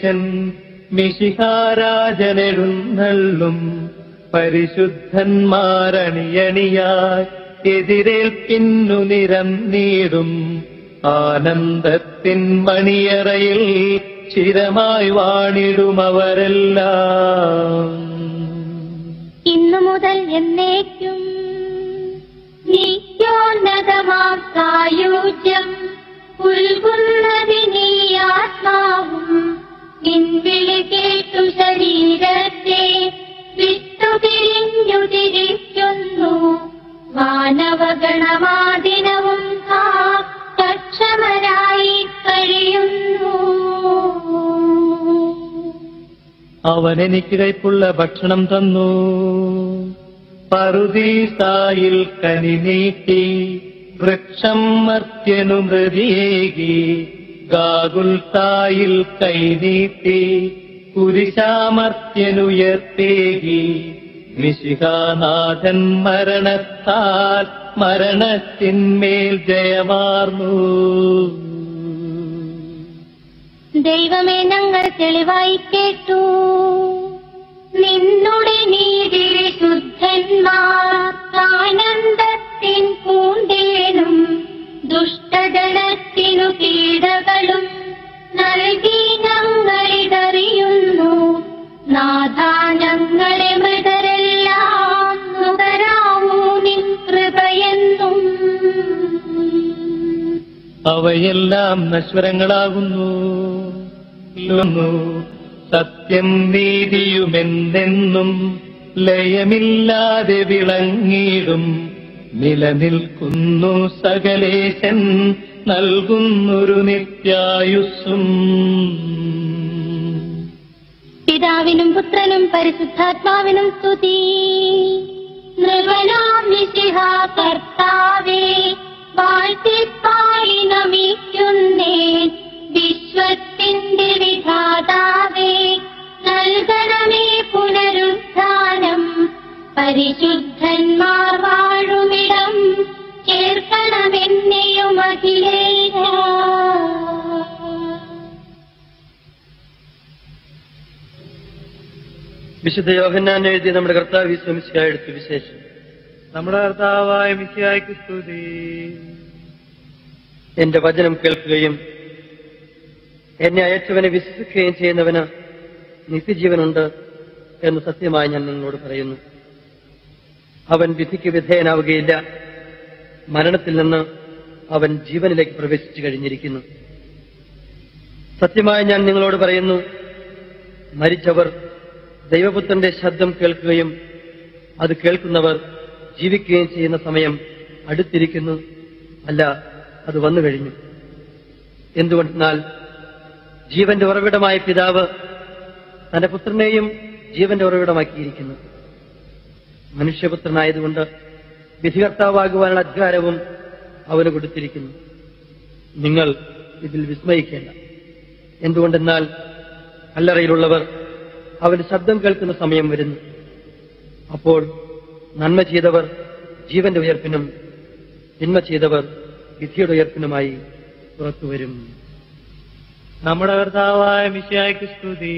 സർവേശൻ മിശിഹാരാജനെഴുന്നള്ളും പരിശുദ്ധന്മാരണിയണിയായി എതിരേൽപ്പിന്നു നിരന്നീടും ആനന്ദത്തിൻ മണിയറയിൽ ചിരമായി വാണിടും അവരെല്ലാം ഇന്നു മുതൽ എന്നേക്കും നിത്യോന്നതമാം സായുജ്യം ഉൾകുന്നതിനീ ആത്മാവും പിൻവിളി കേട്ടു ശരീരത്തെ വിട്ടുപിരിഞ്ഞു തിരിക്കുന്നു മാനവഗണമാദിനവും ആ സക്ഷമരായി കഴിയുന്നു അവൻ എനിക്ക് കൈപ്പുള്ള ഭക്ഷണം തന്നു പറുദീസായിൽ കനി നീട്ടി വൃക്ഷം മർത്യനു മൃതിയേകി ഗാകുൽത്തായിൽ കൈനീട്ടി കുരിശാമർത്യനുയർത്തേകി മിശിഹാനാഥൻ മരണത്താൽ മരണത്തിന്മേൽ ജയമാർന്നു ദൈവമേ ഞങ്ങൾ തെളിവായി കേട്ടു നിന്നുടെ നീതി ശുദ്ധന്മാർ ആനന്ദത്തിൻ പൂണ്ടേനും ദുഷ്ടജനത്തിനു പീഡകളും നൽകി ഞങ്ങളിതറിയുന്നു നാഥ ഞങ്ങളെ മൃതരെല്ലാം നുകരാവൂ നിൻ കൃപയെന്നും അവയെല്ലാം നശ്വരങ്ങളാകുന്നു ഇല്ലുന്നു സത്യം നീതിയുമെന്നെന്നും ലയമില്ലാതെ വിളങ്ങിടും നിലനിൽക്കുന്നു സകലേശൻ നൽകുന്നൊരു നിത്യായുസ്സും പിതാവിനും പുത്രനും പരിശുദ്ധാത്മാവിനും സ്തുതി നൃപനാം നിശിഹ കർത്താവേ വാഴ്ത്തിപ്പാടി നമിക്കുന്നേ വിശ്വത്തിന്റെ വിധാതാവേ നൽകണമേ പുനരുത്ഥാനം പരിശുദ്ധന്മാർ വാഴുമിടം ചേർക്കണമെന്നെയും അഖിലേശ വിശുദ്ധ യോഹന്നാൻ എഴുതിയ നമ്മുടെ കർത്താവ് ശ്രമിച്ചായെടുത്ത വിശേഷം നമ്മുടെ കർത്താവായ മിശിയായ്ക്ക് സ്തുതി എന്റെ വചനം കേൾക്കുകയും എന്നെ അയച്ചവനെ വിശ്വസിക്കുകയും ചെയ്യുന്നവന് നിത്യജീവനുണ്ട് എന്ന് സത്യമായി ഞാൻ നിങ്ങളോട് പറയുന്നു അവൻ വിധിക്ക് വിധേയനാവുകയില്ല മരണത്തിൽ നിന്ന് അവൻ ജീവനിലേക്ക് പ്രവേശിച്ചു കഴിഞ്ഞിരിക്കുന്നു സത്യമായി ഞാൻ നിങ്ങളോട് പറയുന്നു മരിച്ചവർ ദൈവപുത്രന്റെ ശബ്ദം കേൾക്കുകയും അത് കേൾക്കുന്നവർ ജീവിക്കുകയും ചെയ്യുന്ന സമയം അടുത്തിരിക്കുന്നു അല്ല അത് വന്നു കഴിഞ്ഞു എന്തുകൊണ്ടെന്നാൽ ജീവന്റെ ഉറവിടമായ പിതാവ് തന്റെ പുത്രനെയും ജീവന്റെ ഉറവിടമാക്കിയിരിക്കുന്നു മനുഷ്യപുത്രനായതുകൊണ്ട് വിധികർത്താവാകുവാനുള്ള അധികാരവും അവന് കൊടുത്തിരിക്കുന്നു നിങ്ങൾ ഇതിൽ വിസ്മയിക്കേണ്ട എന്തുകൊണ്ടെന്നാൽ കല്ലറയിലുള്ളവർ അവന്റെ ശബ്ദം കേൾക്കുന്ന സമയം വരുന്നു അപ്പോൾ നന്മ ചെയ്തവർ ജീവന്റെ ഉയർപ്പിനും തിന്മ ചെയ്തവർ വിധിയുടെ ഉയർപ്പിനുമായി പുറത്തു വരും നമ്മുടെ കർത്താവായ മിശിയായ്ക്ക് സ്തുതി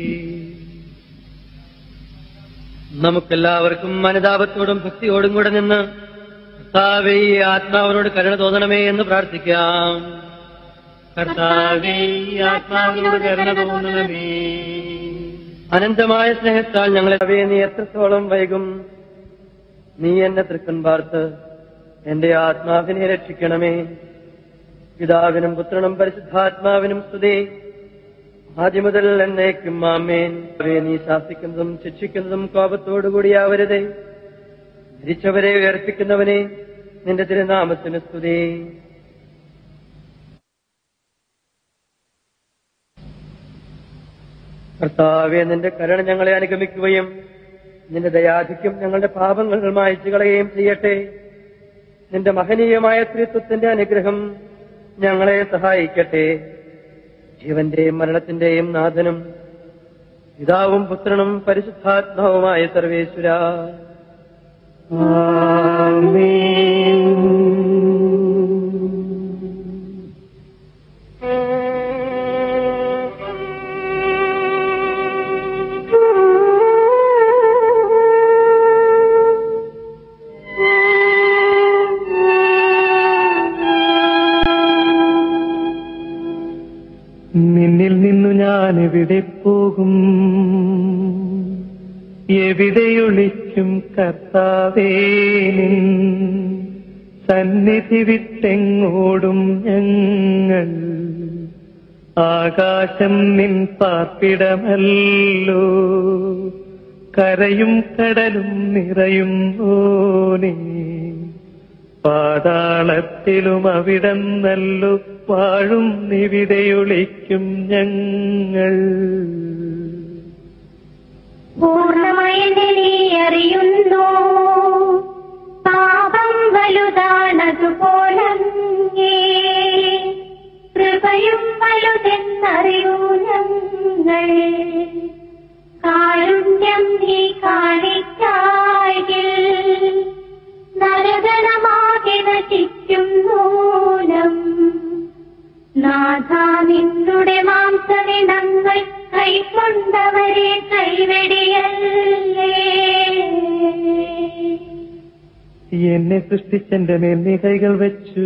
നമുക്കെല്ലാവർക്കും അനുതാപത്തോടും ഭക്തിയോടും കൂടെ നിന്ന് കർത്താവേ ഈ ആത്മാവിനോട് കരുണ തോന്നണമേ എന്ന് പ്രാർത്ഥിക്കാം കർത്താവേ ഈ ആത്മാവിനോട് കരുണ തോന്നണമേ അനന്തമായ സ്നേഹത്താൽ ഞങ്ങളെ അവേ നീ എത്രത്തോളം വൈകും നീ എന്നെ തൃക്കൻ പാർത്ത് എന്റെ ആത്മാവിനെ രക്ഷിക്കണമേ പിതാവിനും പുത്രനും പരിശുദ്ധാത്മാവിനും സ്തുതി ആദ്യം മുതൽ എന്നേക്കും മാമേൻ അവയെ നീ ശാസിക്കുന്നതും ശിക്ഷിക്കുന്നതും കോപത്തോടുകൂടിയാവരുതേ മരിച്ചവരെ ഉയർപ്പിക്കുന്നവനെ നിന്റെ തിരുനാമത്തിന് സ്തുതി കർത്താവെ നിന്റെ കരുണ ഞങ്ങളെ അനുഗമിക്കുകയും നിന്റെ ദയാധിക്യം ഞങ്ങളുടെ പാപങ്ങൾ മായച്ചു കളയുകയും ചെയ്യട്ടെ നിന്റെ മഹനീയമായ ത്രിത്വത്തിന്റെ അനുഗ്രഹം ഞങ്ങളെ സഹായിക്കട്ടെ ജീവന്റെയും മരണത്തിന്റെയും നാഥനും പിതാവും പുത്രനും പരിശുദ്ധാത്മാവുമായ സർവേശ്വര ഞാൻ എവിടെ പോകും എവിടെയൊളിക്കും കർത്താവേ നിൻ സന്നിധി വിട്ടെങ്ങോടും ഞങ്ങൾ ആകാശം നിൻ പാർപ്പിടമല്ലോ കരയും കടലും നിറയും ഓനേ പാതാളത്തിലും അവിടം നല്ലു വാഴും നിവിടെയൊളിക്കും ഞങ്ങൾ പൂർണ്ണമായി നീ അറിയുന്നു പാപം വലുതാണതുപോലെ കൃപയും വലുതെന്നറിയൂ ഞങ്ങൾ കാരുണ്യം നീ കാണിക്കായിൽ നരകണമാകെ നശിക്കും നൂനം നാഥ നിന്നുടെ മാംസവിടങ്ങൾ കൈക്കൊണ്ടവരെ കൈവെടിയല്ലേ എന്നെ സൃഷ്ടിച്ചെന്റെ മേൽ നീ കൈകൾ വെച്ചു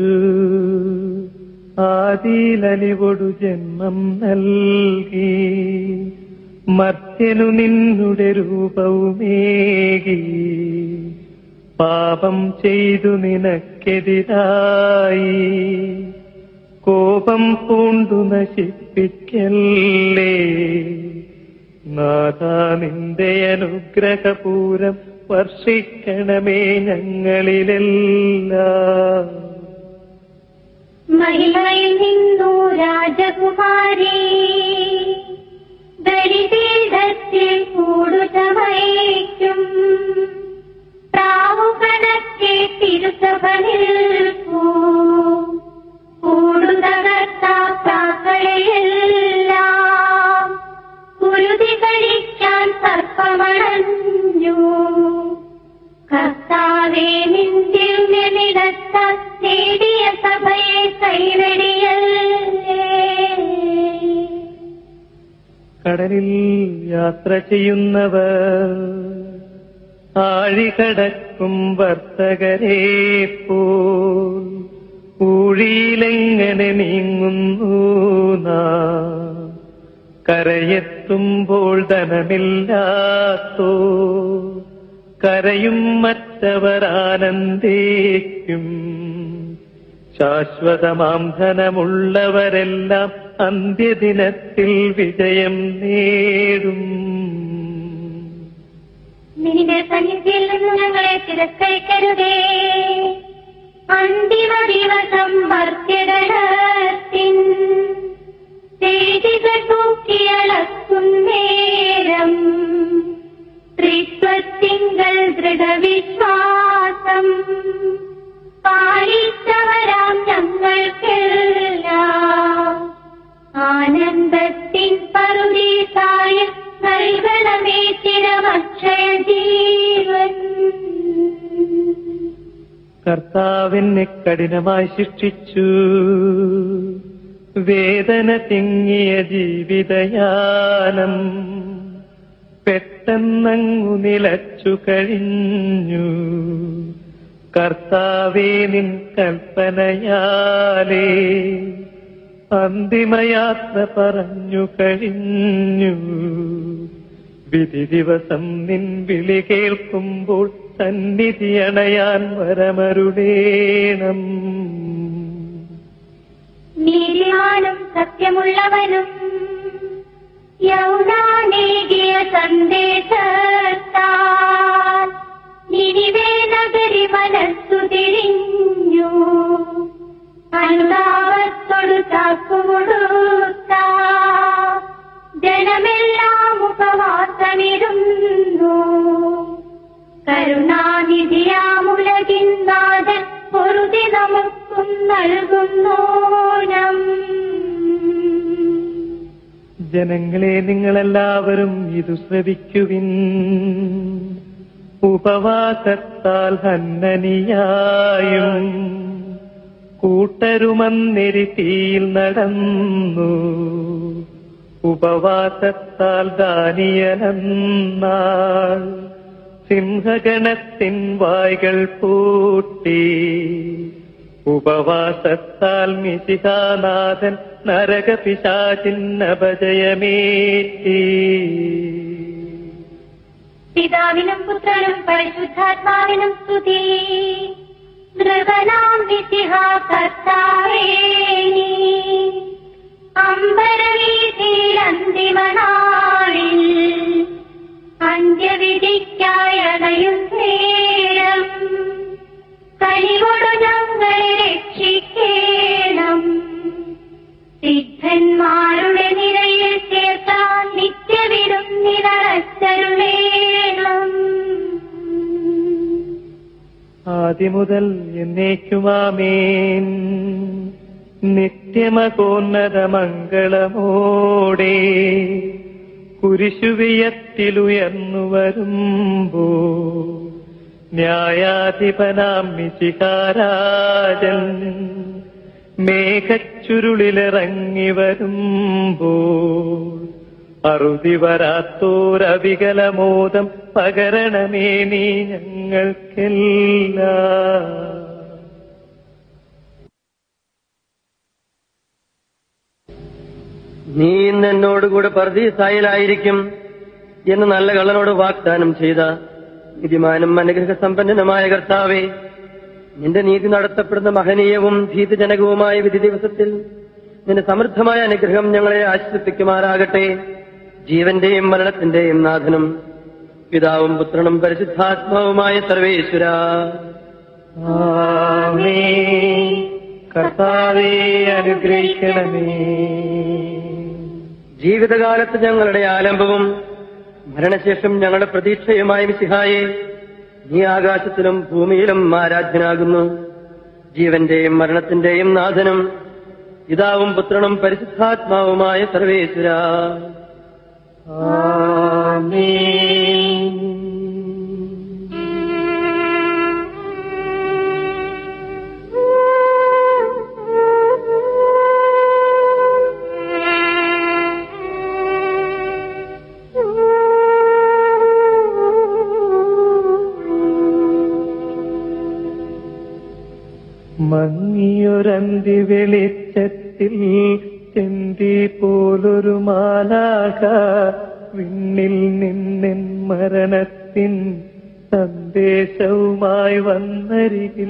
ആദിയിലലിവൊടു ജന്മം നൽകി മർത്യനു നിന്നുടെ രൂപവുമേകി പാപം ചെയ്തു നിനക്കെതിരായി കോപം പൂണ്ടു നശിപ്പിക്കല്ലേ നാഥ നിന്റെ അനുഗ്രഹപൂരം വർഷിക്കണമേ ഞങ്ങളിലെല്ലാം മഹിമയിൽ നിന്നു രാജകുമാരി ബലിപീഠത്തിൽ കൂടുചമയ്ക്കും പ്രാവുകണക്കെ തിരുസഭ നിൽക്കൂ കൂടുതകർത്താക്കളെയെല്ലാം കുരുതി കഴിക്കാൻ സർപ്പമണഞ്ഞു കർത്താവേ നിന്ദിവ്യമിടത്ത നേടിയ സഭയെ കൈവെടിയല്ലേ കടലിൽ യാത്ര ചെയ്യുന്നവർ ആഴികടക്കും വർത്തകരെ പോൽ ഊഴിയിലെങ്ങനെ നീങ്ങുന്നു നാം കരയെത്തുമ്പോൾ ധനമില്ലാത്തോ കരയും മറ്റവർ ആനന്ദിക്കും ശാശ്വതമാം ധനമുള്ളവരെല്ലാം അന്ത്യദിനത്തിൽ വിജയം നേടും നിന്റെ സന്നിധിയിൽ നിന്ന് ഞങ്ങളെ തിരസ്കരിക്കരുതേ അന്തിമ ദിവസം മർത്യഗണത്തിൻ ചെയ്തികൾ തൂക്കിയളക്കും നേരം ത്രിത്വത്തിങ്കൾ ദൃഢവിശ്വാസം പാലിച്ചവരാം ഞങ്ങൾക്കെല്ലാം ആനന്ദത്തിൻ പറുദീസായ നൽകണമേ ചിരമക്ഷയ ജീവൻ കർത്താവിനെ കഠിനമായി ശിക്ഷിച്ചു വേദന തിങ്ങിയ ജീവിതയാനം പെട്ടെന്നങ്ങു നിലച്ചു കഴിഞ്ഞു കർത്താവേ നിൻ കൽപ്പനയാലേ അന്തിമയാത്ര പറഞ്ഞു കഴിഞ്ഞു വിധി ദിവസം നിൻ വിളി കേൾക്കുമ്പോൾ സന്നിധി അണയാൻ വരമരുടേണം നീതിമാനും സത്യമുള്ളവനും യൗനാനേകിയ സന്ദേശത്താൽ നിനിവേ നഗരി മനസ്സു തിരിഞ്ഞു അനുതാപത്തോടു താക്കുമുടുത്ത ജനമെല്ലാം ഉപവാസമിരുന്നു കരുണാനിധിയാമുലകിന്നാഥൻ പൊറുതി നമുക്കും നൽകുന്നോനം ജനങ്ങളെ നിങ്ങളെല്ലാവരും ഇത് ശ്രവിക്കുവിൻ ഉപവാസത്താൽ ഹന്നനിയായും കൂട്ടരുമന്നെരിത്തിയിൽ നടന്നു ഉപവാസത്താൽ ദാനിയലെന്നാൾ സിംഹഗണത്തിൻ വായ്കൾ പൂട്ടി ഉപവാസത്താൽ മിശിഹാനാഥൻ നരകപിശാചിന്നപജയമേറ്റി പിതാവിനും പുത്രനും പരിശുദ്ധാത്മാവിനും സ്തുതി നൃപനാം വിശിഹ കർത്താവേ നീ അമ്പരവീതിയിൽ അന്തിമനാളിൽ അന്ത്യവിധിക്കായി അണയും നേരം കനിവോടു ഞങ്ങളെ രക്ഷിക്കേണം സിദ്ധന്മാരുടെ നിരയിൽ ചേർക്കാൻ നിത്യവിടും നിറച്ചരുളേണം ആദിമുതൽ എന്നേക്കുമാമേൻ നിത്യമകോന്നതമംഗളമോടെ കുരിശുവിയത്തിലുയർന്നു വരുമ്പോ ന്യായാധിപനാം മിശിഹാരാജൻ മേഘച്ചുരുളിലിറങ്ങി വരുമ്പോ അറുതി വരാത്തോരവികലമോദം പകരണമേ നീ ഞങ്ങൾക്കെല്ലാം നീ ഇന്ന് എന്നോടുകൂടെ പർദീസായിലായിരിക്കും എന്ന് നല്ല കള്ളനോട് വാഗ്ദാനം ചെയ്ത നീതിമാനും അനുഗ്രഹ സമ്പന്നനുമായ കർത്താവേ നിന്റെ നീതി നടത്തപ്പെടുന്ന മഹനീയവും ഭീതിജനകവുമായ വിധി ദിവസത്തിൽ നിന്റെ സമൃദ്ധമായ അനുഗ്രഹം ഞങ്ങളെ ആശ്വസിപ്പിക്കുമാറാകട്ടെ ജീവന്റെയും മരണത്തിന്റെയും നാഥനും പിതാവും പുത്രനും പരിശുദ്ധാത്മാവുമായ സർവേശ്വര ആമേൻ. കർത്താവേ അനുഗ്രഹിക്കണമേ ജീവിതകാലത്ത് ഞങ്ങളുടെ ആലംബവും മരണശേഷം ഞങ്ങളുടെ പ്രതീക്ഷയുമായ മിശിഹായെ നീ ആകാശത്തിലും ഭൂമിയിലും ആരാധ്യനാകുന്നു ജീവന്റെയും മരണത്തിന്റെയും നാഥനും പിതാവും പുത്രനും പരിശുദ്ധാത്മാവുമായ സർവേശ്വര മങ്ങിയൊരന്തി വെളിച്ചത്തിൽ ചെന്തി പോലൊരു മാലാക വിണ്ണിൽ നിന്നിൻ മരണത്തിൻ സന്ദേശവുമായി വന്നരികിൽ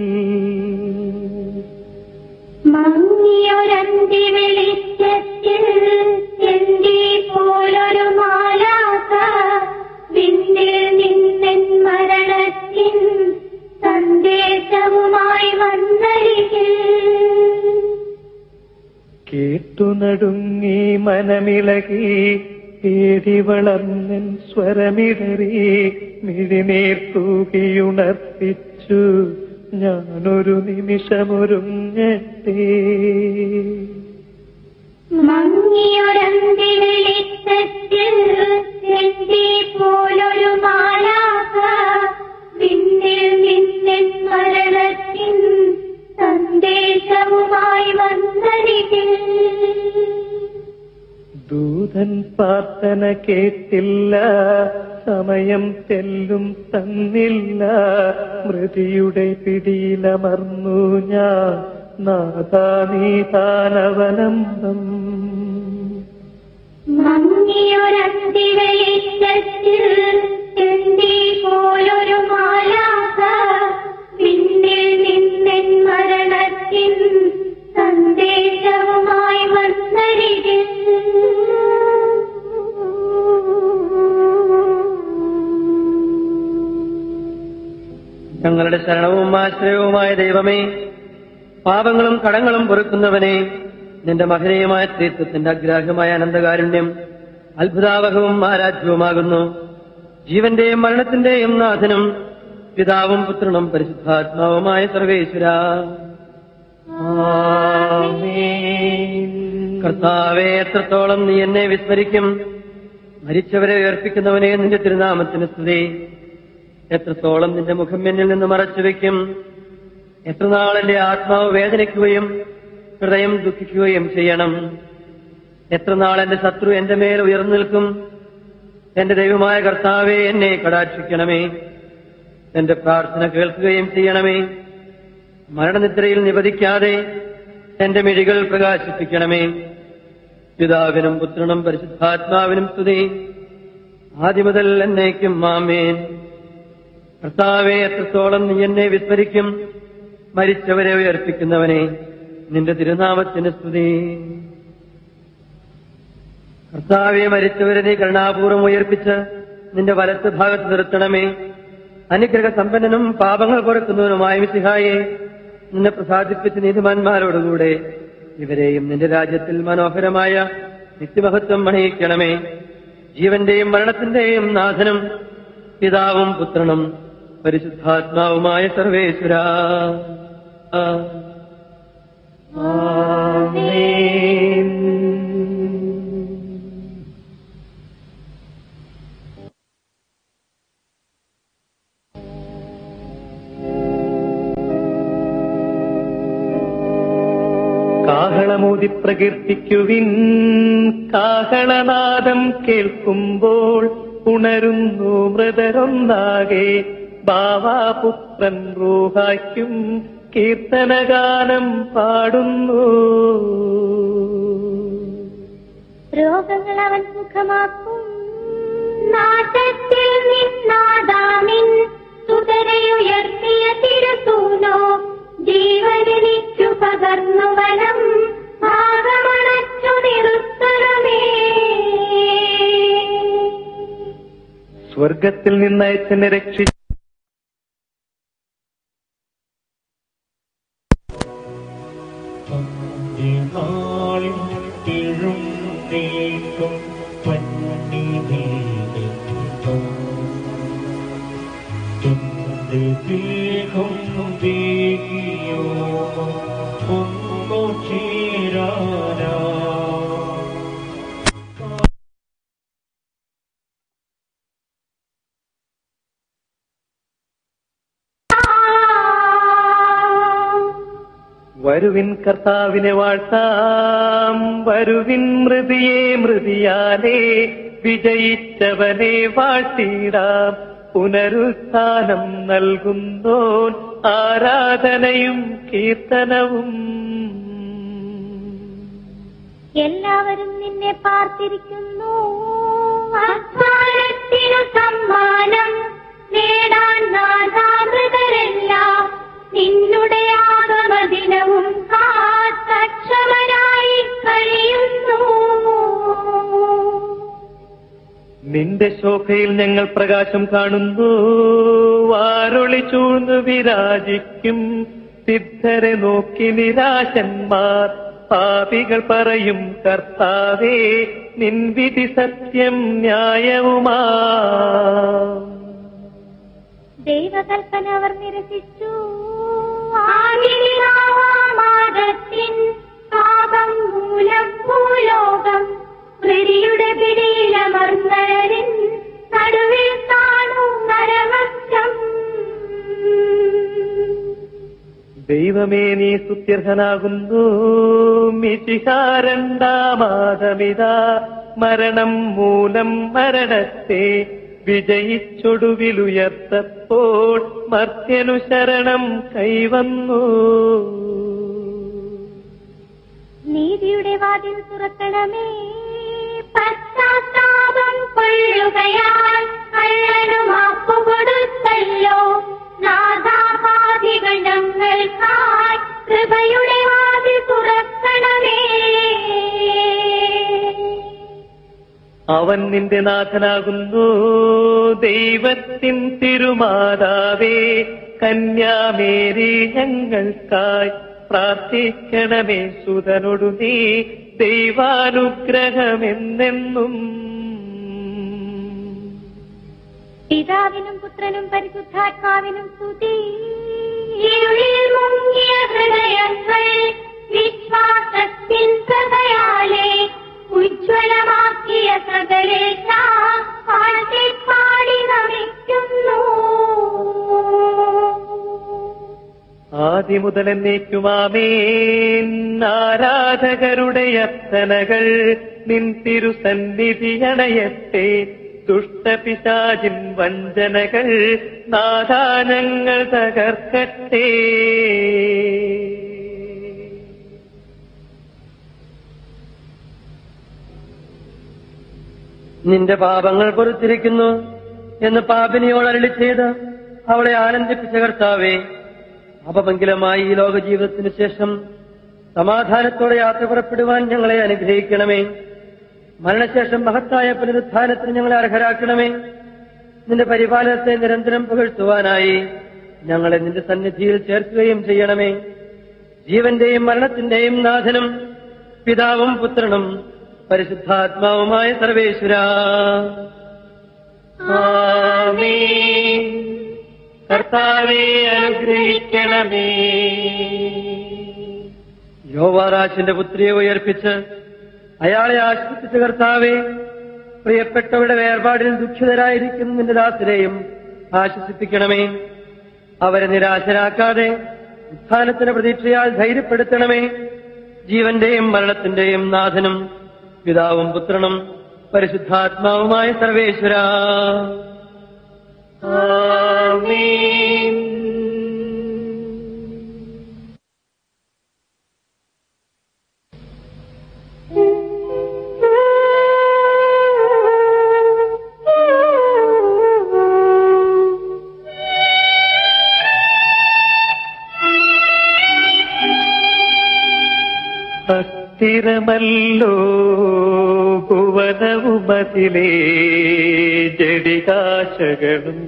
മങ്ങിയൊരന്തി വെളിച്ചത്തിൽ ചെന്തി പോലൊരു മാലാക വിണ്ണിൽ നിന്നൻ മരണത്തിൻ സന്ദേശവുമായി വന്നരികിൽ കേട്ടു നടുങ്ങി മനമിളകി തേടി വളർന്നൻ സ്വരമിടറി മിഴിനീർ തൂകിയുണർത്തിച്ചു ഞാനൊരു നിമിഷമൊരുങ്ങട്ടെ മങ്ങിയൊരന്തി വെളിച്ചത്തിൽ ചെന്തി പോലൊരു മാലാക വിണ്ണിൽ നിന്നിൻ മരണത്തിൻ സന്ദേശവുമായി വന്നരികിൽ ദൂതൻ പ്രാർത്ഥന കേട്ടില്ല സമയം തെല്ലും തന്നില്ല മൃതിയുടെ പിടിയിലമർന്നു ഞാൻ നാഥാ നീതാനവലംബം മങ്ങിയൊരന്തി വെളിച്ചത്തിൽ ചെന്തി പോലൊരു മാലാക വിണ്ണിൽ നിന്നിൻ മരണത്തിൻ സന്ദേശവുമായി വന്നരികിൽ ഞങ്ങളുടെ ശരണവും ആശ്രയവുമായ ദൈവമേ പാപങ്ങളും കടങ്ങളും പൊറുക്കുന്നവനെ നിന്റെ മഹനീയമായ സ്ത്രീത്വത്തിന്റെ അഗ്രാഹ്യമായ അനന്തകാരുണ്യം അത്ഭുതാവഹവും ആരാധ്യവുമാകുന്നു ജീവന്റെയും മരണത്തിന്റെയും നാഥനും പിതാവും പുത്രനും പരിശുദ്ധാത്മാവുമായ സർവേശ്വര ആമേൻ. കർത്താവെ എത്രത്തോളം നീ എന്നെ വിസ്മരിക്കും മരിച്ചവരെ ഉയർപ്പിക്കുന്നവനെ നിന്റെ തിരുനാമത്തിന് സ്തുതി എത്രത്തോളം നിന്റെ മുഖം എന്നിൽ നിന്ന് മറച്ചു വെക്കും എത്ര നാൾ എന്റെ ആത്മാവ് വേദനിക്കുകയും ഹൃദയം ദുഃഖിക്കുകയും ചെയ്യണം എത്ര നാൾ എന്റെ ശത്രു എന്റെ മേൽ ഉയർന്നു നിൽക്കും എന്റെ ദൈവമായ കർത്താവെ എന്നെ കടാക്ഷിക്കണമേ എന്റെ പ്രാർത്ഥന കേൾക്കുകയും ചെയ്യണമേ മരണനിദ്രയിൽ നിപതിക്കാതെ എന്റെ മിഴികൾ പ്രകാശിപ്പിക്കണമേ പിതാവിനും പുത്രനും പരിശുദ്ധാത്മാവിനും സ്തുതി ആദ്യം മുതൽ എന്നേക്കും മാമേൻ കർത്താവെ എത്രത്തോളം നീ എന്നെ വിസ്മരിക്കും മരിച്ചവരെ ഉയർപ്പിക്കുന്നവനെ നിന്റെ തിരുനാമത്തിന് സ്തുതി കർത്താവെ മരിച്ചവരെ നീ കരുണാപൂർവം ഉയർപ്പിച്ച് നിന്റെ വലത്ത് ഭാഗത്ത് നിർത്തണമേ അനുഗ്രഹ സമ്പന്നനും പാപങ്ങൾ കുറക്കുന്നവനുമായ മിസിഹായെ നിന്നെ പ്രസാദിപ്പിച്ച നീതിമാന്മാരോടുകൂടെ ഇവരെയും നിന്റെ രാജ്യത്തിൽ മനോഹരമായ നിത്യമഹത്വം അണിയിക്കണമേ ജീവന്റെയും മരണത്തിന്റെയും നാഥനും പിതാവും പുത്രനും പരിശുദ്ധാത്മാവുമായ സർവേശ്വര കാഹളമൂതി പ്രകീർത്തിക്കുവിൻ കാഹളനാദം കേൾക്കുമ്പോൾ ഉണരുന്നു മൃതരൊന്നാകെ ബാവാപുത്രൻ റൂഹായ്ക്കും കീർത്തനഗാനം പാടുന്നു രോഗങ്ങൾ അവൻ സുഖമാക്കും നാശത്തിൽ നിന്നാദാമിൻ സുതരയുയർത്തിയ തിരുസൂനോ ജീവനിച്ചു പകർന്നു വനം ഭാഗമണച്ചു നിർത്തണമേ സ്വർഗത്തിൽ നിന്നയച്ചെന്നെ രക്ഷിച്ചു നാളിൽ എഴുന്നേൽക്കും പന്നി നീക്കും എന്റെ ദേഹം ദേഹിയോ ഒന്നു ചേരാനാ വരുവിൻ കർത്താവിനെ വാഴ്ത്താം വരുവിൻ മൃതിയെ മൃതിയാലേ വിജയിച്ചവനെ വാഴ്ത്തിടാം പുനരുത്ഥാനം നൽകുന്നോൻ ആരാധനയും കീർത്തനവും എല്ലാവരും നിന്നെ പാർത്തിരിക്കുന്നു അധ്വാനത്തിനു സമ്മാനം നേടാൻ നാഥാമൃതരെല്ലാം നിന്നുടെ ആഗമദിനവും കാത്തക്ഷമരായി കഴിയുന്നു നിന്റെ ശോഭയിൽ ഞങ്ങൾ പ്രകാശം കാണുന്നു വാരൊളി ചൂഴ്ന്നു വിരാജിക്കും സിദ്ധരെ നോക്കി നിരാശന്മാർ പാപികൾ പറയും കർത്താവേ നിൻവിധി സത്യം ന്യായവുമാ ദൈവകൽപ്പന അവർ നിരസിച്ചു ആദിപിതാവാമാദത്തിൻ പാപം മൂലം ഭൂലോകം പ്രതിയുടെ പിടിയിലമർന്നരിൻ നടുവിൽ കാണും നരവശം ദൈവമേ നീ സുത്യർഹനാകുന്നു മിശിഹാരണ്ടാമാതമിതാ മരണം മൂലം മരണത്തെ വിജയിച്ചൊടുവിലുയർത്തപ്പോൾ മർത്യനു ശരണം കൈവന്നു നീതിയുടെ വാതിൽ തുറക്കണമേ പശ്ചാത്താപം കൊള്ളുകയാൽ കള്ളനു മാപ്പു കൊടുത്തല്ലോ നാഥാപാതികൾ ഞങ്ങൾക്കായി കൃപയുടെ വാതിൽ തുറക്കണമേ അവൻ നിന്റെ നാഥനാകുന്നു ദൈവത്തിൻ തിരുമാതാവേ കന്യാമേരി ഞങ്ങൾക്കായി പ്രാർത്ഥിക്കണമേ സുതനൊടു നീ ദൈവാനുഗ്രഹമെന്നെന്നും പിതാവിനും പുത്രനും പരിശുദ്ധാത്മാവിനും സ്തുതി ഇരുളിൽ മുങ്ങിയ ഹൃദയങ്ങൾ വിശ്വാസത്തിൻ സഭയാലെ ഉജ്ജ്വലമാക്കിയ സകലേശ പാടി നമിക്കുന്നു ആദ്യമുതൽ എന്നേക്കുമാമേൻ ആരാധകരുടെ അർത്ഥനകൾ നിൻ തിരുസന്നിധി അണയട്ടെ ദുഷ്ടപിശാചിൻ വഞ്ചനകൾ നാദാനങ്ങൾ തകർക്കട്ടെ നിന്റെ പാപങ്ങൾ പൊറുത്തിരിക്കുന്നു എന്ന് പാപിനിയോട് അരളി ചെയ്ത് അവളെ ആനന്ദിപ്പിച്ച കർത്താവേ അപമംഗലമായി ഈ ലോക ജീവിതത്തിന് ശേഷം സമാധാനത്തോടെ യാത്ര പുറപ്പെടുവാൻ ഞങ്ങളെ അനുഗ്രഹിക്കണമേ മരണശേഷം മഹത്തായ പുനരുത്ഥാനത്തിന് ഞങ്ങളെ അർഹരാക്കണമേ നിന്റെ പരിപാലനത്തെ നിരന്തരം പുകഴ്ത്തുവാനായി ഞങ്ങളെ നിന്റെ സന്നിധിയിൽ ചേർക്കുകയും ചെയ്യണമേ ജീവന്റെയും മരണത്തിന്റെയും നാഥനും പിതാവും പുത്രനും പരിശുദ്ധാത്മാവുമായ സർവേശ്വര ആമേൻ കർത്താവെ അനുഗ്രഹിക്കണമേ യോവാറാശിന്റെ പുത്രിയെ ഉയർപ്പിച്ച് അയാളെ ആശ്വസിച്ച കർത്താവെ പ്രിയപ്പെട്ടവരുടെ വേർപാടിൽ ദുഃഖിതരായിരിക്കുന്ന നിന്റെ ദാസരെയും ആശ്വസിപ്പിക്കണമേ അവരെ നിരാശരാക്കാതെ ഉത്ഥാനത്തിന്റെ പ്രതീക്ഷയാൽ ധൈര്യപ്പെടുത്തണമേ ജീവന്റെയും മരണത്തിന്റെയും നാഥനും പിതാവും പുത്രനും പരിശുദ്ധാത്മാവുമായ സർവേശ്വര ആമേൻ അസ്ഥിരമല്ലോ ഭുവനവുമതിലേ ജടികാശകളും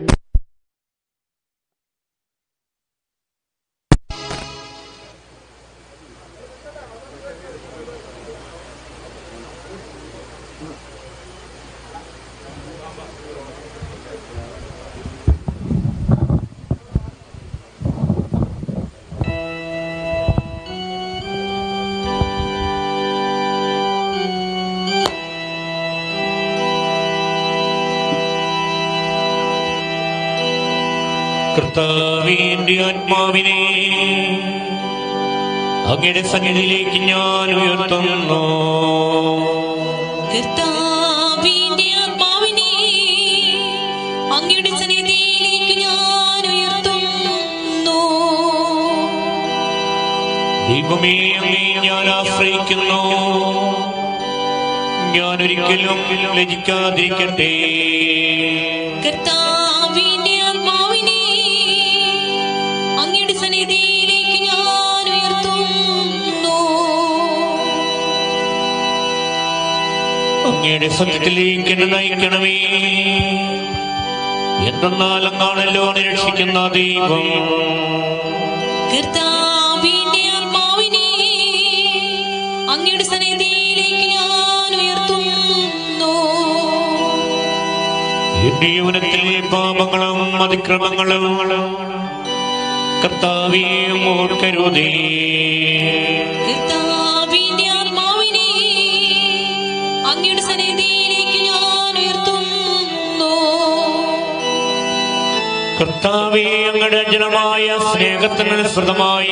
കർത്താവിന്റെ ആത്മാവിനെ അങ്ങയുടെ സന്നിധിയിലേക്ക് ഞാൻ ഉയർത്തുന്നു കർത്താവിന്റെ ആത്മാവിനെ അങ്ങയുടെ സന്നിധിയിലേക്ക് ഞാൻ ഉയർത്തുന്നു ദൈവമേ അങ്ങേ ഞാൻ ആശ്രയിക്കുന്നു ഞാൻ ഒരിക്കലും ലജിക്കാതിരിക്കട്ടെ കർത്താവിന്റെ ആത്മാവിനെ അങ്ങയുടെ സന്നിധിയിലേക്ക് ഞാൻ ഉയർത്തുന്നു അങ്ങയുടെ സത്യത്തിലേക്ക് എന്നെ നയിക്കണമേ എന്തെന്നാൽ അങ്ങാണല്ലോ നിരീക്ഷിക്കുന്ന ദൈവം കർത്താവിന്റെ ആത്മാവിനെ അങ്ങയുടെ സന്നിധിയിലേക്ക് ഞാൻ ഉയർത്തുന്നു എന്റെ യൗവനത്തിൽ പാപങ്ങളും അതിക്രമങ്ങളും കർത്താവിയും ഓർക്കരുതേ കർത്താവിന്റെ ആത്മാവിനെ അങ്ങയുടെ സന്നിധിയിലേക്ക് ഞാൻ ഉയർത്തുന്നു കർത്താവേ അങ്ങയുടെ ജനമായ സ്നേഹത്തിന് അനുസൃതമായി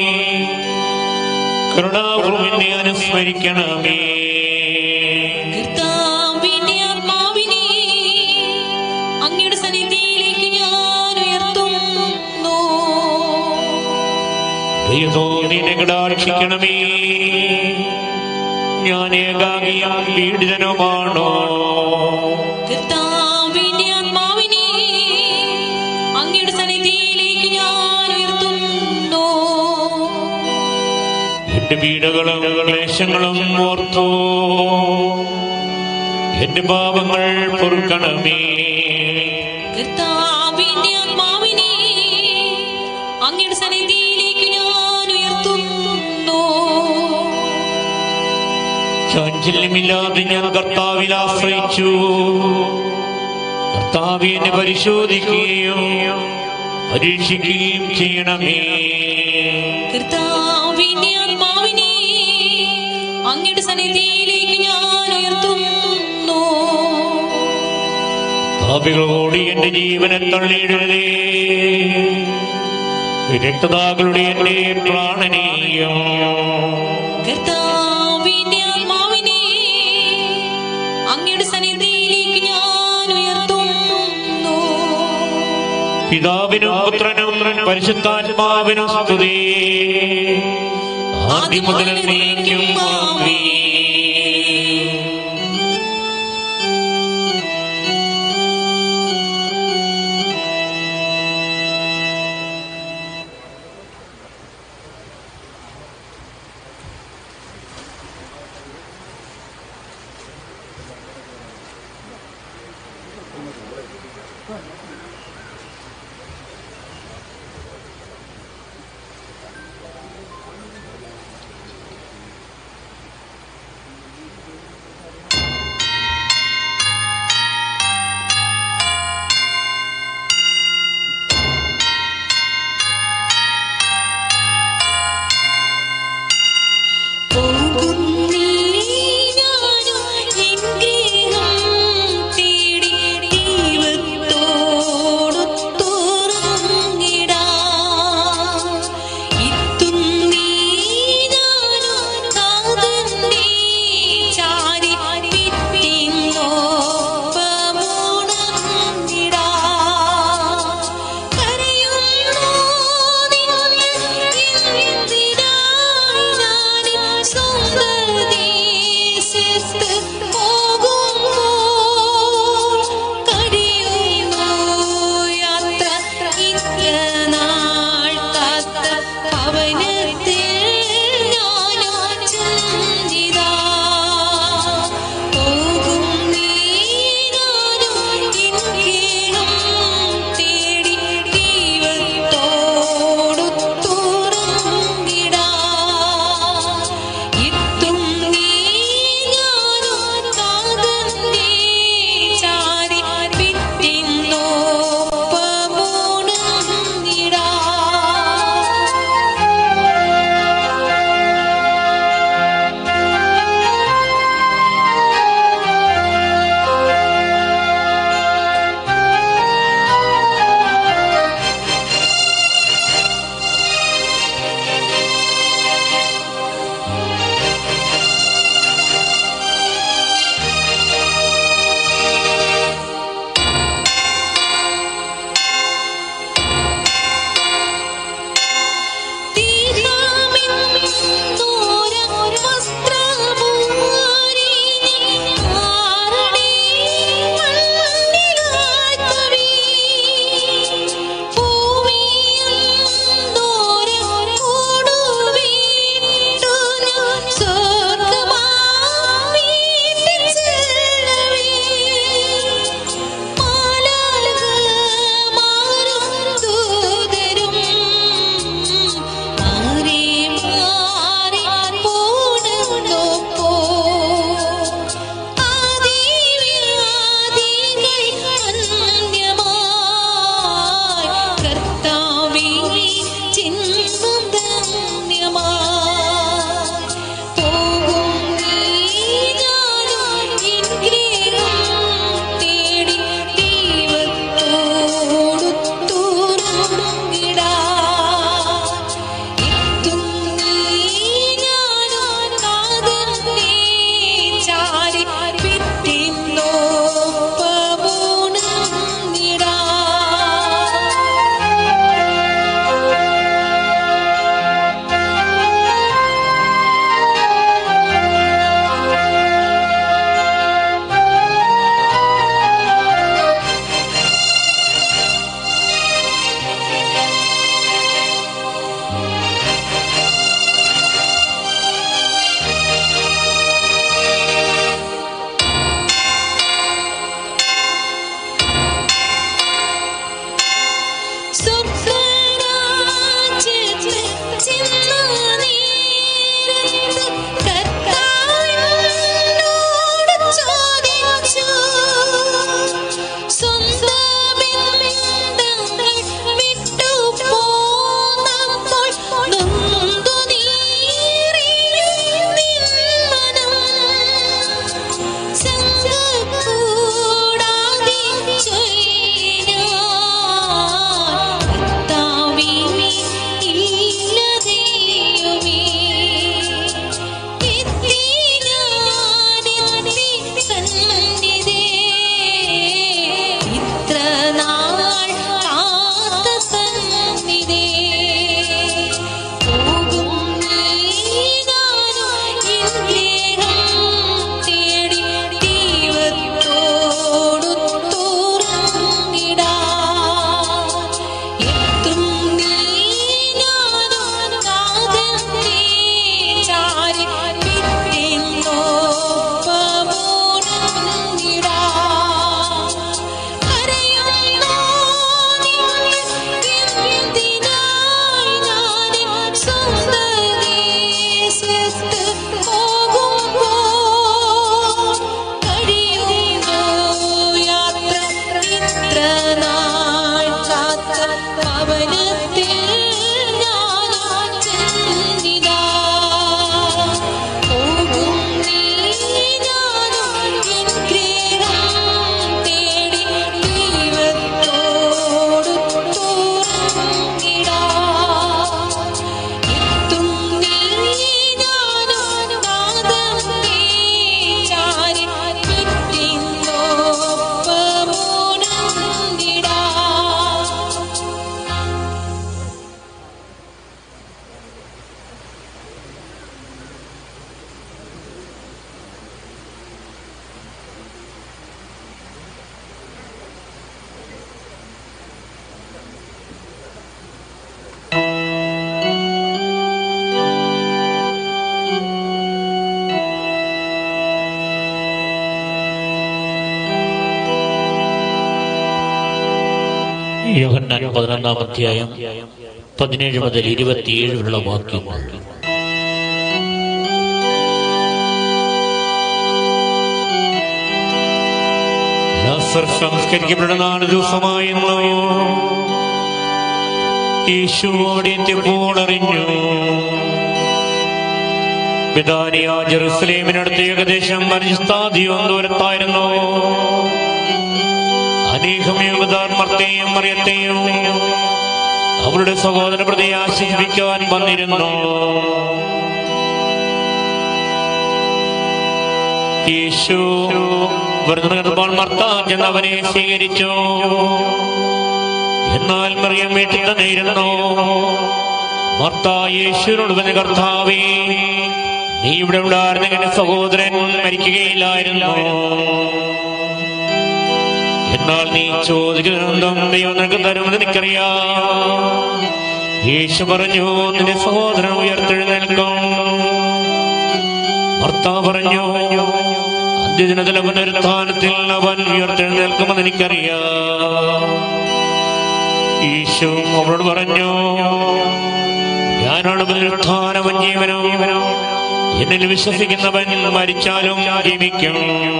കരുണാപൂർവ്വം അനുസ്മരിക്കണമേ കർത്താവിന്റെ ആത്മാവിനെ അങ്ങയുടെ സന്നിധിയിലേക്ക് ഞാൻ ഉയർത്തുന്നു ദൈവത്തോന്നി കടാക്ഷിക്കണമേ ഞാൻ ഏകാകിയും പീഡിതനുമാണോ കർത്താവിന്റെ ആത്മാവിനെ അങ്ങയുടെ സന്നിധിയിലേക്ക് ഞാൻ ഉയർത്തുന്നു എന്റെ പീഡകളും ക്ലേശങ്ങളും ഓർത്തോ എന്റെ പാപങ്ങൾ പൊറുക്കണമേ കർത്താവിന്റെ ആത്മാവിനെ അങ്ങയുടെ സന്നിധിയിലേക്ക് ഞാൻ ഉയർത്തുന്നു ചാഞ്ചല്യമില്ലാതെ ഞാൻ കർത്താവിൽ ആശ്രയിച്ചു കർത്താവെ എന്നെ പരിശോധിക്കുകയും പരീക്ഷിക്കുകയും ചെയ്യണമേ കർത്താവിന്റെ ആത്മാവിനെ അങ്ങയുടെ സന്നിധിയിലേക്ക് ഞാൻ ഉയർത്തുന്നു പാപികളോട് എന്റെ ജീവനെ തള്ളിയിടരുതേ രക്തതാകളുടെ എന്റെ പ്രാണനീയം കർത്താവിന്റെ ആത്മാവിനെ അങ്ങയുടെ സന്നിധിയിലേക്ക് ഞാൻ ഉയർത്തുന്നു പിതാവിനും പുത്രനും പരിശുദ്ധാത്മാവിനും സ്തുതി ആദ്യം മുതൽ നീക്കും പോകുന്നീ ഞാനും എൻ ഗൃഹം തേടി ദൈവത്തോടൊത്തുറങ്ങിടാൻ യോഹന്നാൻ പതിനൊന്നാം അധ്യായം പതിനേഴ് മുതൽ ഇരുപത്തിയേഴ് ഉള്ള വാക്യങ്ങൾ ലാസർ സംസ്കരിക്കപ്പെട്ട നാല് ദിവസമായിരുന്നു യേശു അവിടെ എത്തിയപ്പോൾ അറിഞ്ഞു ബിദാനിയ ജെറുസലേമിനടുത്ത് ഏകദേശം മരിസ്ഥാദിയോ ദൂരത്തായിരുന്നു അനേകം യുവതാർമർത്തെയും മറിയത്തെയും അവരുടെ സഹോദര പ്രതി ആശ്വസിപ്പിക്കാൻ വന്നിരുന്നു യേശു വെറുതെ മർത്ത ചെന്നവനെ സ്വീകരിച്ചു എന്നാൽ മറിയം വീട്ടിൽ തന്നെ ഇരുന്നു മർത്ത യേശുവിനോട് പറഞ്ഞ കർത്താവേ നീ ഇവിടെ ഉണ്ടായിരുന്നെങ്കിൽ എന്റെ സഹോദരൻ മരിക്കുകയില്ലായിരുന്നു എന്നാൽ നീ ചോദിക്കുന്നതും ദൈവം നിനക്ക് തരുമെന്ന് എനിക്കറിയാം യേശു പറഞ്ഞു നിന്റെ സഹോദരൻ ഉയർത്തെഴുന്നേൽക്കും ഭർത്താവ് പറഞ്ഞു അന്ത്യദിനത്തിലെ പുനരുത്ഥാനത്തിൽ അവൻ ഉയർത്തെഴുന്നേൽക്കുമെന്ന് എനിക്കറിയാം യേശു അവളോട് പറഞ്ഞു ഞാനാണ് പുനരുത്ഥാനവൻ ജീവനോ എന്നിൽ വിശ്വസിക്കുന്നവൻ മരിച്ചാലും ജീവിക്കും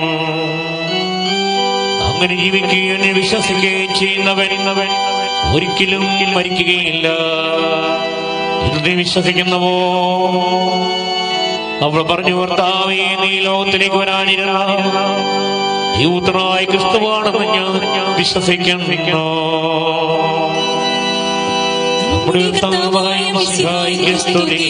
അങ്ങനെ ജീവിക്കുകയും എന്നെ വിശ്വസിക്കുകയും ചെയ്യുന്നവൻ ഒരിക്കലും മരിക്കുകയില്ല ഇത് വിശ്വസിക്കുന്നവോ അവൾ പറഞ്ഞു ഭർത്താവേ നീ ലോകത്തിലേക്ക് വരാനിരുന്ന യൂത്രനായ ക്രിസ്തുവാണെന്ന് ഞാൻ വിശ്വസിക്കുന്നു നമ്മുടെ കർത്താവായ മിശിഹായിക്ക് സ്തുതി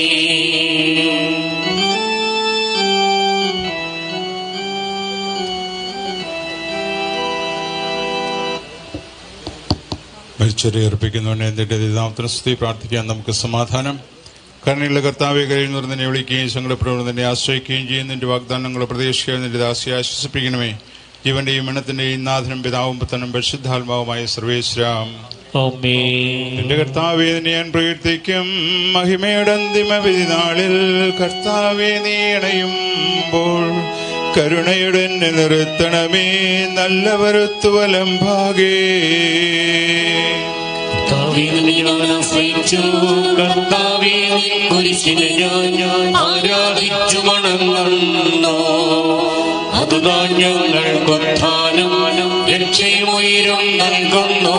മരിച്ചവരെ അർപ്പിക്കുന്നവനെ എന്നിട്ട് നാമത്തിന് സ്തുതി പ്രാർത്ഥിക്കാൻ നമുക്ക് സമാധാനം കരുണയുള്ള കർത്താവെ കഴിയുന്നവർ നിന്നെ വിളിക്കുകയും സങ്കടപ്പെടുന്നവർ നിന്നെ ആശ്രയിക്കുകയും ചെയ്യുന്ന നിന്റെ വാഗ്ദാനങ്ങളെ പ്രതീക്ഷിക്കുകയും നിന്റെ ദാസിയെ ആശ്വസിപ്പിക്കണമേ ജീവന്റെയും മണത്തിന്റെയും നാഥനും പിതാവും പുത്തനും പരിശുദ്ധാത്മാവുമായ സർവേശ്വരാം ആമേൻ എന്റെ കർത്താവെ നിന്നെ ഞാൻ പ്രകീർത്തിക്കും മഹിമയുടെ അന്തിമ വിധി നാളിൽ കർത്താവെ നീ ഇണയുമ്പോൾ കരുണയുടെ എന്നെ നിർത്തണമേ നല്ലവരുത്തു വലം ഭാഗേ കർത്താവേ, നിന്നെ ഞാൻ ആശ്രയിച്ചു കർത്താവേ കുരിശിനെ ഞാൻ ഞാൻ ആരാധിച്ചു മണങ്ങുന്നു അതുതാൻ ഞങ്ങൾക്കൊത്ഥാനം രക്ഷയും ഉയരും നൽകുന്നു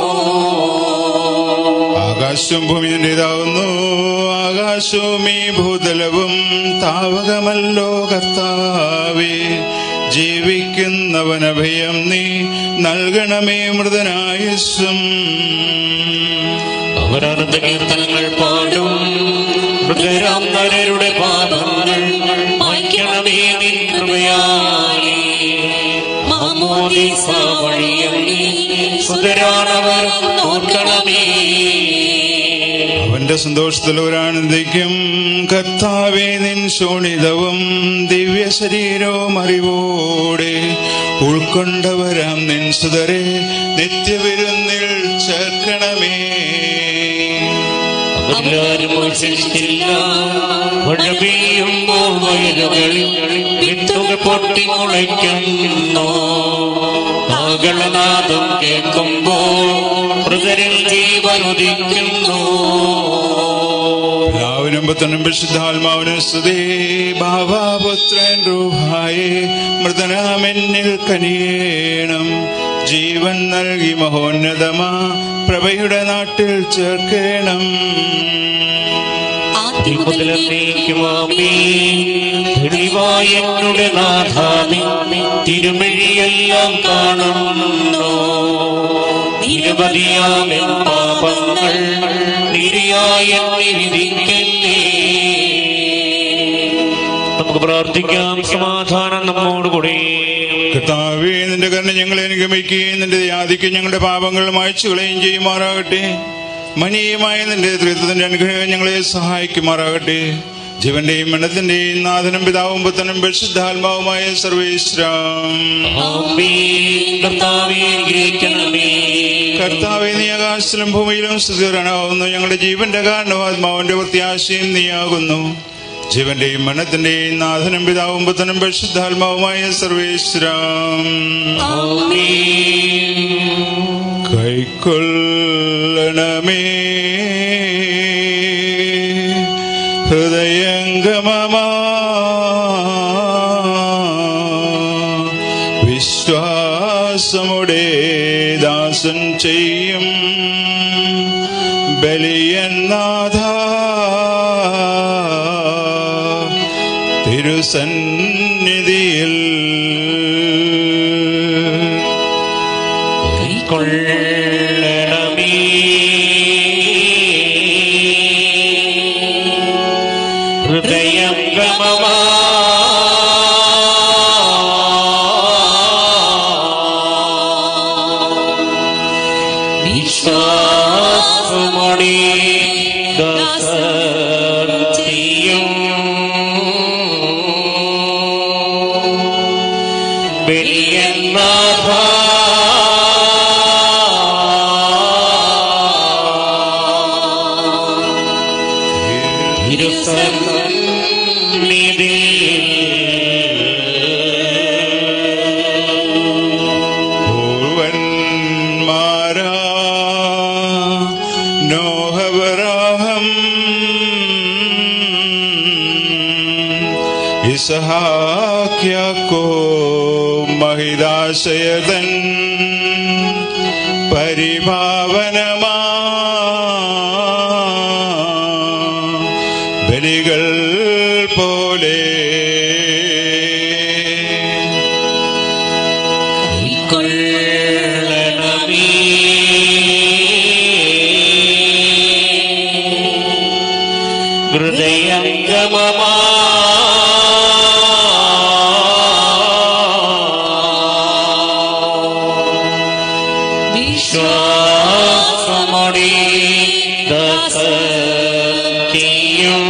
ആകാശവും ഭൂമി നിന്റേതാവുന്നു ആകാശവും ഈ ഭൂതലവും താവകമല്ലോ കർത്താവേ ജീവിക്കുന്നവനഭയം നീ നൽകണമേ മൃതനായുസ്സും അവരാനന്ദ കീർത്തനങ്ങൾ പാടും മൃഗരാം നരരുടെ പാപങ്ങൾ മായ്ക്കണമേ നിൻ കൃപയാലേ മാമോദീസ വഴിയങ്ങി സുതരാണവർ നോക്കണമേ അവന്റെ സന്തോഷത്തിലൊരാനന്ദിക്കും കർത്താവേ നിൻ ശോണിതവും ദിവ്യ ശരീരവും അറിവോടെ ഉൾക്കൊണ്ടവരാം നിൻ സുതരെ നിത്യവിരുന്നിൽ ചേർക്കണമേ അവരാരും മോചിച്ചില്ല മഴ പെയ്യുമ്പോൾ വയലുകളിൽ വിത്തുകൾ പൊട്ടി മുളയ്ക്കുന്നു ആകളനാദം കേൾക്കുമ്പോൾ മൃതരിൽ ജീവൻ ഉദിക്കുന്നു പിതാവിനും പുത്രനും വിശുദ്ധാത്മാവിനും സ്തുതി ഭാവാപുത്രൻ രൂഹായെ മൃതനാമെന്നിൽ കനിയേണം ജീവൻ നൽകി മഹോന്നതമാ പ്രഭയുടെ നാട്ടിൽ ചേർക്കേണം തെളിവായ എന്നുടെ നാഥാമി തിരുമിഴിയെല്ലാം കാണുന്നു നിരവധിയാമൻ പാപങ്ങൾ നിരയായ വിധിക്കല്ലേ നമുക്ക് പ്രാർത്ഥിക്കാം സമാധാനം നമ്മോടുകൂടി കർത്താവേ നിന്റെ കരുണ ഞങ്ങളെ അനുഗമിക്കുകയും നിന്റെ യാതിക്ക് ഞങ്ങളുടെ പാപങ്ങൾ മായ്ച്ചു കളയുകയും ചെയ്യുമാറാകട്ടെ മനീയമായ നിന്റെ ത്രിത്വത്തിന്റെ അനുഗ്രഹം ഞങ്ങളെ സഹായിക്കുമാറാകട്ടെ ജീവന്റെയും മരണത്തിന്റെയും നാഥനും പിതാവും പുത്തനും പരിശുദ്ധാത്മാവുമായ സർവേശ്വരം ആമേൻ. കർത്താവേ അനുഗ്രഹിക്കണമേ കർത്താവെ നീ ആകാശത്തിലും ഭൂമിയിലും സ്ഥിതികരണമാകുന്നു ഞങ്ങളുടെ ജീവന്റെ കാരണവാത്മാവിന്റെ പ്രത്യാശയും നീയാകുന്നു ജീവന്റെയും മരണത്തിന്റെയും നാഥനും പിതാവും പുത്തനും പരിശുദ്ധാത്മാവുമായ സർവേശ്വരം ആമേൻ. കൈ ഉൾക്കൊള്ളണമേ ഹൃദയംഗമമാ വിശ്വാസമുടെ ദാസൻ ചെയ്യും ബലിയനാഥ തിരുസന്നിധിയിൽ കൊള്ളണമേ ഹൃദയം ഗമമാ വിശ്വാസമോടെ ദാസർത്തിയും ബലിയന്നാഥ പൂർവന്മാരാ നോഹവരാഹം ഇസഹാക്യാക്കോ മഹിതാശയതൻ പരിഭാവനമാ ബലികൾ പോലെ കൊള്ളണമേ ഹൃദയംഗമമാ വിശ്വാസമോടെ ദാസത്തെയും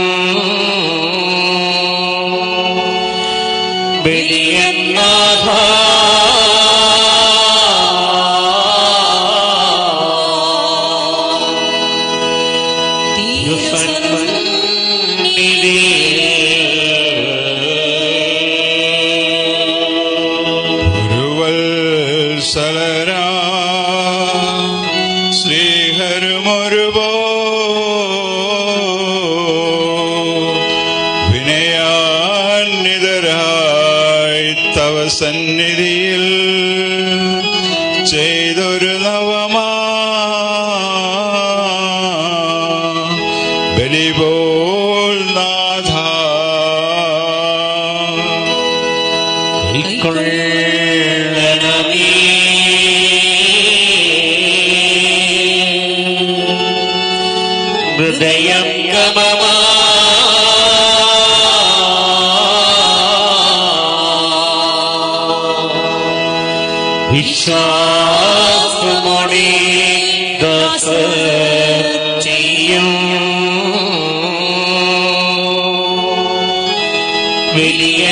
ബലിയന്നാഥ ഗുരുവത്സലരാ ശ്രീഹരുമൊരുപോ വിനയാന്വിതരായി തവ സന്നിധിയിൽ ചെയ്തൊരു നവമാ ബലിപോൽ നാഥ കൊള്ളണമേ ഹൃദയം ഗമമാ വിശ്വാസമോടെ ദാസ ചെയ്യും വലിയ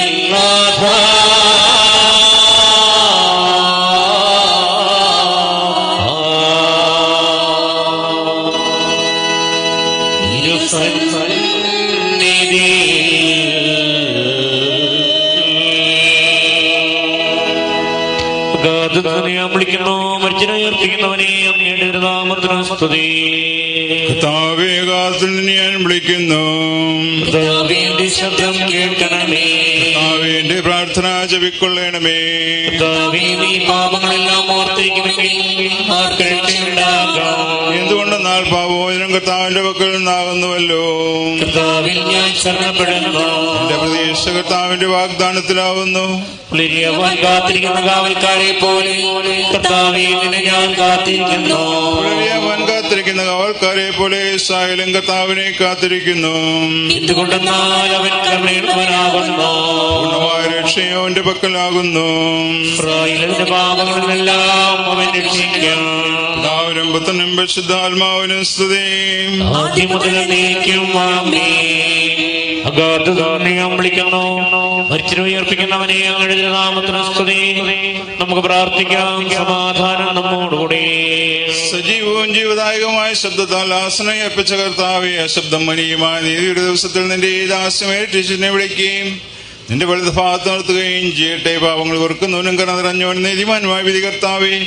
വിളിക്കുന്നു മരിച്ചനെ ഉയർത്തിക്കുന്നവനെ അങ്ങയുടെ നാമത്തിന് സ്തുതി കർത്താവേ കാത്തിൽ ഞാൻ വിളിക്കുന്നു കർത്താവിന്റെ ശബ്ദം കേൾക്കണമേ കർത്താവേ എന്റെ പ്രാർത്ഥന ജപിക്കൊള്ളണമേ കർത്താവേ, നീ പാപങ്ങളെല്ലാം ഓർത്തിരിക്കുമെങ്കിൽ ആർക്ക് രക്ഷയുണ്ടാകാം എന്തുകൊണ്ടെന്നാൽ പാപോചനം കർത്താവിന്റെ പക്കൽ നിന്നാകുന്നുവല്ലോ കർത്താവിൽ ഞാൻ ശരണപ്പെടുന്നു എന്റെ പ്രതീക്ഷ കർത്താവിന്റെ വാഗ്ദാനത്തിലാവുന്നു പുലരിയവൻ കാത്തിരിക്കുന്ന കാവൽക്കാരെ പോലെ കർത്താവെ നിന്നെ ഞാൻ കാത്തിരിക്കുന്നു അവൻ കാത്തിരിക്കുന്ന കാവൽക്കാരെ പോലെ സായലും കർത്താവിനെ കാത്തിരിക്കുന്നു എന്തുകൊണ്ടെന്നാൽ അവൻ കരുണയുള്ളവനാകുന്നു പൂർണ്ണമായ രക്ഷയോ എന്റെ പക്കലാകുന്നു ഇസ്രായേലിന്റെ പാപങ്ങളിലെല്ലാം അവൻ രക്ഷിക്കും പിതാവിനും പുത്രനും പരിശുദ്ധാത്മാവിനും സ്തുതി ആദ്യം മുതൽ നീക്കും ആമേ അഗാധതോന്നെ ഞാൻ വിളിക്കുന്നു മരിച്ചിന് ഉയർപ്പിക്കുന്നവനെ അങ്ങയുടെ നാമത്തിന് സ്തുതി നമുക്ക് പ്രാർത്ഥിക്കാം സമാധാനം നമ്മോടുകൂടെ സജീവവും ജീവദായകമായ ശബ്ദത്താൽ ആസനം ഏൽപ്പിച്ച കർത്താവെ അശബ്ദം മനിയുമായ നീതിയുടെ ദിവസത്തിൽ നിന്റെ ഈ ദാസ്യമേറ്റിച്ചിനെ വിളിക്കുകയും നിന്റെ വലുത് ഭാഗത്ത് നിർത്തുകയും ചെയ്യട്ടെ പാവങ്ങൾ വെറുക്കുന്നവനും കറ നിറഞ്ഞവൻ നീതിമാനുമായ വിധി കർത്താവെ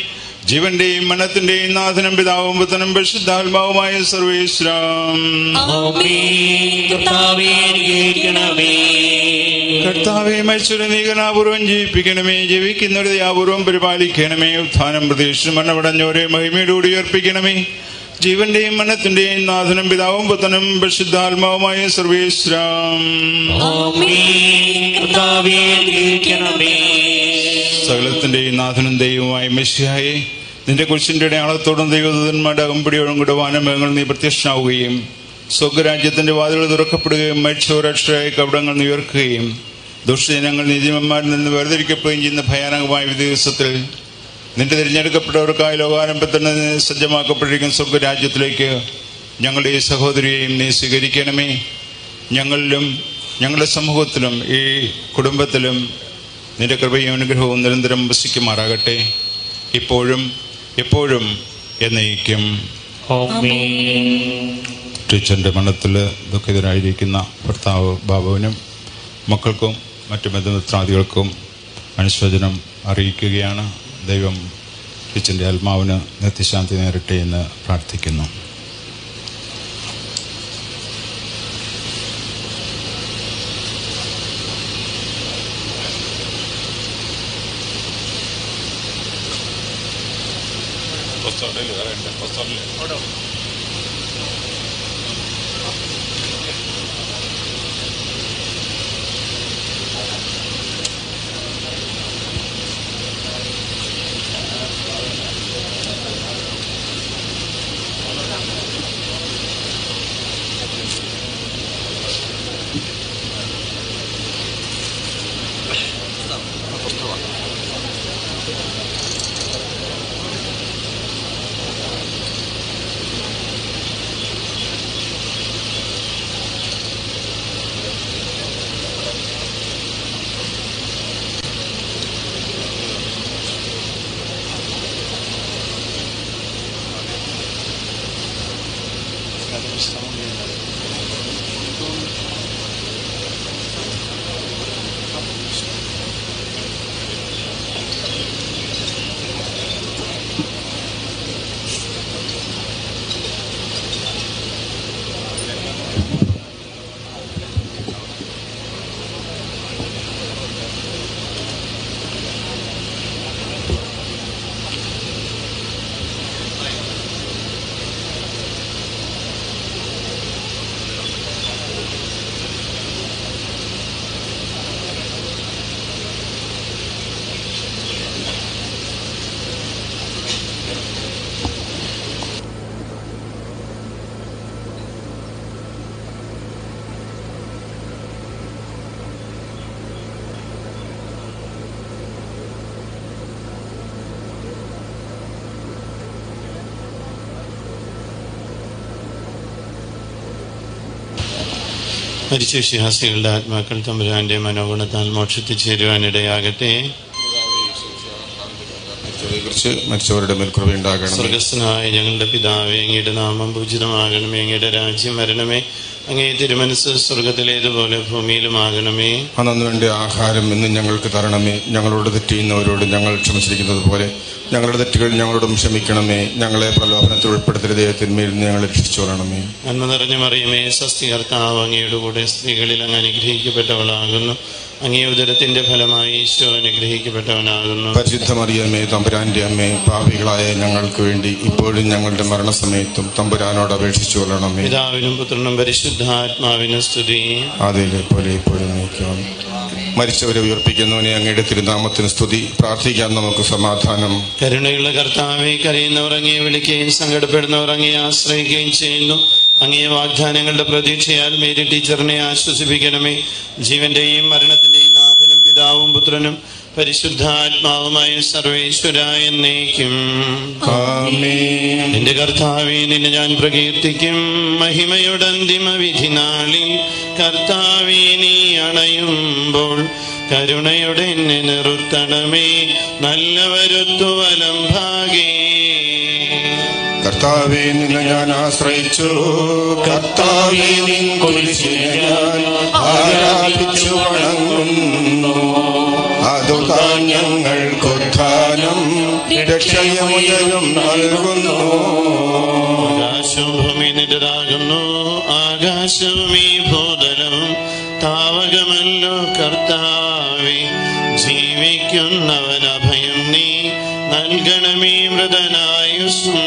ജീവന്റെയും മനത്തിന്റെയും നാഥനും പിതാവും പുത്തനും പരിശുദ്ധാത്മാവുമായ സർവേശ്വരം ആമേൻ. കർത്താവേ, അനുഗ്രഹിക്കണമേ. കർത്താവെ മത്സര നീകനാപൂർവം ജീവിപ്പിക്കണമേ ജീവിക്കുന്നവരെ ദയാപൂർവം പരിപാലിക്കണമേ ഉത്ഥാനം പ്രതീക്ഷിച്ച് മരണമടഞ്ഞവരെ മഹിമയോടുകൂടി ഉയർപ്പിക്കണമേ ജീവന്റെയും മനത്തിന്റെയും നാഥനും പിതാവും പുത്തനും പരിശുദ്ധാത്മാവുമായ സർവേശ്വരം ആമേൻ. കർത്താവേ, അനുഗ്രഹിക്കണമേ. സകലത്തിന്റെയും നാഥനും ദൈവമായ മെസ്സിയായെ നിന്റെ കുരിശിന്റെ അടയാളത്തോടും ദൈവദൂതന്മാരുടെ അകമ്പടിയോടും കൂടെ വാനമേഘങ്ങൾ നീ പ്രത്യക്ഷനാവുകയും സ്വർഗരാജ്യത്തിന്റെ വാതിലുകൾ തുറക്കപ്പെടുകയും മരിച്ചവരക്ഷരായ കവിടങ്ങൾ ഉയർക്കുകയും ദുഷ്ടജനങ്ങൾ നീതിമന്മാരിൽ നിന്ന് വേർതിരിക്കപ്പെടുകയും ചെയ്യുന്ന ഭയാനകമായ വിധി ദിവസത്തിൽ നിന്റെ തിരഞ്ഞെടുക്കപ്പെട്ടവർക്കായി ലോകാരംഭത്തിൽ നിന്ന് സജ്ജമാക്കപ്പെട്ടിരിക്കുന്ന സ്വർഗരാജ്യത്തിലേക്ക് ഞങ്ങളുടെ ഈ സഹോദരിയെയും നീ സ്വീകരിക്കണമേ ഞങ്ങളിലും ഞങ്ങളുടെ സമൂഹത്തിലും ഈ കുടുംബത്തിലും നിന്റെ കൃപയും അനുഗ്രഹവും നിരന്തരം വസിക്കുമാറാകട്ടെ ഇപ്പോഴും എപ്പോഴും എന്നേക്കും ആമേൻ. ടീച്ചറിൻ്റെ മരണത്തിൽ ദുഃഖിതരായിരിക്കുന്ന ഭർത്താവ് ബാബുവിനും മക്കൾക്കും മറ്റു ബന്ധുമിത്രാദികൾക്കും അനുശോചനം അറിയിക്കുകയാണ് ദൈവം ടീച്ചറിൻ്റെ ആത്മാവിന് നിത്യശാന്തി നേരട്ടെ എന്ന് പ്രാർത്ഥിക്കുന്നു മരിച്ച വിശ്വാസികളുടെ ആത്മാക്കൾ തമ്പുരാന്റെ മനോഗുണത്താൽ മോക്ഷത്തിൽ ചേരുവാനിടയാകട്ടെ കുറിച്ച് മരിച്ചവരുടെ മേൽ കൃപയുണ്ടാകണം സ്വർഗസ്ഥനായ ഞങ്ങളുടെ പിതാവേ അങ്ങയുടെ നാമം പൂജിതമാകണമേ അങ്ങയുടെ രാജ്യം വരണമേ അങ്ങേ തിരുമനസ് സ്വർഗത്തിലേതുപോലെ ഭൂമിയിലുമാകണമേ അന്നു വേണ്ട ആഹാരം ഇന്ന് ഞങ്ങൾക്ക് തരണമേ ഞങ്ങളോട് തെറ്റ് ചെയ്യുന്നവരോട് ഞങ്ങൾ ക്ഷമിച്ചിരിക്കുന്നത് പോലെ ഞങ്ങളുടെ തെറ്റുകൾ ഞങ്ങളോടും ക്ഷമിക്കണമേ ഞങ്ങളെ പ്രലോഭനത്തിൽ ഉൾപ്പെടുത്തരുതേ തിന്മയിൽ നിന്ന് ഞങ്ങളെ രക്ഷിച്ചു കൊള്ളണമേ നന്മ നിറഞ്ഞ മറിയമേ സ്വസ്തി കർത്താവ് അങ്ങയുടെ കൂടെ സ്ത്രീകളിൽ അങ്ങ് അനുഗ്രഹിക്കപ്പെട്ടവളാകുന്നു അങ്ങേ ഉദരത്തിന്റെ ഫലമായി ഈശോ അനുഗ്രഹിക്കപ്പെട്ടവനാകുന്നു പരിശുദ്ധ മറിയമേ തമ്പുരാന്റെ അമ്മേ പാപികളായ ഞങ്ങൾക്ക് വേണ്ടി ഇപ്പോഴും ഞങ്ങളുടെ മരണസമയത്തും തമ്പുരാനോട് അപേക്ഷിച്ചു കൊള്ളണമേ പിതാവിനും പുത്രനും പരിശുദ്ധാത്മാവിനും സ്തുതി അതിലെ പോലെ ഇപ്പോഴും നയിക്കാം മരിച്ചവരെ ഉയർപ്പിക്കുന്നവനെ അങ്ങയുടെ തിരുനാമത്തിന് സ്തുതി പ്രാർത്ഥിക്കാൻ നമുക്ക് സമാധാനം കരുണയുള്ള കർത്താവെ കരയുന്നവർ അങ്ങയെ വിളിക്കുകയും സങ്കടപ്പെടുന്നവർ അങ്ങയെ ആശ്രയിക്കുകയും ചെയ്യുന്നു അങ്ങേ വാഗ്ദാനങ്ങളുടെ പ്രതീക്ഷയാൽ മേരി ടീച്ചറിനെ ആശ്വസിപ്പിക്കണമേ ജീവന്റെയും മരണത്തിന്റെയും നാഥനും പിതാവും പുത്രനും പരിശുദ്ധാത്മാവുമായ സർവേശ്വര എന്നേക്കും നിന്റെ കർത്താവെ നിന്നെ ഞാൻ പ്രകീർത്തിക്കും മഹിമയുടെ അന്തിമ വിധി നാളിൽ കർത്താവെ നീ അണയുമ്പോൾ കരുണയുടെ എന്നെ നിർത്തണമേ നല്ലവരുത്തു വലം ഭാഗേ കർത്താവെ നിന്നെ ഞാൻ ആശ്രയിച്ചു കർത്താവെ നിൻ കുരിശിനെ ഞാൻ ആരാധിച്ചു വണങ്ങുന്നു അതുകാ ഞങ്ങൾക്കുത്ഥാനം രക്ഷയുമുയരും നൽകുന്നു ആകാശവും ഭൂമി നിന്റേതാകുന്നു ആകാശവും ഈ ഭൂതലവും താവകമല്ലോ കർത്താവെ ജീവിക്കുന്നവൻ അഭയം നീ നൽകണമേ മൃതനായുസും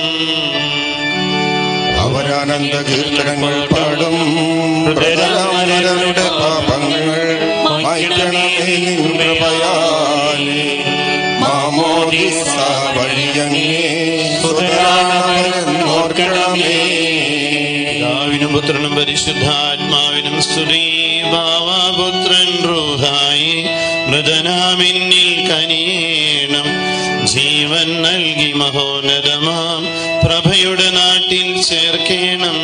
അവരാനന്ദ കീർത്തനങ്ങൾ പാടും പ്രജരാമരുടെ പാപങ്ങൾ മായ്ക്കണമേ നിൻ കൃപയാലേ മാമോദിസ വഴിയങ്ങേ സുതരാമരെന്നോർക്കണമേ പിതാവിനും പുത്രനും പരിശുദ്ധാത്മാവിനും സ്തുതി ഭാവപുത്രൻ റൂഹായി മൃതനാമിന്നിൽ കനിയേണം ജീവൻ നൽകി മഹോന്നതമാം പ്രഭയുടെ നാട്ടിൽ ചേർക്കേണം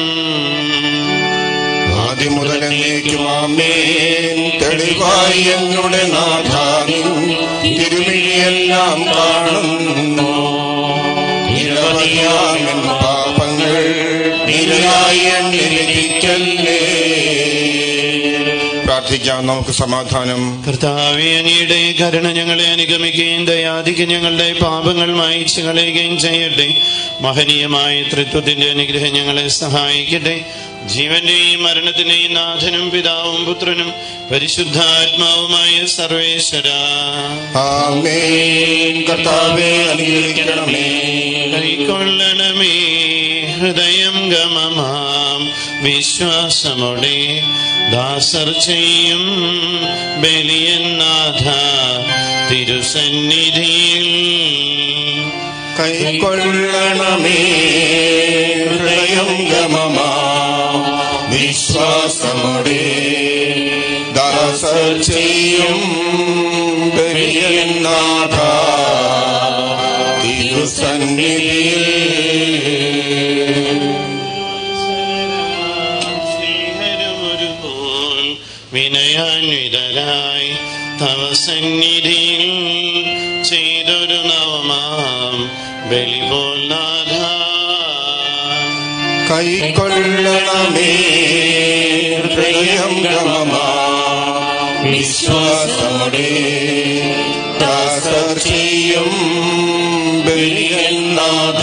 ആദ്യം മുതൽ എന്നേക്കുമാമേൻ തെളിവായി എന്നുടെ നാഥാനിൻ തിരുമിഴിയെല്ലാം കാണുന്നു നിരവധിയാമൻ പാപങ്ങൾ നിരയായി എണ്ണിരിക്കല്ലേ പ്രാർത്ഥിക്കാം നമുക്ക് സമാധാനം കർത്താവെ അങ്ങയുടെ കരുണ ഞങ്ങളെ അനുഗമിക്കുകയും ദയാധിക്ക് ഞങ്ങളുടെ പാപങ്ങൾ മായിച്ചു കളയുകയും ചെയ്യട്ടെ മഹനീയമായ തൃത്വത്തിന്റെ അനുഗ്രഹം ഞങ്ങളെ സഹായിക്കട്ടെ ജീവന്റെയും മരണത്തിന്റെയും നാഥനും പിതാവും പുത്രനും പരിശുദ്ധാത്മാവുമായ സർവേശ്വര ആമേൻ കർത്താവെ അനുഗ്രഹിക്കണമേ കൈക്കൊള്ളണമേ ഹൃദയം ഗമമാം വിശ്വാസമോടെ ദാസർ ചെയ്യും ബലിയനാഥ തിരുസന്നിധിയിൽ കൈക്കൊള്ളണമേ ഹൃദയം ഗമമാ വിശ്വാസമോടെ ദാസ ചെയ്യും ബലിയനാഥ തിരുസന്നിധിയിൽ ശ്രീഹരമൊരുപോൽ വിനയാന്വിതരായി തവ സന്നിധിയിൽ ചെയ്തൊരു നവമാം ബലിപോൽ നാഥ കൈക്കൊള്ളണമേ ഹൃദയം ഗമമാ വിശ്വാസമോടെ ദാസർ ചെയ്യും ബലിയനാഥ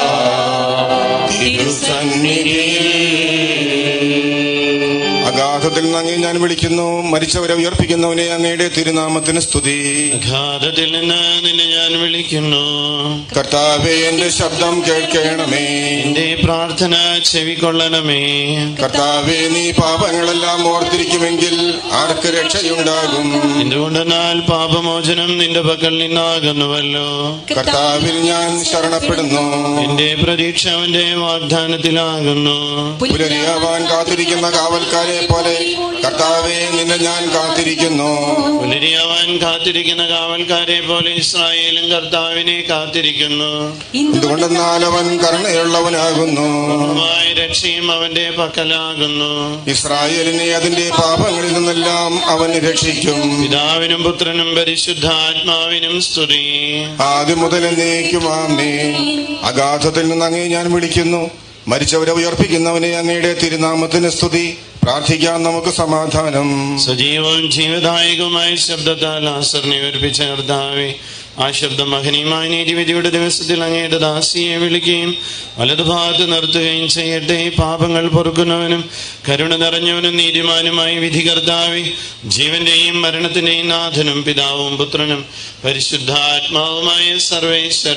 തിരുസന്നിധിയിൽ അഗാധത്തിൽ നിന്ന് അങ്ങേ ഞാൻ വിളിക്കുന്നു മരിച്ചവരെ ഉയർപ്പിക്കുന്നവനെ അങ്ങയുടെ തിരുനാമത്തിന് സ്തുതി അഗാധത്തിൽ നിന്ന് നിന്നെ ഞാൻ വിളിക്കുന്നു കർത്താവെ എന്റെ ശബ്ദം കേൾക്കണമേ എന്റെ പ്രാർത്ഥന ചെവിക്കൊള്ളണമേ കർത്താവെ നീ പാപങ്ങളെല്ലാം ഓർത്തിരിക്കുമെങ്കിൽ ആർക്ക് രക്ഷയുണ്ടാകും എന്തുകൊണ്ടെന്നാൽ പാപമോചനം നിന്റെ പക്കൽ നിന്നാകുന്നുവല്ലോ കർത്താവിൽ ഞാൻ ശരണപ്പെടുന്നു എന്റെ പ്രതീക്ഷ അവന്റെ വാഗ്ദാനത്തിലാകുന്നു പുലരിയാവാൻ കാത്തിരിക്കുന്ന കാവൽക്കാരെ പോലെ കർത്താവെ നിന്നെ ഞാൻ കാത്തിരിക്കുന്നു പുലരിയാവാൻ കാത്തിരിക്കുന്ന കാവൽക്കാരെ പോലെ ഇസ്രായേലും കർത്താവിനെ കാത്തിരിക്കുന്നു എന്തുകൊണ്ടെന്നാൽ അവൻ കരുണയുള്ളവനാകുന്നു പൂർണ്ണമായ രക്ഷയും അവന്റെ പക്കലാകുന്നു ഇസ്രായേലിനെ അതിന്റെ പാപങ്ങളിൽ നിന്നെല്ലാം അവൻ രക്ഷിക്കും പിതാവിനും പുത്രനും പരിശുദ്ധാത്മാവിനും സ്തുതി ആദ്യം മുതൽ എന്നേക്കുമാമേ അഗാധത്തിൽ നിന്ന് അങ്ങേ ഞാൻ വിളിക്കുന്നു മരിച്ചവരെ ഉയർപ്പിക്കുന്നവനെ അങ്ങയുടെ തിരുനാമത്തിന് സ്തുതി പ്രാർത്ഥിക്കാൻ നമുക്ക് സമാധാനം സജീവവും ജീവദായകവുമായ ശബ്ദത്താൽ ആസറിനെ ഉയർപ്പിച്ച കർത്താവെ ആ ശബ്ദം മഹനീയമായ നീതിവിധിയുടെ ദിവസത്തിൽ അങ്ങയുടെ ദാസിയെ വിളിക്കുകയും വലതുഭാഗത്ത് നിർത്തുകയും ചെയ്യട്ടെ പാപങ്ങൾ പൊറുക്കുന്നവനും കരുണ നിറഞ്ഞവനും നീതിമാനുമായി വിധി കർത്താവെ ജീവന്റെയും മരണത്തിന്റെയും നാഥനും പിതാവും പുത്രനും പരിശുദ്ധാത്മാവുമായ സർവേശ്വര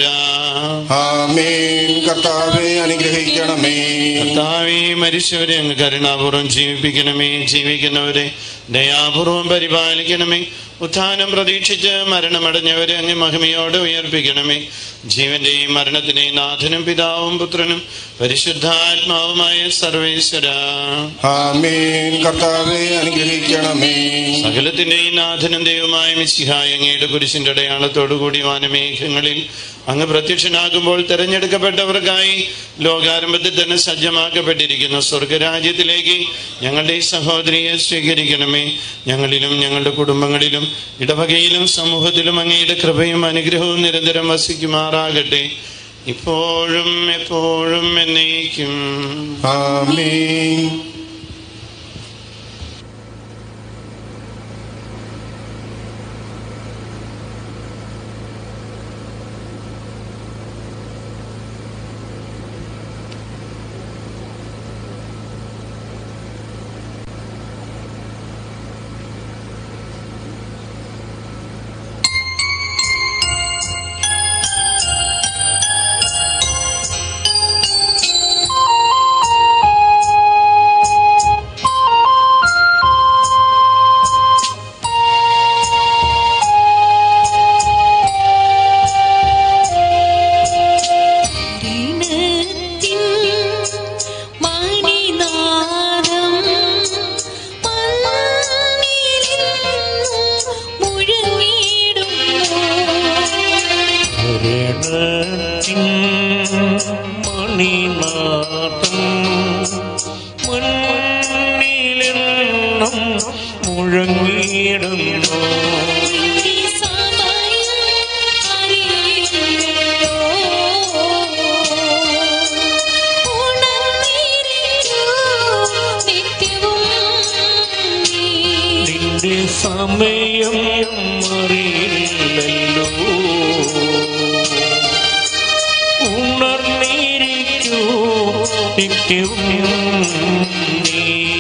ആമേൻ കർത്താവെ അനുഗ്രഹിക്കണമേ കർത്താവെ മരിച്ചവരെ അങ്ങ് കരുണാപൂർവം ജീവിപ്പിക്കണമേ ജീവിക്കുന്നവരെ ദയാപൂർവം പരിപാലിക്കണമേ ഉത്ഥാനം പ്രതീക്ഷിച്ച് മരണമടഞ്ഞവരെ അങ്ങ് മഹിമയോടെ ഉയർപ്പിക്കണമേ ജീവന്റെയും മരണത്തിന്റെയും നാഥനും പിതാവും പുത്രനും പരിശുദ്ധാത്മാവുമായ സർവേശ്വര ആമേൻ കർത്താവെ അനുഗ്രഹിക്കണമേ സകലത്തിന്റെയും നാഥനും ദൈവമായ മിശിഹായ അങ്ങയുടെ കുരിശിന്റെ അടയാളത്തോടുകൂടി വാനമേഘങ്ങളിൽ അങ്ങ് പ്രത്യക്ഷനാകുമ്പോൾ തെരഞ്ഞെടുക്കപ്പെട്ടവർക്കായി ലോകാരംഭത്തിൽ തന്നെ സജ്ജമാക്കപ്പെട്ടിരിക്കുന്ന സ്വർഗരാജ്യത്തിലേക്ക് ഞങ്ങളുടെ ഈ സഹോദരിയെ സ്വീകരിക്കണമേ ഞങ്ങളിലും ഞങ്ങളുടെ കുടുംബങ്ങളിലും ഇടവകയിലും സമൂഹത്തിലും അങ്ങയുടെ കൃപയും അനുഗ്രഹവും നിരന്തരം വസിക്കുമാറാകട്ടെ ഇപ്പോഴും എപ്പോഴും എന്നേക്കും ആമേൻ തിൻ മണിനാഥം മുന്നിലെണ്ണം മുഴങ്ങിയിടുന്നു നിന്റെ സമയം അറിയില്ലല്ലോ ഉണർന്നിരിക്കൂ നിത്യവും നീ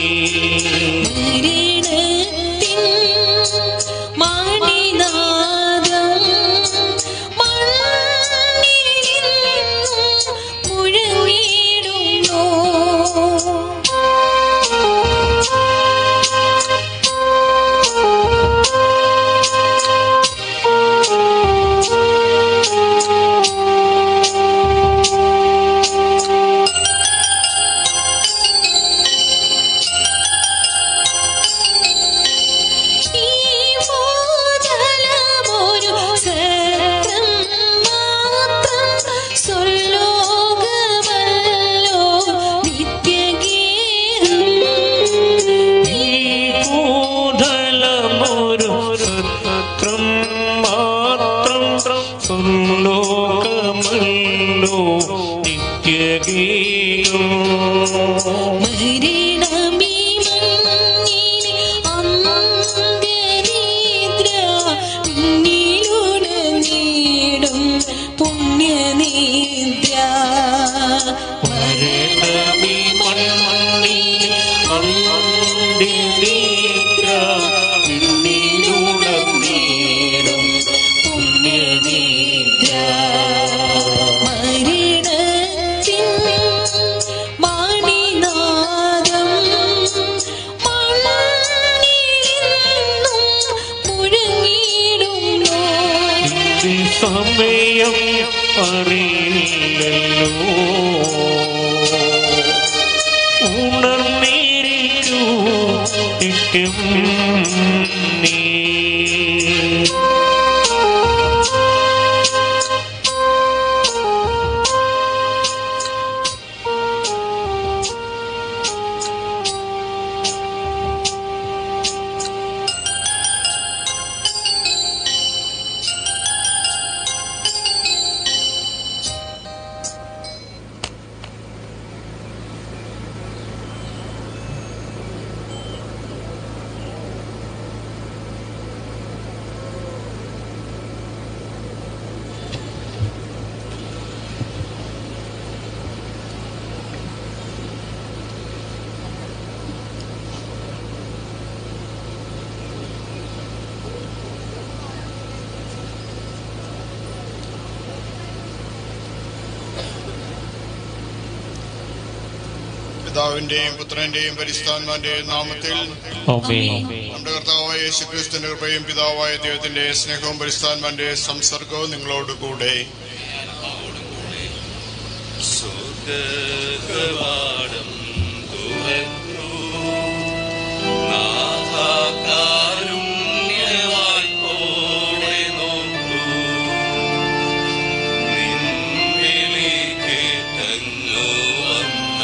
ഭൂതലമൊരു സത്രം മാത്രം സുലോകമല്ലോ നിത്യഗീതം മരണമി മണ്ണിൽ അന്ത്യനിദ്ര പിന്നിലുടനീടും പുണ്യനിദ്ര നിന്റെ സമയം അറിയില്ലല്ലോ ഉണർന്നിരിക്കൂ നിത്യം നീ പിതാവിന്റെയും പുത്രന്റെയും പരിസ്ഥാന്മാന്റെയും നാമത്തിൽ ആമേൻ നമ്മുടെ കർത്താവായ യേശു ക്രിസ്തുവിന്റെ കൃപയും പിതാവായ ദൈവത്തിന്റെ സ്നേഹവും പരിസ്ഥാന്മാന്റെ സംസർഗവും നിങ്ങളോട് കൂടെ സുഖകവാടം തുറക്കൂ നാഥാകാരുണ്യവായ്പോടെ നോക്കൂ നിൻവിളി കേട്ടങ്ങു വന്ന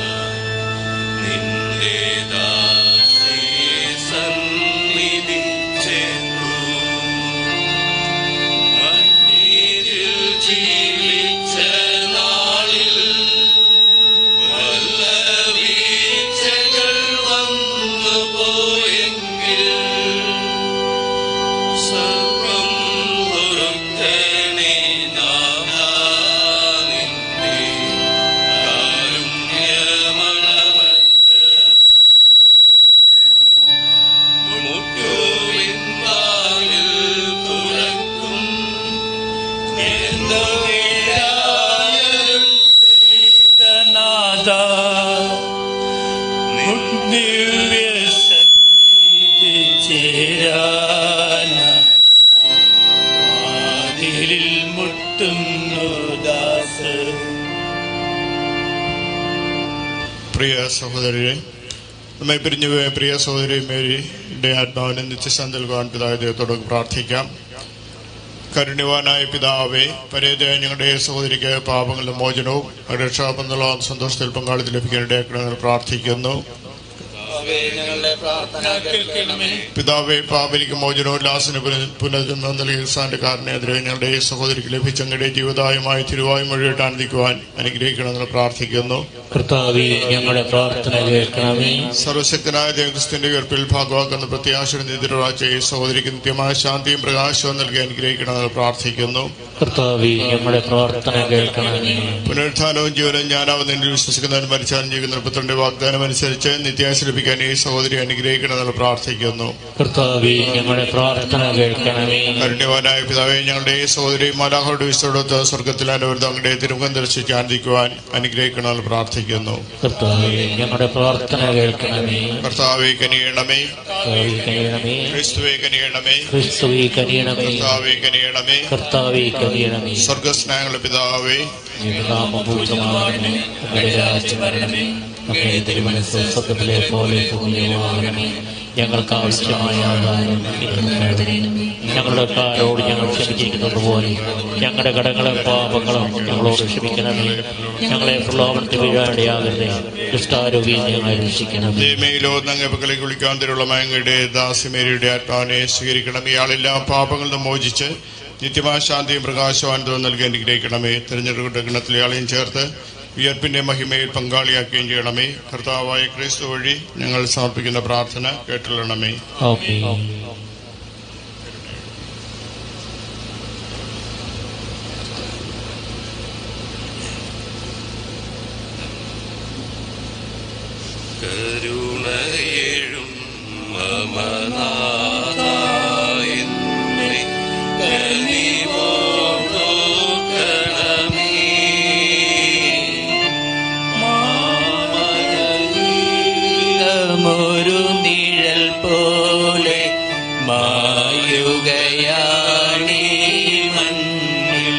നിന്റെ ദാസിയെ സന്നിധി ചേർക്കൂ മഞ്ഞിരിൽ ജീവിച്ച നാളിൽ വല്ല വീഴ്ചകൾ വന്നു പോയെങ്കിൽ സർവം തുറക്കണേ നാഥാ നിന്റെ കാരുണ്യമണമറ്റ മുട്ടുവിൻ വാതിൽ തുറക്കും എന്നു വീഴായരുൾ ചെയ്തനാഥ ദിവ്യ സന്നിധി ചേരാന വാതിലിൽ മുട്ടുന്നു ദാസൻ പ്രിയ സഹോദരരെ നമ്മെ പിരിഞ്ഞു പോയ പ്രിയ സഹോദരി മേരിയുടെ ആത്മാവിനെ നിത്യശാന്തി നൽകുവാൻ പിതാവ് ദൈവത്തോട് പ്രാർത്ഥിക്കാം കരുണ്യവാനായ പിതാവേ പരേത ഞങ്ങളുടെ സഹോദരിക്ക് പാപങ്ങളുടെ മോചനവും രക്ഷാബന്ധമുള്ള സന്തോഷത്തിൽ പങ്കാളിത്ത് ലഭിക്കാനിടയാക്കണമെന്ന് പ്രാർത്ഥിക്കുന്നു പിതാവെ പാപനിക്ക് മോചനവും ലാസിന് പുനർജന്മം നൽകിയ സാന്റെ കാരണേതിരെ ഞങ്ങളുടെ സഹോദരിക്ക് ലഭിച്ച ഞങ്ങളുടെ ജീവദായമായ തിരുവായു മൊഴിയിട്ട് ആനന്ദിക്കുവാൻ അനുഗ്രഹിക്കണമെന്ന് പ്രാർത്ഥിക്കുന്നു കർത്താവെ ഞങ്ങളുടെ പ്രാർത്ഥന കേൾക്കണമേ സർവശക്തനായ ദേവക്രിസ്തുവിന്റെ ഉയർപ്പിൽ ഭാഗവാക്കുന്ന പ്രത്യാശയുടെ നിതിരാഴ്ച സഹോദരിക്ക് നിത്യമായ ശാന്തിയും പ്രകാശവും നൽകി അനുഗ്രഹിക്കണമെന്ന് പ്രാർത്ഥിക്കുന്നു കർത്താവെ ഞങ്ങളുടെ പ്രാർത്ഥന കേൾക്കണമേ പുനരുത്ഥാനവും ജീവനും ഞാനാവും നിന്നിൽ വിശ്വസിക്കുന്നവൻ മരിച്ചാലും ജീവിക്കുന്ന പുത്രന്റെ വാഗ്ദാനം അനുസരിച്ച് നിത്യാശ ലഭിക്കാൻ ഈ സഹോദരി അനുഗ്രഹിക്കണമെന്ന് പ്രാർത്ഥിക്കുന്നു കർത്താവെ ഞങ്ങളുടെ പ്രാർത്ഥന കേൾക്കണമേ കരുണ്യവാനായ പിതാവെ ഞങ്ങളുടെ ഈ സഹോദരി മലാഹോട് വിശ്വടത്ത് സ്വർഗത്തിൽ അനുവൃത്തം അങ്ങയുടെ തിരുമുഖം ദർശിച്ച് ആനന്ദിക്കുവാൻ അനുഗ്രഹിക്കണമെന്ന് പ്രാർത്ഥിക്കുന്നു കർത്താവെ ഞങ്ങളുടെ പ്രാർത്ഥന കേൾക്കണമേ കർത്താവെ കനിയണമേ കർത്താവെ കനിയണമേ ക്രിസ്തുവെ കനിയണമേ ക്രിസ്തുവെ കനിയണമേ കർത്താവെ കനിയണമേ കർത്താവെ കനിയണമേ സ്വർഗസ്നേഹങ്ങളുടെ പിതാവേ നാമം പൂജമാകണമേ അങ്ങയുടെ രാജ്യം വരണമേ അങ്ങയുടെ തിരുമനസ് സ്വർഗത്തിലെ പോലെ ഭൂമിയിലുമാകണമേ ഞങ്ങൾക്ക് ആവശ്യമായ ആഹാരം ഇന്ന് തരണമേ. ഞങ്ങളുടെ കാരോട് ഞങ്ങൾ ക്ഷമിച്ചിരിക്കുന്നത് പോലെ ഞങ്ങളുടെ കടങ്ങളും പാപങ്ങളും ഞങ്ങളോട് ക്ഷമിക്കണമേ ഞങ്ങളെ പ്രലോഭനത്തിൽ വീഴാടിയാകരുതേ ദുഷ്ടാരോഗ്യം ഞങ്ങളെ രക്ഷിക്കണമേ ദൈവമേലോ നങ്ങ പക്കലെ കുളിക്കാൻ തരുള്ള മയങ്ങളുടെ ദാസിമേരിയുടെ ആത്മാവിനെ സ്വീകരിക്കണം ഇയാളെല്ലാം പാപങ്ങളിൽ നിന്ന് മോചിച്ച് നിത്യമായ ശാന്തിയും പ്രകാശവാനന്ദവും നൽകി അനുഗ്രഹിക്കണമേ തിരഞ്ഞെടുക്കപ്പെട്ട ഗണത്തിൽ ഇയാളെയും ചേർത്ത് വിയർപ്പിന്റെ മഹിമയിൽ പങ്കാളിയാക്കുകയും ചെയ്യണമേ കർത്താവായ ക്രിസ്തു വഴി ഞങ്ങൾ സമർപ്പിക്കുന്ന പ്രാർത്ഥന കേട്ടുള്ളണമേ ഓക്കെ കരുണയേഴും മമനാഥായെന്നെ കനിവോടോക്കണമേ. ഒരു നിഴൽ പോലെ മായുകയാണീ മണ്ണിൽ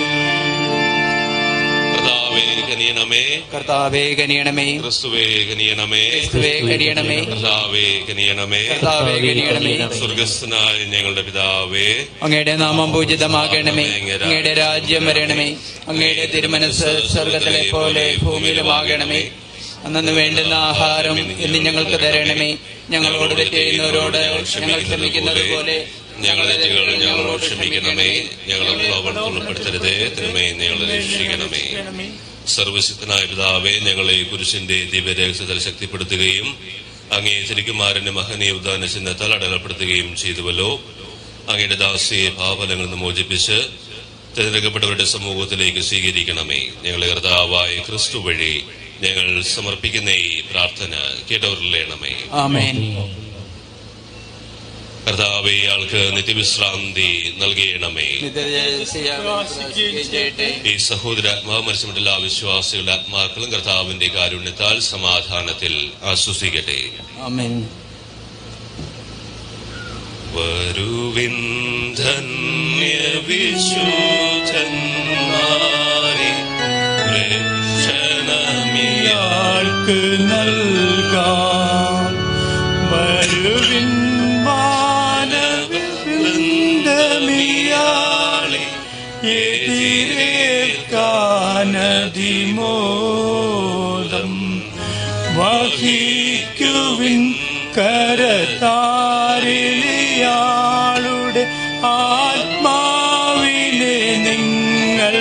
കർത്താവേ കനിയണമേ കർത്താവേ കനിയണമേ ക്രിസ്തുവേ കനിയണമേ ക്രിസ്തുവേ കനിയണമേ കർത്താവേ കനിയണമേ കർത്താവേ കനിയണമേ സ്വർഗസ്ഥനായ ഞങ്ങളുടെ പിതാവേ അങ്ങയുടെ നാമം പൂജിതമാകണമേ അങ്ങയുടെ രാജ്യം വരണമേ അങ്ങയുടെ തിരുമനസ് സ്വർഗത്തിലെ പോലെ ഭൂമിയിലുമാകണമേ അന്നു വേണ്ടുന്ന ആഹാരം ഇന്ന് ഞങ്ങൾക്ക് തരണമേ ഞങ്ങളോട് തെറ്റ് ചെയ്യുന്നവരോട് ഞങ്ങൾ ക്ഷമിക്കുന്നത് പോലെ ഞങ്ങളുടെ തെറ്റുകൾ ഞങ്ങളോട് ക്ഷമിക്കണമേ ഞങ്ങളെ പ്രലോഭനത്തിൽ ഉൾപ്പെടുത്തരുതേ തിന്മയെ ഞങ്ങളെ രക്ഷിക്കണമേ സർവശക്തനായ പിതാവേ ഞങ്ങളെ കുരിശിന്റെ ദിവ്യരഹസ്യത്തിൽ ശക്തിപ്പെടുത്തുകയും അങ്ങേ തിരിക്കുമാരന്റെ മഹനീയ ഉദാന ചിഹ്നത്താൽ അടയാളപ്പെടുത്തുകയും ചെയ്തുവല്ലോ അങ്ങയുടെ ദാസിയെ പാപലങ്ങളിൽ നിന്ന് മോചിപ്പിച്ച് തിരഞ്ഞെടുക്കപ്പെട്ടവരുടെ സമൂഹത്തിലേക്ക് സ്വീകരിക്കണമേ ഞങ്ങളെ കർത്താവായ ക്രിസ്തു വഴി ഞങ്ങൾ സമർപ്പിക്കുന്ന ഈ പ്രാർത്ഥന കേട്ടവരിലേണമേ ആമേൻ കർത്താവെ ആൾക്ക് നിത്യവിശ്രാന്തി നൽകിയണമേ ചെയ്യട്ടെ ഈ സഹോദര ആത്മാവ് എല്ലാ വിശ്വാസികളുടെ ആത്മാക്കളും കർത്താവിന്റെ കാരുണ്യത്താൽ സമാധാനത്തിൽ ആശ്വസിക്കട്ടെ ആമേൻ വരുവിൻ ധന്യ വിശുദ്ധന്മാരെ ആൾക്ക് നൽകാം വരുവിൻ മാനവൃന്ദമിയാളെ എതിരേൽക്കാനതിമോദം വഹിക്കുവിൻ കരതാരിയാളുടെ ആത്മാവിനെ നിങ്ങൾ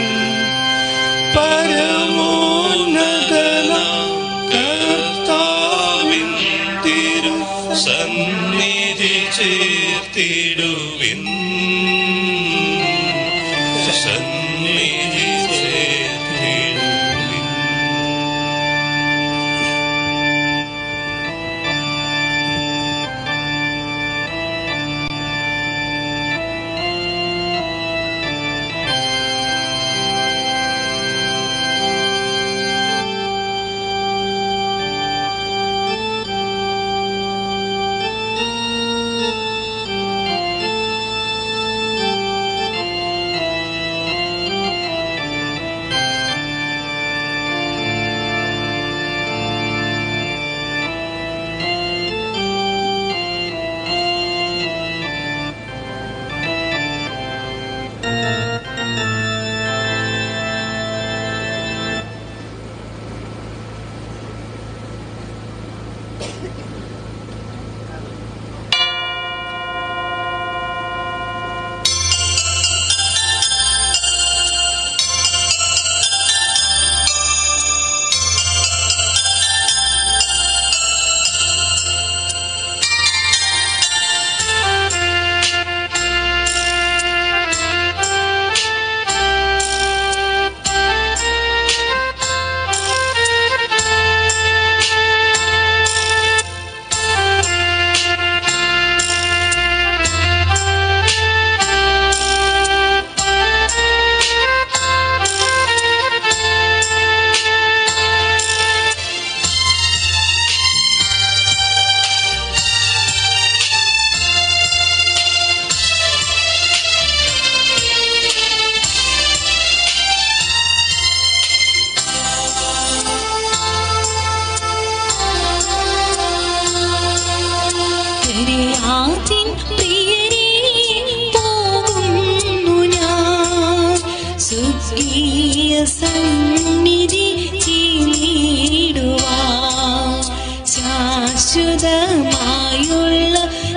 പരമോന്നതനാം കർത്താവിൻ തിരു സന്നിധി ചേർത്തിടുവിൻ സന്നിധി ചേർത്തിടുവിൻ സന്നിധി ചീടുവാൻ ശാശ്വതമായുള്ള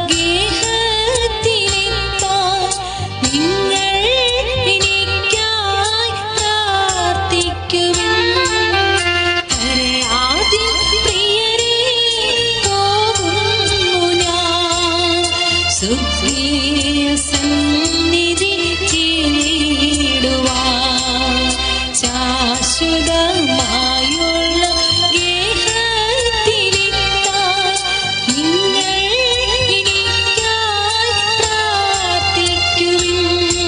ഗേഹത്തിലെത്താൻ നിങ്ങൾ എനിക്കായി പ്രാർത്ഥിക്കുവിൻ കരയാതിൻ പ്രിയരേ പോകുന്നു ഞാൻ സുപ്രിയ സന്നിധി ചേടുവാൻ ശാശ്വതമായുള്ള ഗേഹത്തിലെത്താൻ നിങ്ങൾ എനിക്കായി പ്രാർത്ഥിക്കുവിൻ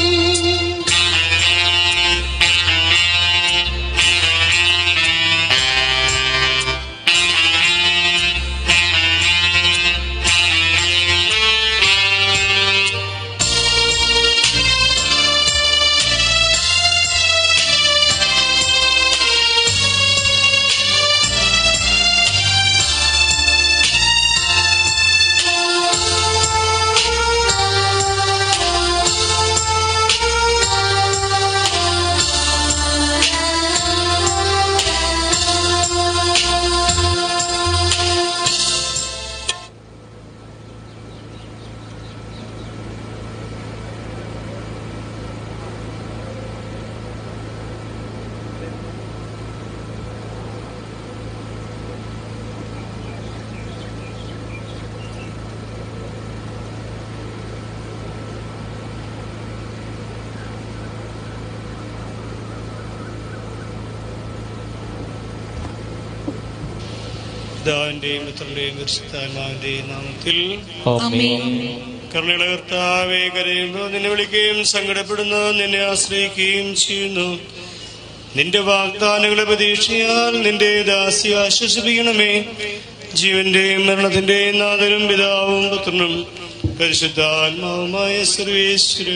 പിതാവിന്റെയും പുത്രന്റെയും പരിശുദ്ധാത്മാവിന്റെയും നാമത്തിൽ ആമേൻ. കരുണയുടെ കർത്താവെ കരയുന്നു നിന്നെ വിളിക്കുകയും സങ്കടപ്പെടുന്നു നിന്നെ ആശ്രയിക്കുകയും ചെയ്യുന്നു നിന്റെ വാഗ്ദാനങ്ങളെ പ്രതീക്ഷയാൽ നിന്റെ ദാസി ആശ്വസിപ്പിക്കണമേ ജീവന്റെയും മരണത്തിന്റെയും നാഥനും പിതാവും പുത്രനും പരിശുദ്ധാത്മാവുമായ സർവേശ്വര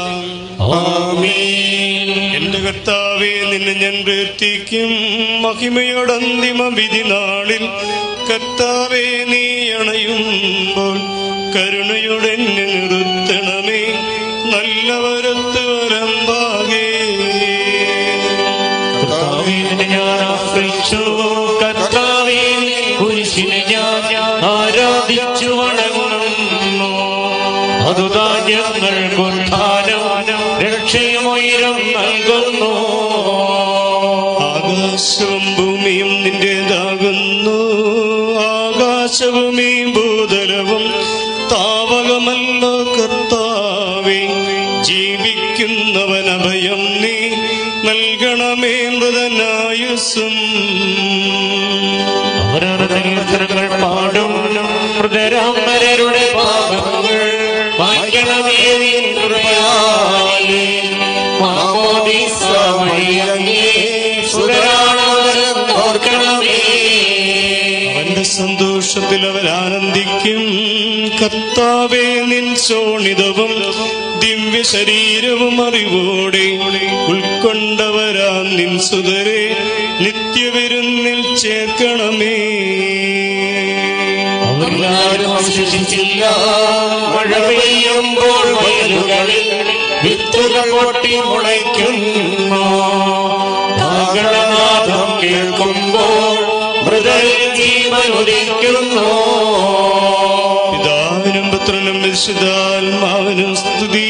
എന്റെ കർത്താവെ നിന്നെ ഞാൻ പ്രവർത്തിക്കും മഹിമയോടന്തിമ വിധി നാളിൽ കർത്താവെ നീ അണയുമ്പോൾ കരുണയുടെ എന്നെ നിർത്തണമേ നല്ലവരത്ത് വരമ്പാകേ കർത്താവേ, നിന്നെ ഞാൻ ആശ്രയിച്ചു കർത്താവേ കുരിശിനെ ഞാൻ ആരാധിച്ചു വണങ്ങുന്നു അതുതാ ഞങ്ങൾ ഉദ്ധാനം രക്ഷയുമൈരം നൽകുന്നു ആകാശവും ഭൂമിയും നിന്റേതാകുന്നു ആകാശവും ഈ ഭൂതലവും താവകമല്ലോ കർത്താവേ ജീവിക്കുന്നവൻ അഭയം നീ നൽകണമേ മൃതനായുസും അവരുടെ കീർത്തനങ്ങൾ പാടും മൃതരാമരുടെ പാപങ്ങൾ വായിക്കണമേ നിൻ കൃപയാലേ മാമോദീസ വഴിയങ്ങേ സുതരാണവരും ഓർക്കണമേ അവന്റെ സന്തോഷത്തിൽ അവർ ആനന്ദിക്കും കർത്താവേ നിൻ ശോണിതവും ദിവ്യ ശരീരവും അറിവോടെ ഉൾക്കൊണ്ടവരാ നിൻ സുതരെ നിത്യവിരുന്നിൽ ചേർക്കണമേ അവരാരും അവശേഷിച്ചില്ല മഴ പെയ്യുമ്പോൾ വയലുകളിൽ വിത്തുകൾ പൊട്ടി മുളയ്ക്കുന്നു താങ്കളനാഥം കേൾക്കുമ്പോൾ മൃതരിൽ ജീവൻ ഉദിക്കുന്നു പിതാവിനും പുത്രനും വിശുദ്ധാത്മാവിനും സ്തുതി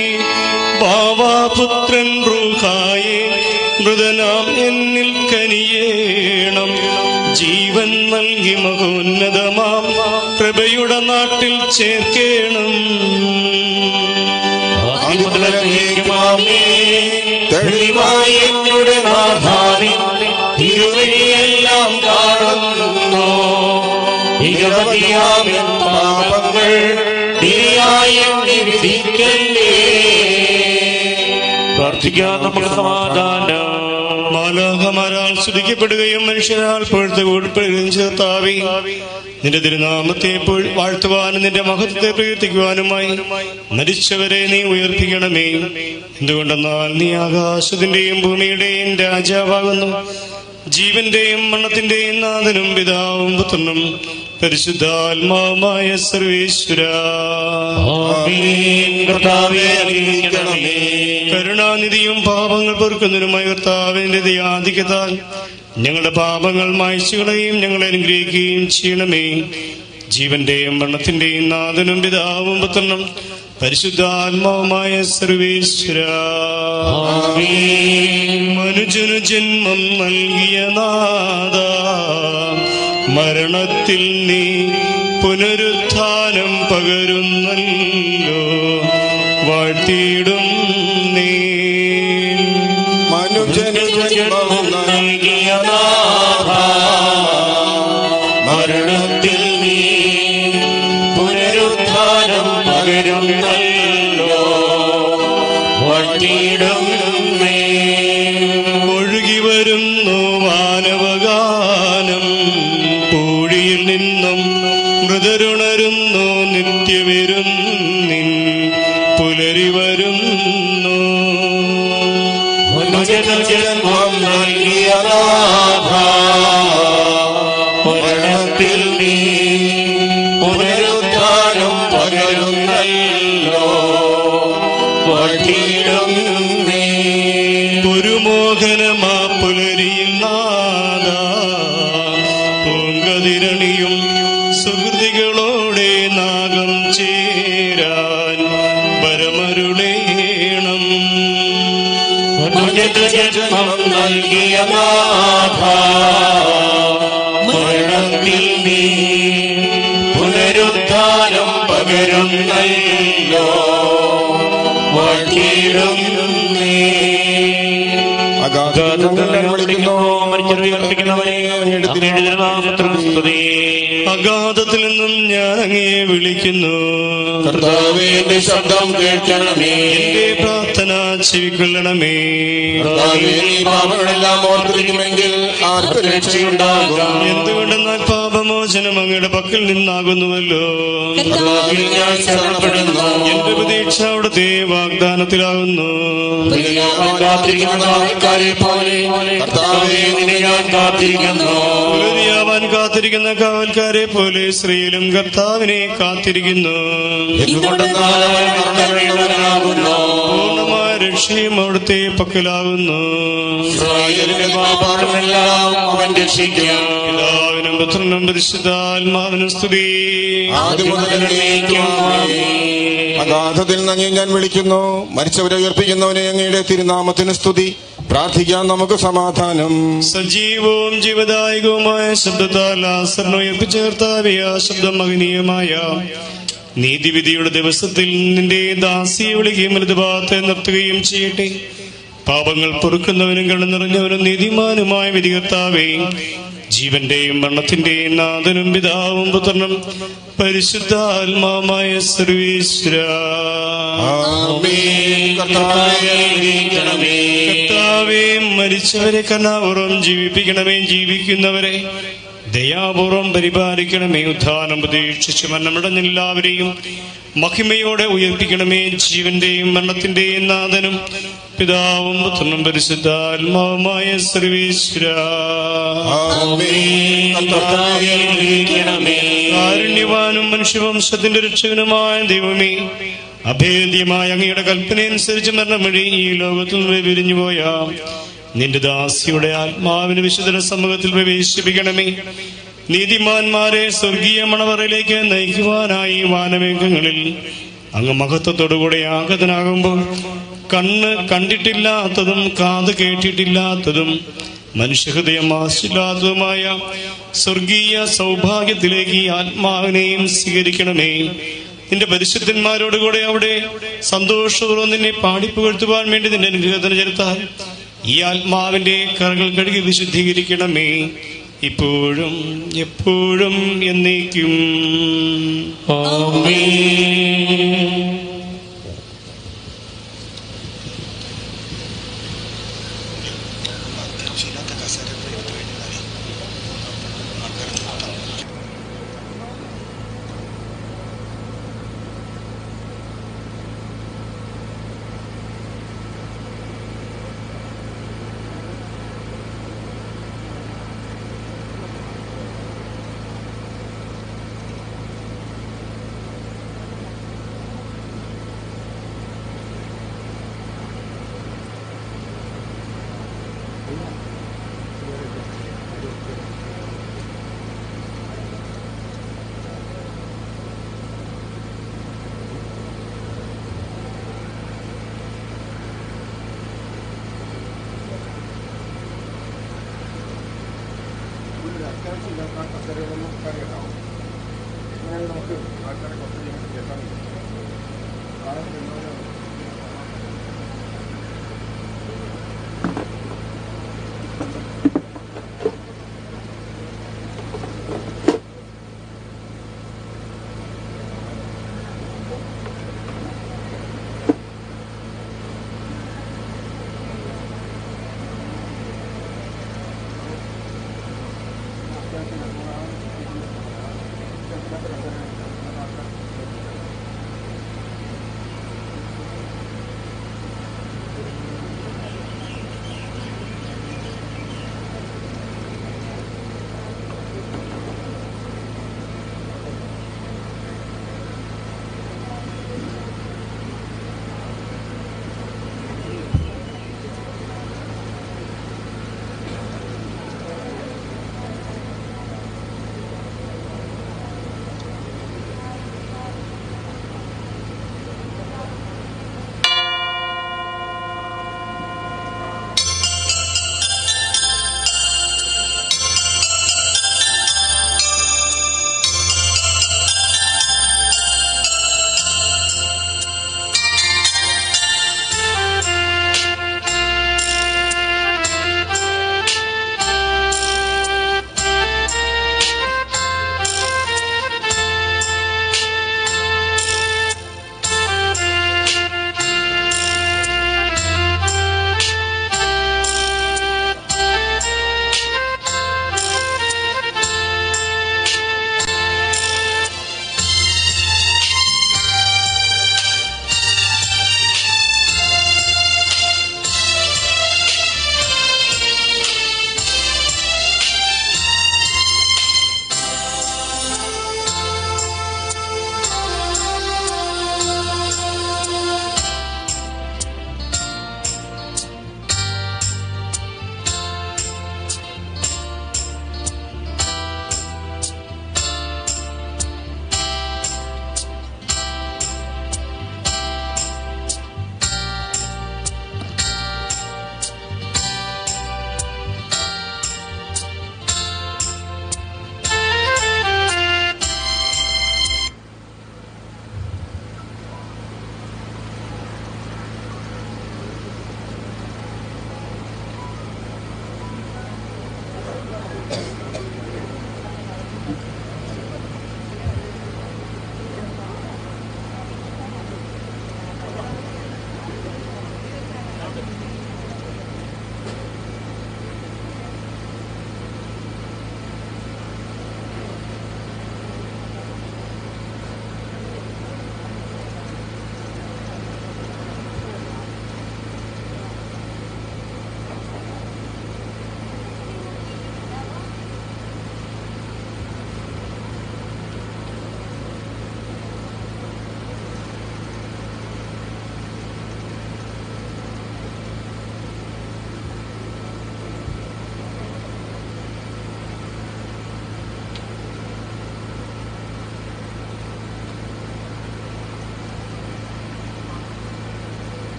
ഭാവാപുത്രൻ റൂഹായെ മൃതനാം എന്നിൽ കനിയേണം ജീവൻ നൽകി മഹോന്നതമാം പ്രഭയുടെ നാട്ടിൽ ചേർക്കേണം ആദിമുതലേക്കുമാമേ തെളിവായി എന്നോട് നാഥാനെ തിരുവഴിയെല്ലാം കാണുന്നു നിരവധിയാമെൻ പാപങ്ങൾ തിരിയായി എന്നെ വിധിക്കല്ലേ പ്രാർത്ഥിക്കാം നമുക്ക് സമാധാനം മാലാഹമാരാൽ സ്തുതിക്കപ്പെടുകയും മനുഷ്യരാൽ പുഴത്ത് ഉൾപ്പെടുകയും ചേർത്താവി നിന്റെ തിരുനാമത്തെ പുഴ- വാഴ്ത്തുവാനും നിന്റെ മഹത്വത്തെ പ്രകീർത്തിക്കുവാനുമായി മരിച്ചവരെ നീ ഉയർപ്പിക്കണമേ എന്തുകൊണ്ടെന്നാൽ നീ ആകാശത്തിന്റെയും ഭൂമിയുടെയും രാജാവാകുന്നു ജീവന്റെയും മണ്ണത്തിന്റെയും നാഥനും പിതാവും പുത്രനും പരിശുദ്ധാത്മാവുമായ സർവേശ്വര കരുണാനിധിയും പാപങ്ങൾ പൊറുക്കുന്നതിനുമായ കർത്താവിന്റെ ദയാധികതാൽ ഞങ്ങളുടെ പാപങ്ങൾ മായ്ച്ചുകളെയും ഞങ്ങളെ അനുഗ്രഹിക്കുകയും ചെയ്യണമേ ജീവന്റെയും മരണത്തിന്റെയും നാഥനും പിതാവും പുത്രനും പരിശുദ്ധാത്മാവുമായ സർവേശ്വര മനുജനു ജന്മം നൽകിയ നാഥ മരണത്തിൽ നീ പുനരുത്ഥാനം പകരുന്നല്ലോ വാഴ്ത്തിയിടും നീ മനുജനു ജന്മം നൽകിയ നാഥ, മരണത്തിൽ നീ പുനരുത്ഥാനം പകരുന്നല്ലോ വട്ടിയിടും ഒഴുകി വരുന്നു മാനവഗാനം പൂഴിയിൽ നിന്നും മൃതരുണരുന്നു നിത്യവിരുന്നിൻ പുലരി വരുന്നു ജന്മം നൽകിയ നാഥ, മരണത്തിൽ നീ പുനരുദ്ധാനം പകരുന്നല്ലോ വട്ടിയിടും ഒരു മോഹനമാ പുലരിയിൽ നാദ പൂങ്കതിരണിയും സുഹൃതികളോടെ നാഗം ചേരാൻ പരമരുളേണം ജന്മം നൽകിയ നാഥ, മരണത്തിൽ നീ പുനരുദ്ധാനം പകരുന്നല്ലോ വട്ടിയിടും അഗാധത്തിൽ നിന്നും ഞാൻ അങ്ങേ വിളിക്കുന്നു കർത്താവേ, എന്റെ ശബ്ദം കേൾക്കണമേ. എന്റെ പ്രാർത്ഥന ചെവിക്കൊള്ളണമേ കർത്താവേ, നീ പാപങ്ങളെല്ലാം ഓർത്തിരിക്കുമെങ്കിൽ ആർക്ക് രക്ഷയുണ്ടാകും എന്തുകൊണ്ടെന്നാൽ പാപമോചനം അങ്ങയുടെ പക്കൽ നിന്നാകുന്നുവല്ലോ കർത്താവിൽ ഞാൻ ശരണപ്പെടുന്നു. എന്റെ പ്രതീക്ഷ അവിടുത്തെ വാഗ്ദാനത്തിലാകുന്നു പുനരാവാൻ കാത്തിരിക്കുന്ന ആൾക്കാരെ പോലെ കർത്താവേ, നിന്നെ ഞാൻ കാത്തിരിക്കുന്നു പുലരിയാവാൻ കാത്തിരിക്കുന്ന കാവൽക്കാരെ പോലെ സ്ത്രീയിലും കർത്താവിനെ കാത്തിരിക്കുന്നു എന്തുകൊണ്ടെന്നാൽ അവൻ മരണവേണ്ടവനാകുന്നു പൂർണ്ണമായ രക്ഷയും അവിടുത്തെ പക്കലാകുന്നു ഇസ്രായേലിന്റെ പാപങ്ങളെല്ലാം അവൻ രക്ഷിക്കും പിതാവിനും പുത്രനും പരിശുദ്ധാത്മാവിനും സ്തുതി ആദ്യം മുതൽ എന്നേക്കും അഗാധത്തിൽ നിന്ന് ഞാൻ വിളിക്കുന്നു മരിച്ചവരെ ഉയർപ്പിക്കുന്നവനെ അങ്ങയുടെ തിരുനാമത്തിന് സ്തുതി പ്രാർത്ഥിക്കാൻ നമുക്ക് സമാധാനം സജീവവും ജീവദായകവുമായ ശബ്ദത്താൽ ആസരണം ഉയർപ്പിച്ചേർത്താവേ ആ ശബ്ദം മഹനീയമായ നീതിവിധിയുടെ ദിവസത്തിൽ നിന്റെ ദാസിയെ വിളിക്കുകയും വലുതുഭാഗത്തെ നിർത്തുകയും ചെയ്യട്ടെ പാപങ്ങൾ പൊറുക്കുന്നവനും കണ്ണു നിറഞ്ഞവനും നീതിമാനുമായ വിധികർത്താവേ ജീവന്റെയും മരണത്തിന്റെയും നാഥനും പിതാവും പുത്രനും പരിശുദ്ധാത്മാമായ സർവീശ്വര കർത്താവേ മരിച്ചവരെ കർണാപൂർവം ജീവിപ്പിക്കണമേ ജീവിക്കുന്നവരെ ദയാപൂർവം പരിപാലിക്കണമേ ഉദ്ധാനം പ്രതീക്ഷിച്ച് മരണമടഞ്ഞ എല്ലാവരെയും മഹിമയോടെ ഉയർപ്പിക്കണമേ ജീവന്റെയും മരണത്തിന്റെയും നാഥനും പിതാവും പുത്രനും പരിശുദ്ധാത്മാവുമായ സർവീശ്വര കാരുണ്യവാനും മനുഷ്യവംശത്തിന്റെ രക്ഷകനുമായ ദൈവമേ അഭേദ്യമായ അങ്ങയുടെ കൽപ്പനയനുസരിച്ച് മരണം വഴി ഈ ലോകത്തിൽ നിന്ന് വിരിഞ്ഞുപോയ നിന്റെ ദാസിയുടെ ആത്മാവിന് വിശുദ്ധ സമൂഹത്തിൽ പ്രവേശിപ്പിക്കണമേ നീതിമാന്മാരെ സ്വർഗീയ മണവറയിലേക്ക് നയിക്കുവാനായി വാനമേഘങ്ങളിൽ അങ്ങ് മഹത്വത്തോടുകൂടെ ആഗതനാകുമ്പോൾ കണ്ണ് കണ്ടിട്ടില്ലാത്തതും കാത് കേട്ടിട്ടില്ലാത്തതും മനുഷ്യഹൃദയം ആശില്ലാത്തതുമായ സ്വർഗീയ സൗഭാഗ്യത്തിലേക്ക് ഈ ആത്മാവിനെയും സ്വീകരിക്കണമേ നിന്റെ പരിശുദ്ധന്മാരോടുകൂടെ അവിടെ സന്തോഷപൂർവ്വം നിന്നെ പാടിപ്പുകഴ്ത്തുവാൻ വേണ്ടി നിന്റെ അനുഗ്രഹത്തിന് ചെലുത്താൽ ഈ ആത്മാവിന്റെ കറകൾ കഴുകി വിശുദ്ധീകരിക്കണമേ ഇപ്പോഴും എപ്പോഴും എന്നേക്കും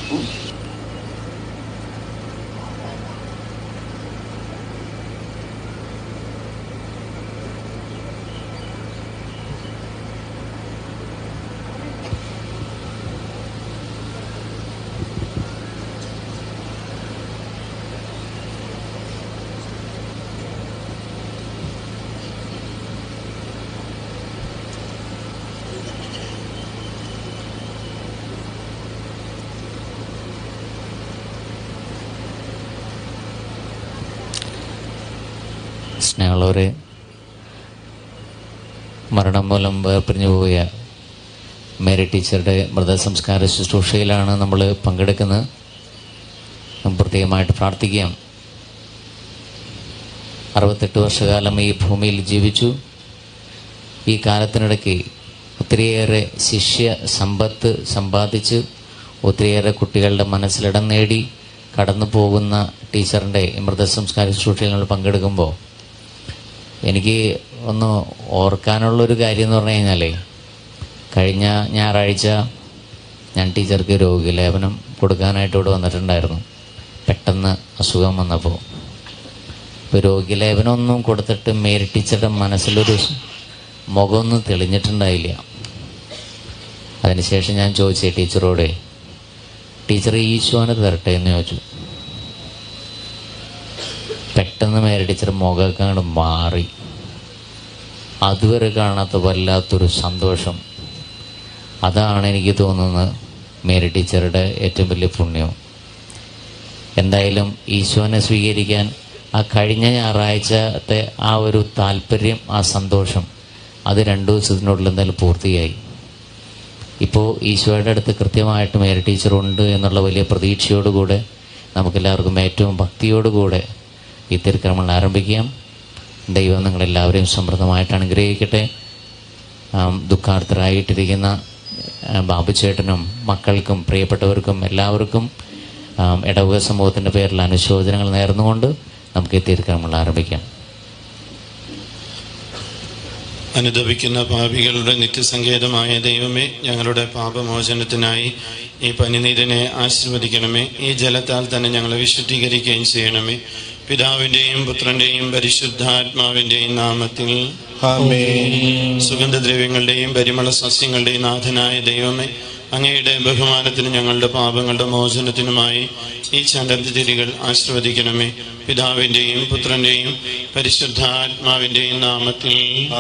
സ്നേഹമുള്ളവരെ മരണം മൂലം വേർപിരിഞ്ഞു പോയ മേരി ടീച്ചറുടെ മൃതസംസ്കാര ശുശ്രൂഷയിലാണ് നമ്മൾ പങ്കെടുക്കുന്നത് നാം പ്രത്യേകമായിട്ട് പ്രാർത്ഥിക്കാം അറുപത്തെട്ട് വർഷകാലം ഈ ഭൂമിയിൽ ജീവിച്ചു ഈ കാലത്തിനിടയ്ക്ക് ഒത്തിരിയേറെ ശിഷ്യ സമ്പത്ത് സമ്പാദിച്ച് ഒത്തിരിയേറെ കുട്ടികളുടെ മനസ്സിലിടം നേടി കടന്നു പോകുന്ന ടീച്ചറിൻ്റെ ഈ മൃതസംസ്കാര ശുശ്രൂഷയിൽ നമ്മൾ പങ്കെടുക്കുമ്പോൾ എനിക്ക് ഒന്ന് ഓർക്കാനുള്ളൊരു കാര്യം എന്ന് പറഞ്ഞു കഴിഞ്ഞാൽ കഴിഞ്ഞ ഞായറാഴ്ച ഞാൻ ടീച്ചർക്ക് രോഗിലേപനം കൊടുക്കാനായിട്ട് ഇവിടെ വന്നിട്ടുണ്ടായിരുന്നു പെട്ടെന്ന് അസുഖം വന്നപ്പോൾ ഇപ്പോൾ രോഗിലേപനമൊന്നും കൊടുത്തിട്ട് മേരി ടീച്ചറുടെ മനസ്സിലൊരു മുഖമൊന്നും തെളിഞ്ഞിട്ടുണ്ടായില്ല അതിനുശേഷം ഞാൻ ചോദിച്ചേ ടീച്ചറോടെ ടീച്ചർ ഈശോനെ തരട്ടെ എന്ന് ചോദിച്ചു പെട്ടെന്ന് മേരി ടീച്ചർ മുഖമൊക്കെ അങ്ങോട്ട് മാറി അതുവരെ കാണാത്ത വല്ലാത്തൊരു സന്തോഷം അതാണ് എനിക്ക് തോന്നുന്നത് മേരി ടീച്ചറുടെ ഏറ്റവും വലിയ പുണ്യം എന്തായാലും ഈശോനെ സ്വീകരിക്കാൻ ആ കഴിഞ്ഞ ഞായറാഴ്ചത്തെ ആ ഒരു താല്പര്യം ആ സന്തോഷം അത് രണ്ടു ദിവസത്തിനുള്ളിൽ എന്തായാലും പൂർത്തിയായി ഇപ്പോൾ ഈശോയുടെ അടുത്ത് കൃത്യമായിട്ട് മേരി ടീച്ചറുണ്ട് എന്നുള്ള വലിയ പ്രതീക്ഷയോടുകൂടെ നമുക്കെല്ലാവർക്കും ഏറ്റവും ഭക്തിയോടുകൂടെ ഈ തിരുക്രമങ്ങൾ ആരംഭിക്കാം ദൈവം നിങ്ങളെല്ലാവരെയും സമൃദ്ധമായിട്ട് അനുഗ്രഹിക്കട്ടെ ആം, ദുഃഖാർത്ഥരായിട്ടിരിക്കുന്ന ആ, ബാബുച്ചേട്ടനും മക്കൾക്കും പ്രിയപ്പെട്ടവർക്കും എല്ലാവർക്കും ആം, ഇടവക സമൂഹത്തിൻ്റെ പേരിൽ അനുശോചനങ്ങൾ നേർന്നുകൊണ്ട് നമുക്ക് ഈ തിരുക്രമങ്ങൾ ആരംഭിക്കാം അനുദപിക്കുന്ന പാപികളുടെ നിത്യസങ്കേതമായ ദൈവമേ ഞങ്ങളുടെ പാപമോചനത്തിനായി ഈ പനിനീരിനെ ആശീർവദിക്കണമേ ഈ ജലത്താൽ തന്നെ ഞങ്ങളെ വിശുദ്ധീകരിക്കുകയും ചെയ്യണമേ പിതാവിന്റെയും പുത്രന്റെയും പരിശുദ്ധാത്മാവിന്റെയും നാമത്തിൽ സുഗന്ധദ്രവ്യങ്ങളുടെയും പരിമള സസ്യങ്ങളുടെയും നാഥനായ ദൈവമേ അങ്ങയുടെ ബഹുമാനത്തിന് ഞങ്ങളുടെ പാപങ്ങളുടെ മോചനത്തിനുമായി ഈ ചന്ദ്രതിരികൾ ആശീർവദിക്കണമേ പിതാവിന്റെയും പുത്രന്റെയും പരിശുദ്ധാത്മാവിന്റെയും നാമത്തിൽ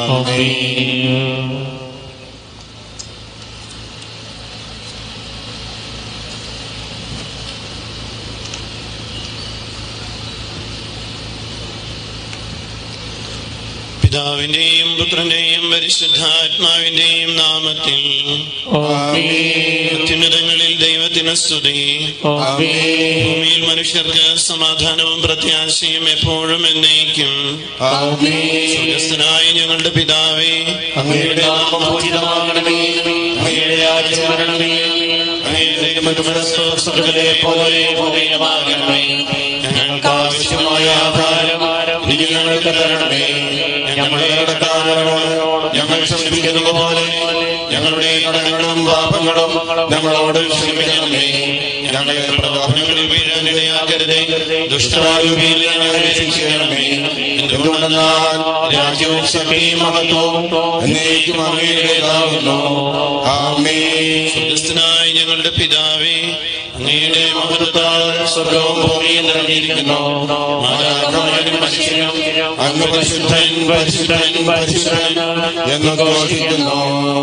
പിതാവിന്റെയും പുത്രന്റെയും പരിശുദ്ധാത്മാവിന്റെയും നാമത്തിൽ അത്യുന്നതങ്ങളിൽ ദൈവത്തിന് സ്തുതി ഭൂമിയിൽ മനുഷ്യർക്ക് സമാധാനവും പ്രത്യാശയും എപ്പോഴും എന്നേക്കും സ്വർഗസ്ഥനായ ഞങ്ങളുടെ പിതാവേ അങ്ങയുടെ നാമം പൂജിതമാകണമേ അങ്ങയുടെ രാജ്യം വരണമേ അങ്ങയുടെ മനസ്സ് സ്വർഗ്ഗത്തിലെ പോലെ ഭൂമിയിലുമാകണമേ ഞങ്ങൾക്ക് ആവശ്യമായ ആഹാരം ഇനി ഞങ്ങൾക്ക് തരണമേ ഞങ്ങളുടെ കടക്കാരോട് ഞങ്ങൾ ക്ഷമിക്കുന്നത് പോലെ ഞങ്ങളുടെ കടങ്ങളും പാപങ്ങളും ഞങ്ങളോട് ക്ഷമിക്കണമേ ഞങ്ങളെ പ്രലോഭനങ്ങളിൽ വീഴാനിടയാക്കരുതേ ദുഷ്ടാരൂപിയിൽ ഞങ്ങളെ രക്ഷിക്കണമേ എന്തുകൊണ്ടെന്നാൽ രാജ്യവും ശക്തിയും മഹത്വവും എന്നേക്കും അങ്ങയുടേതാകുന്നു ആമേ സ്വർഗസ്ഥനായ ഞങ്ങളുടെ പിതാവേ അങ്ങയുടെ മഹത്വത്താൽ സ്വർഗവും ഭൂമിയും നിറഞ്ഞിരിക്കുന്നു മാതാക്കന്മാരും മനുഷ്യരും അങ്ങ് പരിശുദ്ധൻ പരിശുദ്ധൻ പരിശുദ്ധൻ എന്ന് ഘോഷിക്കുന്നു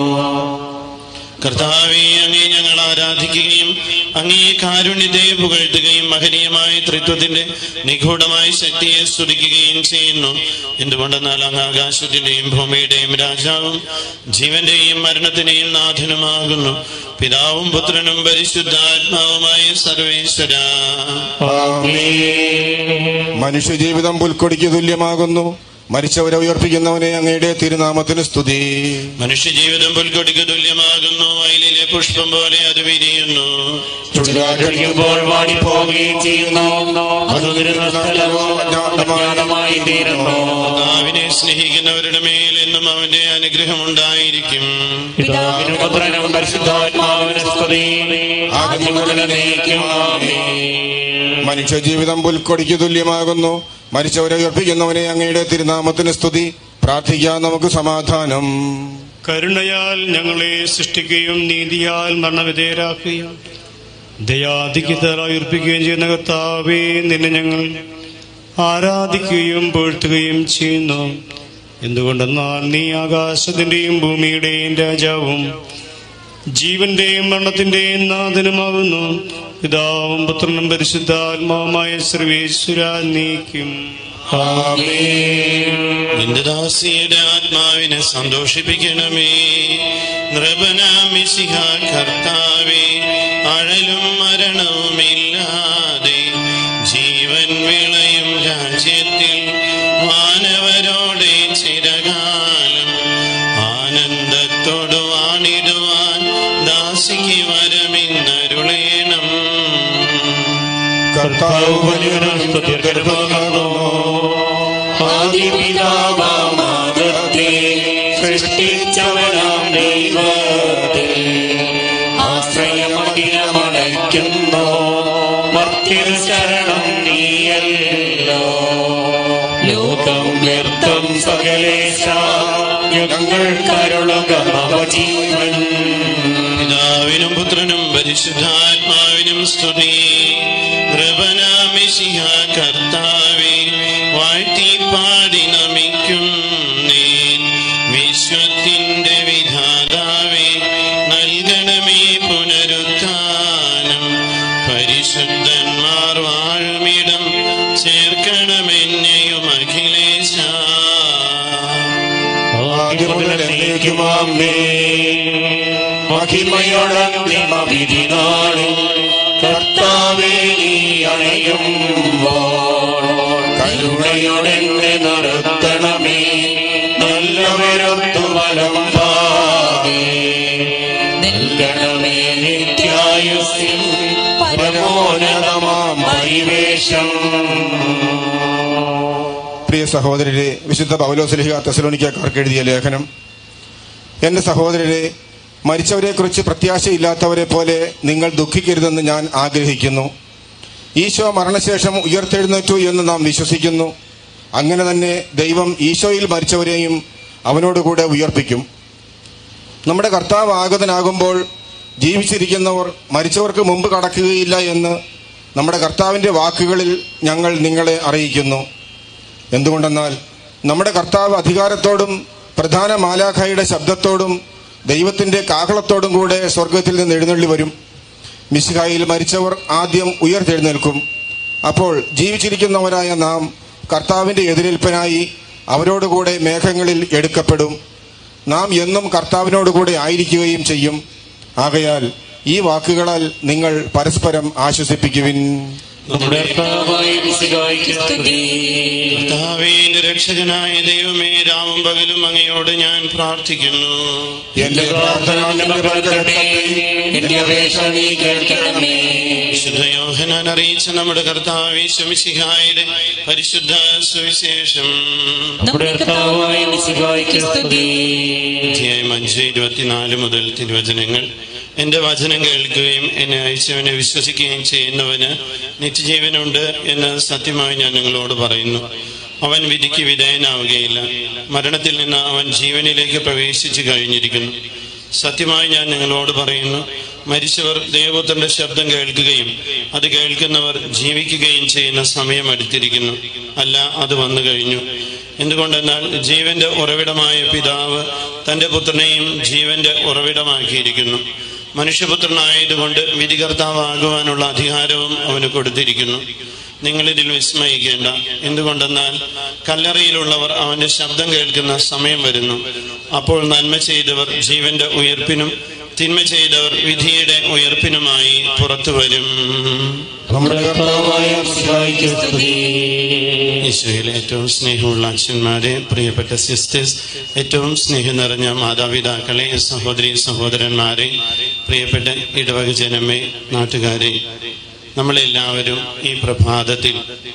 കർത്താവെ അങ്ങേ ഞങ്ങൾ ആരാധിക്കുകയും അങ്ങേ കാരുണ്യത്തെ പുകഴ്ത്തുകയും മഹനീയമായ ത്രിത്വത്തിന്റെ നിഗൂഢമായ ശക്തിയെ സ്തുതിക്കുകയും ചെയ്യുന്നു എന്തുകൊണ്ടെന്നാൽ അങ്ങ് ആകാശത്തിന്റെയും ഭൂമിയുടെയും രാജാവും ജീവന്റെയും മരണത്തിന്റെയും നാഥനുമാകുന്നു പിതാവും പുത്രനും പരിശുദ്ധാത്മാവുമായ സർവേശ്വര മനുഷ്യജീവിതം പുൽക്കൊടിക്ക് തുല്യമാകുന്നു മരിച്ചവരെ ഉയർപ്പിക്കുന്നവനെ അങ്ങയുടെ തിരുനാമത്തിന് സ്തുതി മനുഷ്യജീവിതം പുൽക്കൊടിക്ക് തുല്യമാകുന്നു വയലിലെ പുഷ്പം പോലെ അത് വിരിയുന്നു ചുടുകാറ്റടിക്കുമ്പോൾ വാടിപ്പോവുകയും ചെയ്യുന്നു അത് നിരുന്ന സ്ഥലവും അജ്ഞാതമായി തീരുന്നു കർത്താവിനെ സ്നേഹിക്കുന്നവരുടെ മേൽ എന്നും അവന്റെ അനുഗ്രഹം ഉണ്ടായിരിക്കും പിതാവിനും പുത്രനും പരിശുദ്ധാത്മാവിനും സ്തുതി ആദ്യം മുതൽ എന്നേക്കും ആമേൻ മനുഷ്യ ജീവിതം പുൽക്കൊടിക്ക് തുല്യമാകുന്നു മരിച്ചവരെ ഉയർപ്പിക്കുന്നവനെ അങ്ങയുടെ തിരുനാമത്തിന് സ്തുതി പ്രാർത്ഥിക്കാൻ നമുക്ക് സമാധാനം കരുണയാൽ ഞങ്ങളെ സൃഷ്ടിക്കുകയും നീതിയാൽ മരണവിധേയരാക്കുകയും ദയാധിക്യത്താൽ ഉയർപ്പിക്കുകയും ചെയ്യുന്ന കർത്താവേ നിന്നെ ഞങ്ങൾ ആരാധിക്കുകയും പുഴ്ത്തുകയും ചെയ്യുന്നു എന്തുകൊണ്ടെന്നാൽ നീ ആകാശത്തിന്റെയും ഭൂമിയുടെയും രാജാവും ജീവന്റെയും മരണത്തിന്റെയും നാഥനുമാകുന്നു പിതാവും പുത്രനും പരിശുദ്ധാത്മാവുമായ സർവേശ്വര നീക്കും നിന്റെ ദാസിയുടെ ആത്മാവിനെ സന്തോഷിപ്പിക്കണമേ നൃപനാമിസിഹ കർത്താവേ അഴലും മരണവുമില്ലാതെ ജീവൻ വിളയും രാജ്യത്തിൽ മാനവരോടെ ചിരകാലം ആനന്ദത്തോടു വാണിടുവാൻ ദാസിക്ക് വരമിന്നരുളേണം കർത്താവ് വലിയവനും സ്തുത്യർഹമാകുന്നു ആദിപിതാവാമാതത്തെ സൃഷ്ടിച്ചവനാം ദൈവത്തിൽ ആശ്രയമഖിലമണയ്ക്കുന്നു മർത്യർ ശരണം നീയല്ലോ ലോകം വ്യർത്ഥം സകലേശ ഞങ്ങൾ കരുളുക നവജീവൻ പിതാവിനും പുത്രനും പരിശുദ്ധാത്മാവിനും സ്തുതി കൃപനാമിശിഹ കർത്താവേ വാഴ്ത്തി പാടി നമിക്കുന്നേ വിശ്വത്തിന്റെ വിധാതാവേ നൽകണമേ പുനരുത്ഥാനം പരിശുദ്ധന്മാർ വാഴുമിടം ചേർക്കണമെന്നെയും അഖിലേശ ആദ്യം മുതൽ എന്നേക്കുമാമേ മഹിമയോടന്തിമ വിധി നാളിൽ കർത്താവേ നീ അണയുമ്പോൾ കരുണയോടെന്നെ നിർത്തണമേ നല്ലവരൊത്തു വലം ഭാഗേ നൽകണമേ നിത്യായുസിൽ പരമോന്നതമാം പരിവേഷം പ്രിയ സഹോദരരെ വിശുദ്ധ പൗലോസ്ലിഹ തെസലോനിക്കാർക്ക് എഴുതിയ ലേഖനം എന്റെ സഹോദരരെ മരിച്ചവരെക്കുറിച്ച് പ്രത്യാശയില്ലാത്തവരെ പോലെ നിങ്ങൾ ദുഃഖിക്കരുതെന്ന് ഞാൻ ആഗ്രഹിക്കുന്നു ഈശോ മരണശേഷം ഉയർത്തെഴുന്നേറ്റു എന്ന് നാം വിശ്വസിക്കുന്നു അങ്ങനെ തന്നെ ദൈവം ഈശോയിൽ മരിച്ചവരെയും അവനോടുകൂടെ ഉയർപ്പിക്കും നമ്മുടെ കർത്താവ് ആഗതനാകുമ്പോൾ ജീവിച്ചിരിക്കുന്നവർ മരിച്ചവർക്ക് മുമ്പ് കടക്കുകയില്ല എന്ന് നമ്മുടെ കർത്താവിൻ്റെ വാക്കുകളിൽ ഞങ്ങൾ നിങ്ങളെ അറിയിക്കുന്നു എന്തുകൊണ്ടെന്നാൽ നമ്മുടെ കർത്താവ് അധികാരത്തോടും പ്രധാന മാലാഖയുടെ ശബ്ദത്തോടും ദൈവത്തിന്റെ കാഹളത്തോടും കൂടെ സ്വർഗത്തിൽ നിന്ന് എഴുന്നള്ളി വരും മിശിഹായിൽ മരിച്ചവർ ആദ്യം ഉയർത്തെഴുന്നേൽക്കും അപ്പോൾ ജീവിച്ചിരിക്കുന്നവരായ നാം കർത്താവിന്റെ എതിരേൽപ്പനായി അവരോടുകൂടെ മേഘങ്ങളിൽ എടുക്കപ്പെടും നാം എന്നും കർത്താവിനോടുകൂടെ ആയിരിക്കുകയും ചെയ്യും ആകയാൽ ഈ വാക്കുകളാൽ നിങ്ങൾ പരസ്പരം ആശ്വസിപ്പിക്കുവിൻ നമ്മുടെ കർത്താവായ മിശിഹായ്ക്ക് സ്തുതി കർത്താവേ, എന്റെ രക്ഷകനായ ദൈവമേ രാവും പകലും അങ്ങയോട് ഞാൻ പ്രാർത്ഥിക്കുന്നു എന്റെ പ്രാർത്ഥന നിങ്ങൾ കേൾക്കട്ടെ എന്റെ അപേക്ഷ നീ കേൾക്കണമേ വിശുദ്ധ യോഹനാൻ അറിയിച്ച നമ്മുടെ കർത്താവ് ശമിശിഹായുടെ പരിശുദ്ധ സുവിശേഷം നമ്മുടെ കർത്താവായ മിശിഹായ്ക്ക് സ്തുതി അധ്യായം അഞ്ച് ഇരുപത്തിനാല് മുതൽ തിരുവചനങ്ങൾ എന്റെ വചനം കേൾക്കുകയും എന്നെ അയച്ചവനെ വിശ്വസിക്കുകയും ചെയ്യുന്നവന് നിത്യജീവനുണ്ട് എന്ന് സത്യമായി ഞാൻ നിങ്ങളോട് പറയുന്നു അവൻ വിധിക്ക് വിധേയനാവുകയില്ല മരണത്തിൽ നിന്ന് അവൻ ജീവനിലേക്ക് പ്രവേശിച്ചു കഴിഞ്ഞിരിക്കുന്നു സത്യമായി ഞാൻ നിങ്ങളോട് പറയുന്നു മരിച്ചവർ ദൈവപുത്രന്റെ ശബ്ദം കേൾക്കുകയും അത് കേൾക്കുന്നവർ ജീവിക്കുകയും ചെയ്യുന്ന സമയം അടുത്തിരിക്കുന്നു അല്ല അത് വന്നു കഴിഞ്ഞു എന്തുകൊണ്ടെന്നാൽ ജീവന്റെ ഉറവിടമായ പിതാവ് തന്റെ പുത്രനെയും ജീവന്റെ ഉറവിടമാക്കിയിരിക്കുന്നു മനുഷ്യപുത്രനായതുകൊണ്ട് വിധികർത്താവാകുവാനുള്ള അധികാരവും അവന് കൊടുത്തിരിക്കുന്നു നിങ്ങളിതിൽ വിസ്മയിക്കേണ്ട എന്തുകൊണ്ടെന്നാൽ കല്ലറയിലുള്ളവർ അവന്റെ ശബ്ദം കേൾക്കുന്ന സമയം വരുന്നു അപ്പോൾ നന്മ ചെയ്തവർ ജീവന്റെ ഉയർപ്പിനും തിന്മ ചെയ്തവർ വിധിയുടെ ഉയർപ്പിനുമായി പുറത്തു വരും നമ്മുടെ കർത്താവായ മിശിഹായ്ക്ക് സ്തുതി ഈശോയിലെ ഏറ്റവും സ്നേഹമുള്ള അച്ഛന്മാരെ പ്രിയപ്പെട്ട സിസ്റ്റേഴ്സ് ഏറ്റവും സ്നേഹം നിറഞ്ഞ മാതാപിതാക്കളെ സഹോദരി സഹോദരന്മാരെ പ്രിയപ്പെട്ട ഇടവക ജനമേ നാട്ടുകാരെ നമ്മളെല്ലാവരും ഈ പ്രഭാതത്തിൽ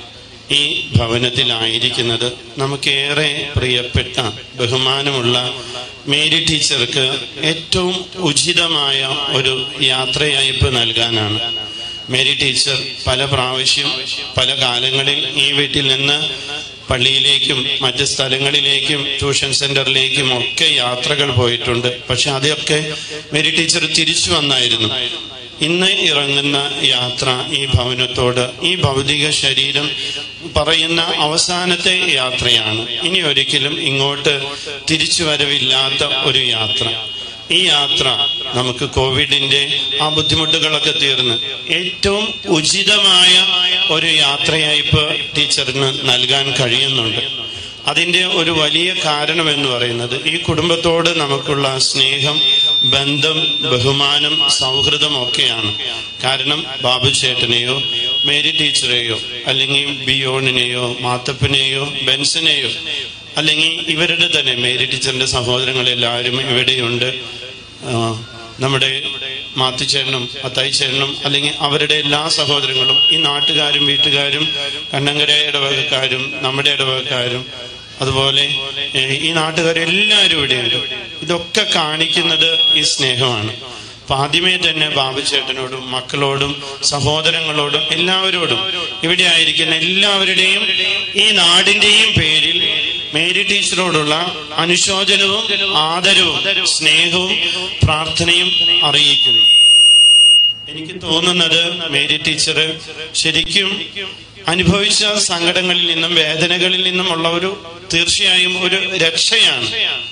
ഈ ഭവനത്തിലായിരിക്കുന്നത് നമുക്കേറെ പ്രിയപ്പെട്ട ബഹുമാനമുള്ള മേരി ടീച്ചർക്ക് ഏറ്റവും ഉചിതമായ ഒരു യാത്രയയപ്പ് നൽകാനാണ് മേരി ടീച്ചർ പല പ്രാവശ്യം പല കാലങ്ങളിൽ ഈ വീട്ടിൽ നിന്ന് പള്ളിയിലേക്കും മറ്റ് സ്ഥലങ്ങളിലേക്കും ട്യൂഷൻ സെന്ററിലേക്കും ഒക്കെ യാത്രകൾ പോയിട്ടുണ്ട് പക്ഷെ അതൊക്കെ മേരി ടീച്ചർ തിരിച്ചു വന്നായിരുന്നു ഇന്ന് ഇറങ്ങുന്ന യാത്ര ഈ ഭവനത്തോട് ഈ ഭൗതിക ശരീരം പറയുന്ന അവസാനത്തെ യാത്രയാണ് ഇനി ഒരിക്കലും ഇങ്ങോട്ട് തിരിച്ചു വരവില്ലാത്ത ഒരു യാത്ര ഈ യാത്ര നമുക്ക് കോവിഡിന്റെ ആ ബുദ്ധിമുട്ടുകളൊക്കെ തീർന്ന് ഏറ്റവും ഉചിതമായ ഒരു യാത്രയയപ്പ് ടീച്ചറിന് നൽകാൻ കഴിയുന്നുണ്ട് അതിന്റെ ഒരു വലിയ കാരണം എന്ന് പറയുന്നത് ഈ കുടുംബത്തോട് നമുക്കുള്ള സ്നേഹം ബന്ധം ബഹുമാനം സൗഹൃദം ഒക്കെയാണ് കാരണം ബാബു ചേട്ടനെയോ മേരി ടീച്ചറെയോ അല്ലെങ്കിൽ ബിയോണിനെയോ മാത്തപ്പനെയോ ബെൻസിനെയോ അല്ലെങ്കിൽ ഇവരുടെ തന്നെ മേരി ടീച്ചറിന്റെ സഹോദരങ്ങളെല്ലാവരും ഇവിടെയുണ്ട് ആ, നമ്മുടെ മാത്തിച്ചേട്ടനും അത്തായിച്ചേട്ടനും അല്ലെങ്കിൽ അവരുടെ എല്ലാ സഹോദരങ്ങളും ഈ നാട്ടുകാരും വീട്ടുകാരും കണ്ണങ്കര ഇടവകക്കാരും നമ്മുടെ ഇടവകക്കാരും അതുപോലെ ഏ, ഈ നാട്ടുകാരെല്ലാവരും ഇവിടെയുണ്ട് ഇതൊക്കെ കാണിക്കുന്നത് ഈ സ്നേഹമാണ് അപ്പൊ ആദ്യമേ തന്നെ ബാബുചേട്ടനോടും മക്കളോടും സഹോദരങ്ങളോടും എല്ലാവരോടും ഇവിടെ ആയിരിക്കുന്ന എല്ലാവരുടെയും ഈ നാടിന്റെയും പേരിൽ മേരി ടീച്ചറോടുള്ള അനുശോചനവും ആദരവും സ്നേഹവും പ്രാർത്ഥനയും അറിയിക്കുന്നു എനിക്ക് തോന്നുന്നത് മേരി ടീച്ചർ ശരിക്കും അനുഭവിച്ച സങ്കടങ്ങളിൽ നിന്നും വേദനകളിൽ നിന്നുമുള്ള ഒരു തീർച്ചയായും ഒരു രക്ഷയാണ്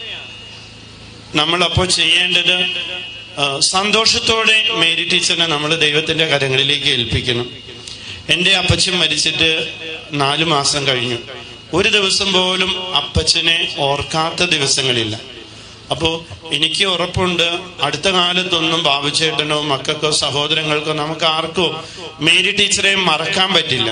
നമ്മളപ്പോൾ ചെയ്യേണ്ടത് ആ, സന്തോഷത്തോടെ മേരി ടീച്ചറിനെ നമ്മൾ ദൈവത്തിന്റെ കരങ്ങളിലേക്ക് ഏൽപ്പിക്കണം എൻ്റെ അപ്പച്ചൻ മരിച്ചിട്ട് നാലു മാസം കഴിഞ്ഞു ഒരു ദിവസം പോലും അപ്പച്ചനെ ഓർക്കാത്ത ദിവസങ്ങളില്ല അപ്പോ എനിക്ക് ഉറപ്പുണ്ട് അടുത്ത കാലത്തൊന്നും ബാബുചേട്ടനോ മക്കൾക്കോ സഹോദരങ്ങൾക്കോ നമുക്ക് ആർക്കോ മേരി ടീച്ചറെ മറക്കാൻ പറ്റില്ല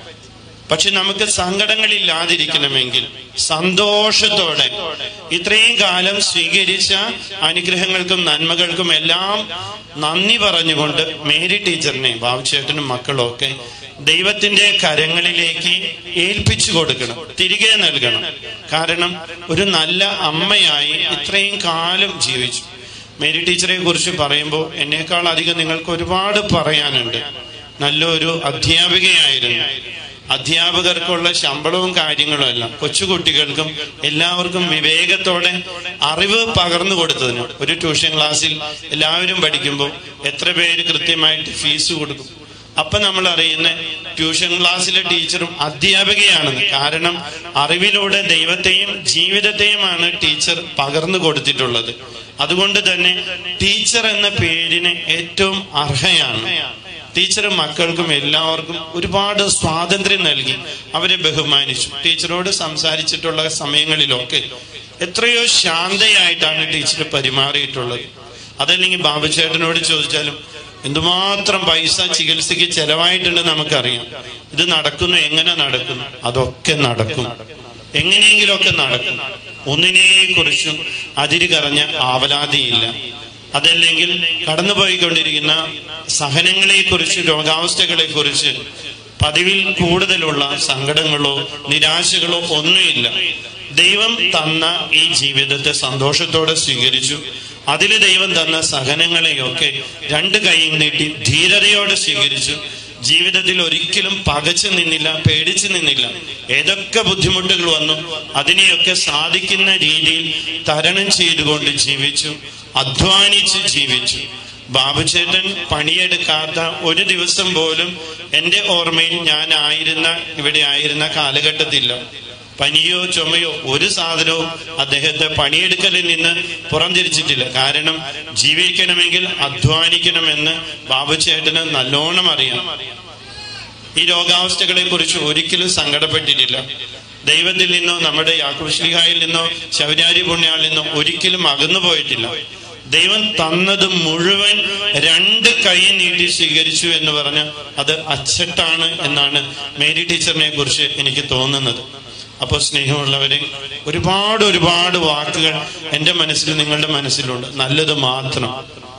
പക്ഷെ നമുക്ക് സങ്കടങ്ങളില്ലാതിരിക്കണമെങ്കിൽ സന്തോഷത്തോടെ ഇത്രയും കാലം സ്വീകരിച്ച അനുഗ്രഹങ്ങൾക്കും നന്മകൾക്കും എല്ലാം നന്ദി പറഞ്ഞുകൊണ്ട് മേരി ടീച്ചറിനെ ബാബുചേട്ടനും മക്കളും ഒക്കെ ദൈവത്തിന്റെ കരങ്ങളിലേക്ക് ഏൽപ്പിച്ചു കൊടുക്കണം തിരികെ നൽകണം കാരണം ഒരു നല്ല അമ്മയായി ഇത്രയും കാലം ജീവിച്ചു മേരി ടീച്ചറെ കുറിച്ച് പറയുമ്പോൾ എന്നേക്കാൾ അധികം നിങ്ങൾക്ക് ഒരുപാട് പറയാനുണ്ട് നല്ലൊരു അധ്യാപികയായിരുന്നു അധ്യാപകർക്കുള്ള ശമ്പളവും കാര്യങ്ങളും എല്ലാം കൊച്ചുകുട്ടികൾക്കും എല്ലാവർക്കും വിവേകത്തോടെ അറിവ് പകർന്നു കൊടുത്തതിന് ഒരു ട്യൂഷൻ ക്ലാസ്സിൽ എല്ലാവരും പഠിക്കുമ്പോൾ എത്ര പേര് കൃത്യമായിട്ട് ഫീസ് കൊടുക്കും അപ്പൊ നമ്മൾ അറിയുന്ന ട്യൂഷൻ ക്ലാസ്സിലെ ടീച്ചറും അധ്യാപികയാണെന്ന് കാരണം അറിവിലൂടെ ദൈവത്തെയും ജീവിതത്തെയുമാണ് ടീച്ചർ പകർന്നു കൊടുത്തിട്ടുള്ളത് അതുകൊണ്ട് തന്നെ ടീച്ചർ എന്ന പേരിന് ഏറ്റവും അർഹയാണ് ടീച്ചർ മക്കൾക്കും എല്ലാവർക്കും ഒരുപാട് സ്വാതന്ത്ര്യം നൽകി അവരെ ബഹുമാനിച്ചു ടീച്ചറോട് സംസാരിച്ചിട്ടുള്ള സമയങ്ങളിലൊക്കെ എത്രയോ ശാന്തയായിട്ടാണ് ടീച്ചർ പെരുമാറിയിട്ടുള്ളത് അതല്ലെങ്കിൽ ബാബുചേട്ടനോട് ചോദിച്ചാലും എന്തുമാത്രം പൈസ ചികിത്സയ്ക്ക് ചെലവായിട്ടുണ്ട് നമുക്കറിയാം ഇത് നടക്കുന്നു എങ്ങനെ നടക്കുന്നു അതൊക്കെ നടക്കും എങ്ങനെയെങ്കിലുമൊക്കെ നടക്കും ഒന്നിനെ കുറിച്ചും അതിര് കറഞ്ഞ ആവലാതിയില്ല അതല്ലെങ്കിൽ കടന്നുപോയിക്കൊണ്ടിരിക്കുന്ന സഹനങ്ങളെ കുറിച്ച് രോഗാവസ്ഥകളെ കുറിച്ച് പതിവിൽ കൂടുതലുള്ള സങ്കടങ്ങളോ നിരാശകളോ ഒന്നുമില്ല ദൈവം തന്ന ഈ ജീവിതത്തെ സന്തോഷത്തോടെ സ്വീകരിച്ചു അതിൽ ദൈവം തന്ന സഹനങ്ങളെയൊക്കെ രണ്ട് കൈയും നീട്ടി ധീരതയോടെ സ്വീകരിച്ചു ജീവിതത്തിൽ ഒരിക്കലും പകച്ചു നിന്നില്ല പേടിച്ചു നിന്നില്ല ഏതൊക്കെ ബുദ്ധിമുട്ടുകൾ വന്നു അതിനെയൊക്കെ സാധിക്കുന്ന രീതിയിൽ തരണം ചെയ്തുകൊണ്ട് ജീവിച്ചു അധ്വാനിച്ച് ജീവിച്ചു ബാബുചേട്ടൻ പണിയെടുക്കാത്ത ഒരു ദിവസം പോലും എന്റെ ഓർമ്മയിൽ ഞാൻ ആയിരുന്ന ഇവിടെ ആയിരുന്ന കാലഘട്ടത്തില്ല പനിയോ ചുമയോ ഒരു സാധനവും അദ്ദേഹത്തെ പണിയെടുക്കലിൽ നിന്ന് പുറംതിരിച്ചിട്ടില്ല കാരണം ജീവിക്കണമെങ്കിൽ അധ്വാനിക്കണമെന്ന് ബാബുചേട്ടന് നല്ലോണം അറിയാം ഈ രോഗാവസ്ഥകളെ കുറിച്ച് ഒരിക്കലും സങ്കടപ്പെട്ടിട്ടില്ല ദൈവത്തിൽ നിന്നോ നമ്മുടെ യാക്കുശ്ലിഹായിൽ നിന്നോ ശൗര്യാരി പുണ്യാളിൽ നിന്നോ ഒരിക്കലും അകന്നു പോയിട്ടില്ല ദൈവം തന്നത് മുഴുവൻ രണ്ട് കൈ നീട്ടി സ്വീകരിച്ചു എന്ന് പറഞ്ഞ് അത് അച്ചട്ടാണ് എന്നാണ് മേരി ടീച്ചറിനെ കുറിച്ച് എനിക്ക് തോന്നുന്നത് അപ്പോൾ സ്നേഹമുള്ളവരെ ഒരുപാട് ഒരുപാട് വാക്കുകൾ എൻ്റെ മനസ്സിൽ നിങ്ങളുടെ മനസ്സിലുണ്ട് നല്ലത് മാത്രം